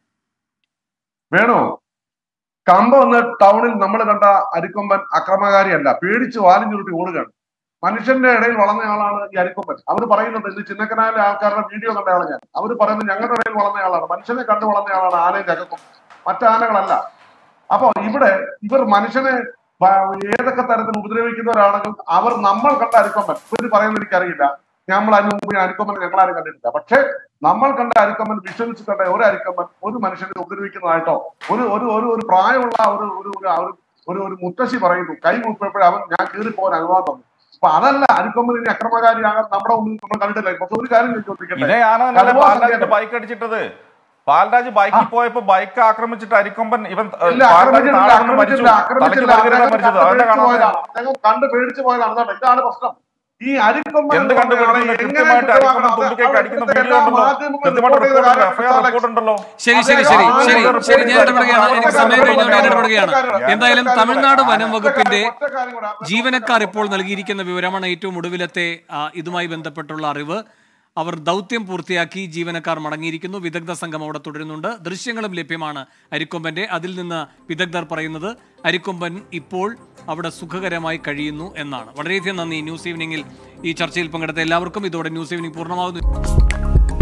വേണു കമ്പ വന്ന് ടൗണിൽ നമ്മൾ കണ്ട അരിക്കൊമ്പൻ അക്രമകാരിയല്ല പേടിച്ച് വാലും ചുരുട്ടി ഓടുകയാണ് മനുഷ്യന്റെ ഇടയിൽ വളർന്നയാളാണ് ഈ അരിക്കൊമ്പൻ അവർ പറയുന്നുണ്ട് ഇത് ചിന്നക്കനാലിലെ ആൾക്കാരുടെ വീഡിയോ കണ്ടയാളെ ഞാൻ അവർ പറയുന്നത് ഞങ്ങളുടെ ഇടയിൽ വളർന്നയാളാണ് മനുഷ്യനെ കണ്ടു വളർന്നയാളാണ് ആനയും ചകക്കും മറ്റാനകളല്ല അപ്പൊ ഇവിടെ ഇവർ മനുഷ്യനെ ബ- ഏതൊക്കെ തരത്തിൽ ഉപദ്രവിക്കുന്നവരാണെങ്കിൽ അവർ നമ്മൾ കണ്ട അരിക്കൊമ്പൻ ഇവർ പറയുന്നത് എനിക്കറിയില്ല നമ്മൾ അതിന് മുമ്പ് ഈ അരിക്കൊമ്പൻ ഞങ്ങളാരും കണ്ടിട്ടില്ല പക്ഷേ നമ്മൾ കണ്ട അരിക്കൊമ്പൻ വിശ്വസിച്ച് കണ്ട ഒരു അരിക്കൊമ്പൻ ഒരു മനുഷ്യനെ ഉപദ്രവിക്കുന്നതായിട്ടോ ഒരു ഒരു ഒരു ഒരു പ്രായമുള്ള ഒരു ഒരു ഒരു ഒരു ഒരു ഒരു മുത്തശ്ശി പറയുന്നു കൈ കൂപ്പിയപ്പോഴേ അവൻ ഞാൻ കീറിപ്പോകാൻ അനുവാദം തന്നു അപ്പൊ അതല്ല അരിക്കൊമ്പൻ ഇനി അക്രമകാരിയാകാൻ നമ്മുടെ മുമ്പിൽ നമ്മൾ കണ്ടിട്ടില്ല പക്ഷെ ഒരു കാര്യം ഞാൻ ചോദിക്കട്ടെ ഇതേ ആന തന്നെയല്ലേ കടുവ പാലാജിന്റെ സഞ്ചാരം. ബൈക്ക് അടിച്ചിട്ടത് പാൽരാജ് ബൈക്കിൽ പോയപ്പോ ബൈക്ക് ആക്രമിച്ചിട്ട് അരിക്കൊമ്പൻ ഇവൻ ഏഹ്, ഇല്ല, പാൽരാജ് ആക്രമിച്ചിട്ടില്ല, താഴെ വീണ് മരിച്ചു ആക്രമിച്ചിട്ടില്ല, തലയ്ക്ക് ആക്രമിച്ചിട്ടില്ല. പരിക്കേറ്റാ അദ്ദേഹം മരിച്ചത് കണ്ട് അവന്റെ പേടിച്ച് കാണാൻ പോയതാണ്. അദ്ദേഹം കണ്ട് പേടിച്ച് പോയതാണ് അതാണ് ഇതാണ് പ്രശ്നം ഈ അരിക്കൊമ്പൻ എന്ത് എന്ന് കണ്ടുപിടിക്കുന്നു പറഞ്ഞാൽ എങ്ങനെ കൃത്യമായിട്ട് കുറ്റവാളികൾ അരിക്കൊമ്പൻ അത് തുമ്പിക്കൈക്ക് അടിക്കുന്ന അവിടുത്തെ വീഡിയോ എല്ലാ ഉണ്ടല്ലോ മാധ്യമങ്ങളും കൃത്യമായിട്ട് report ചെയ്ത റിപ്പോർട്ട് കാര്യം എഫ്ഐആർ അലക്സ്. റിപ്പോർട്ട് ഉണ്ടല്ലോ ശരി ശരി ശരി ശരി ശരി ഞാൻ ഇടപെടുകയാണ് എനിക്ക് സമയം കഴിഞ്ഞുകൊണ്ട് ഞാൻ ഇടപെടുകയാണ് എന്തായാലും തമിഴ്നാട് വനം വകുപ്പിന്റെ ജീവനക്കാർ ഇപ്പോൾ നൽകിയിരിക്കുന്ന വിവരമാണ് ഏറ്റവും ഒടുവിലത്തെ ആ, ഇതുമായി ബന്ധപ്പെട്ടുള്ള അറിവ് അവർ ദൗത്യം പൂർത്തിയാക്കി ജീവനക്കാർ മടങ്ങിയിരിക്കുന്നു വിദഗ്ധ സംഘം അവിടെ തുടരുന്നുണ്ട് ദൃശ്യങ്ങളും ലഭ്യമാണ് അരിക്കൊമ്പന്റെ അതിൽ നിന്ന് വിദഗ്ധർ പറയുന്നത് അരിക്കൊമ്പൻ ഇപ്പോൾ അവിടെ സുഖകരമായി കഴിയുന്നു എന്നാണ് വളരെയധികം നന്ദി ന്യൂസ് ഈവനിങ്ങിൽ ഈ ചർച്ചയിൽ പങ്കെടുത്ത എല്ലാവർക്കും ഇതോടെ ന്യൂസ് ഈവനിങ് പൂർണ്ണമാകുന്നു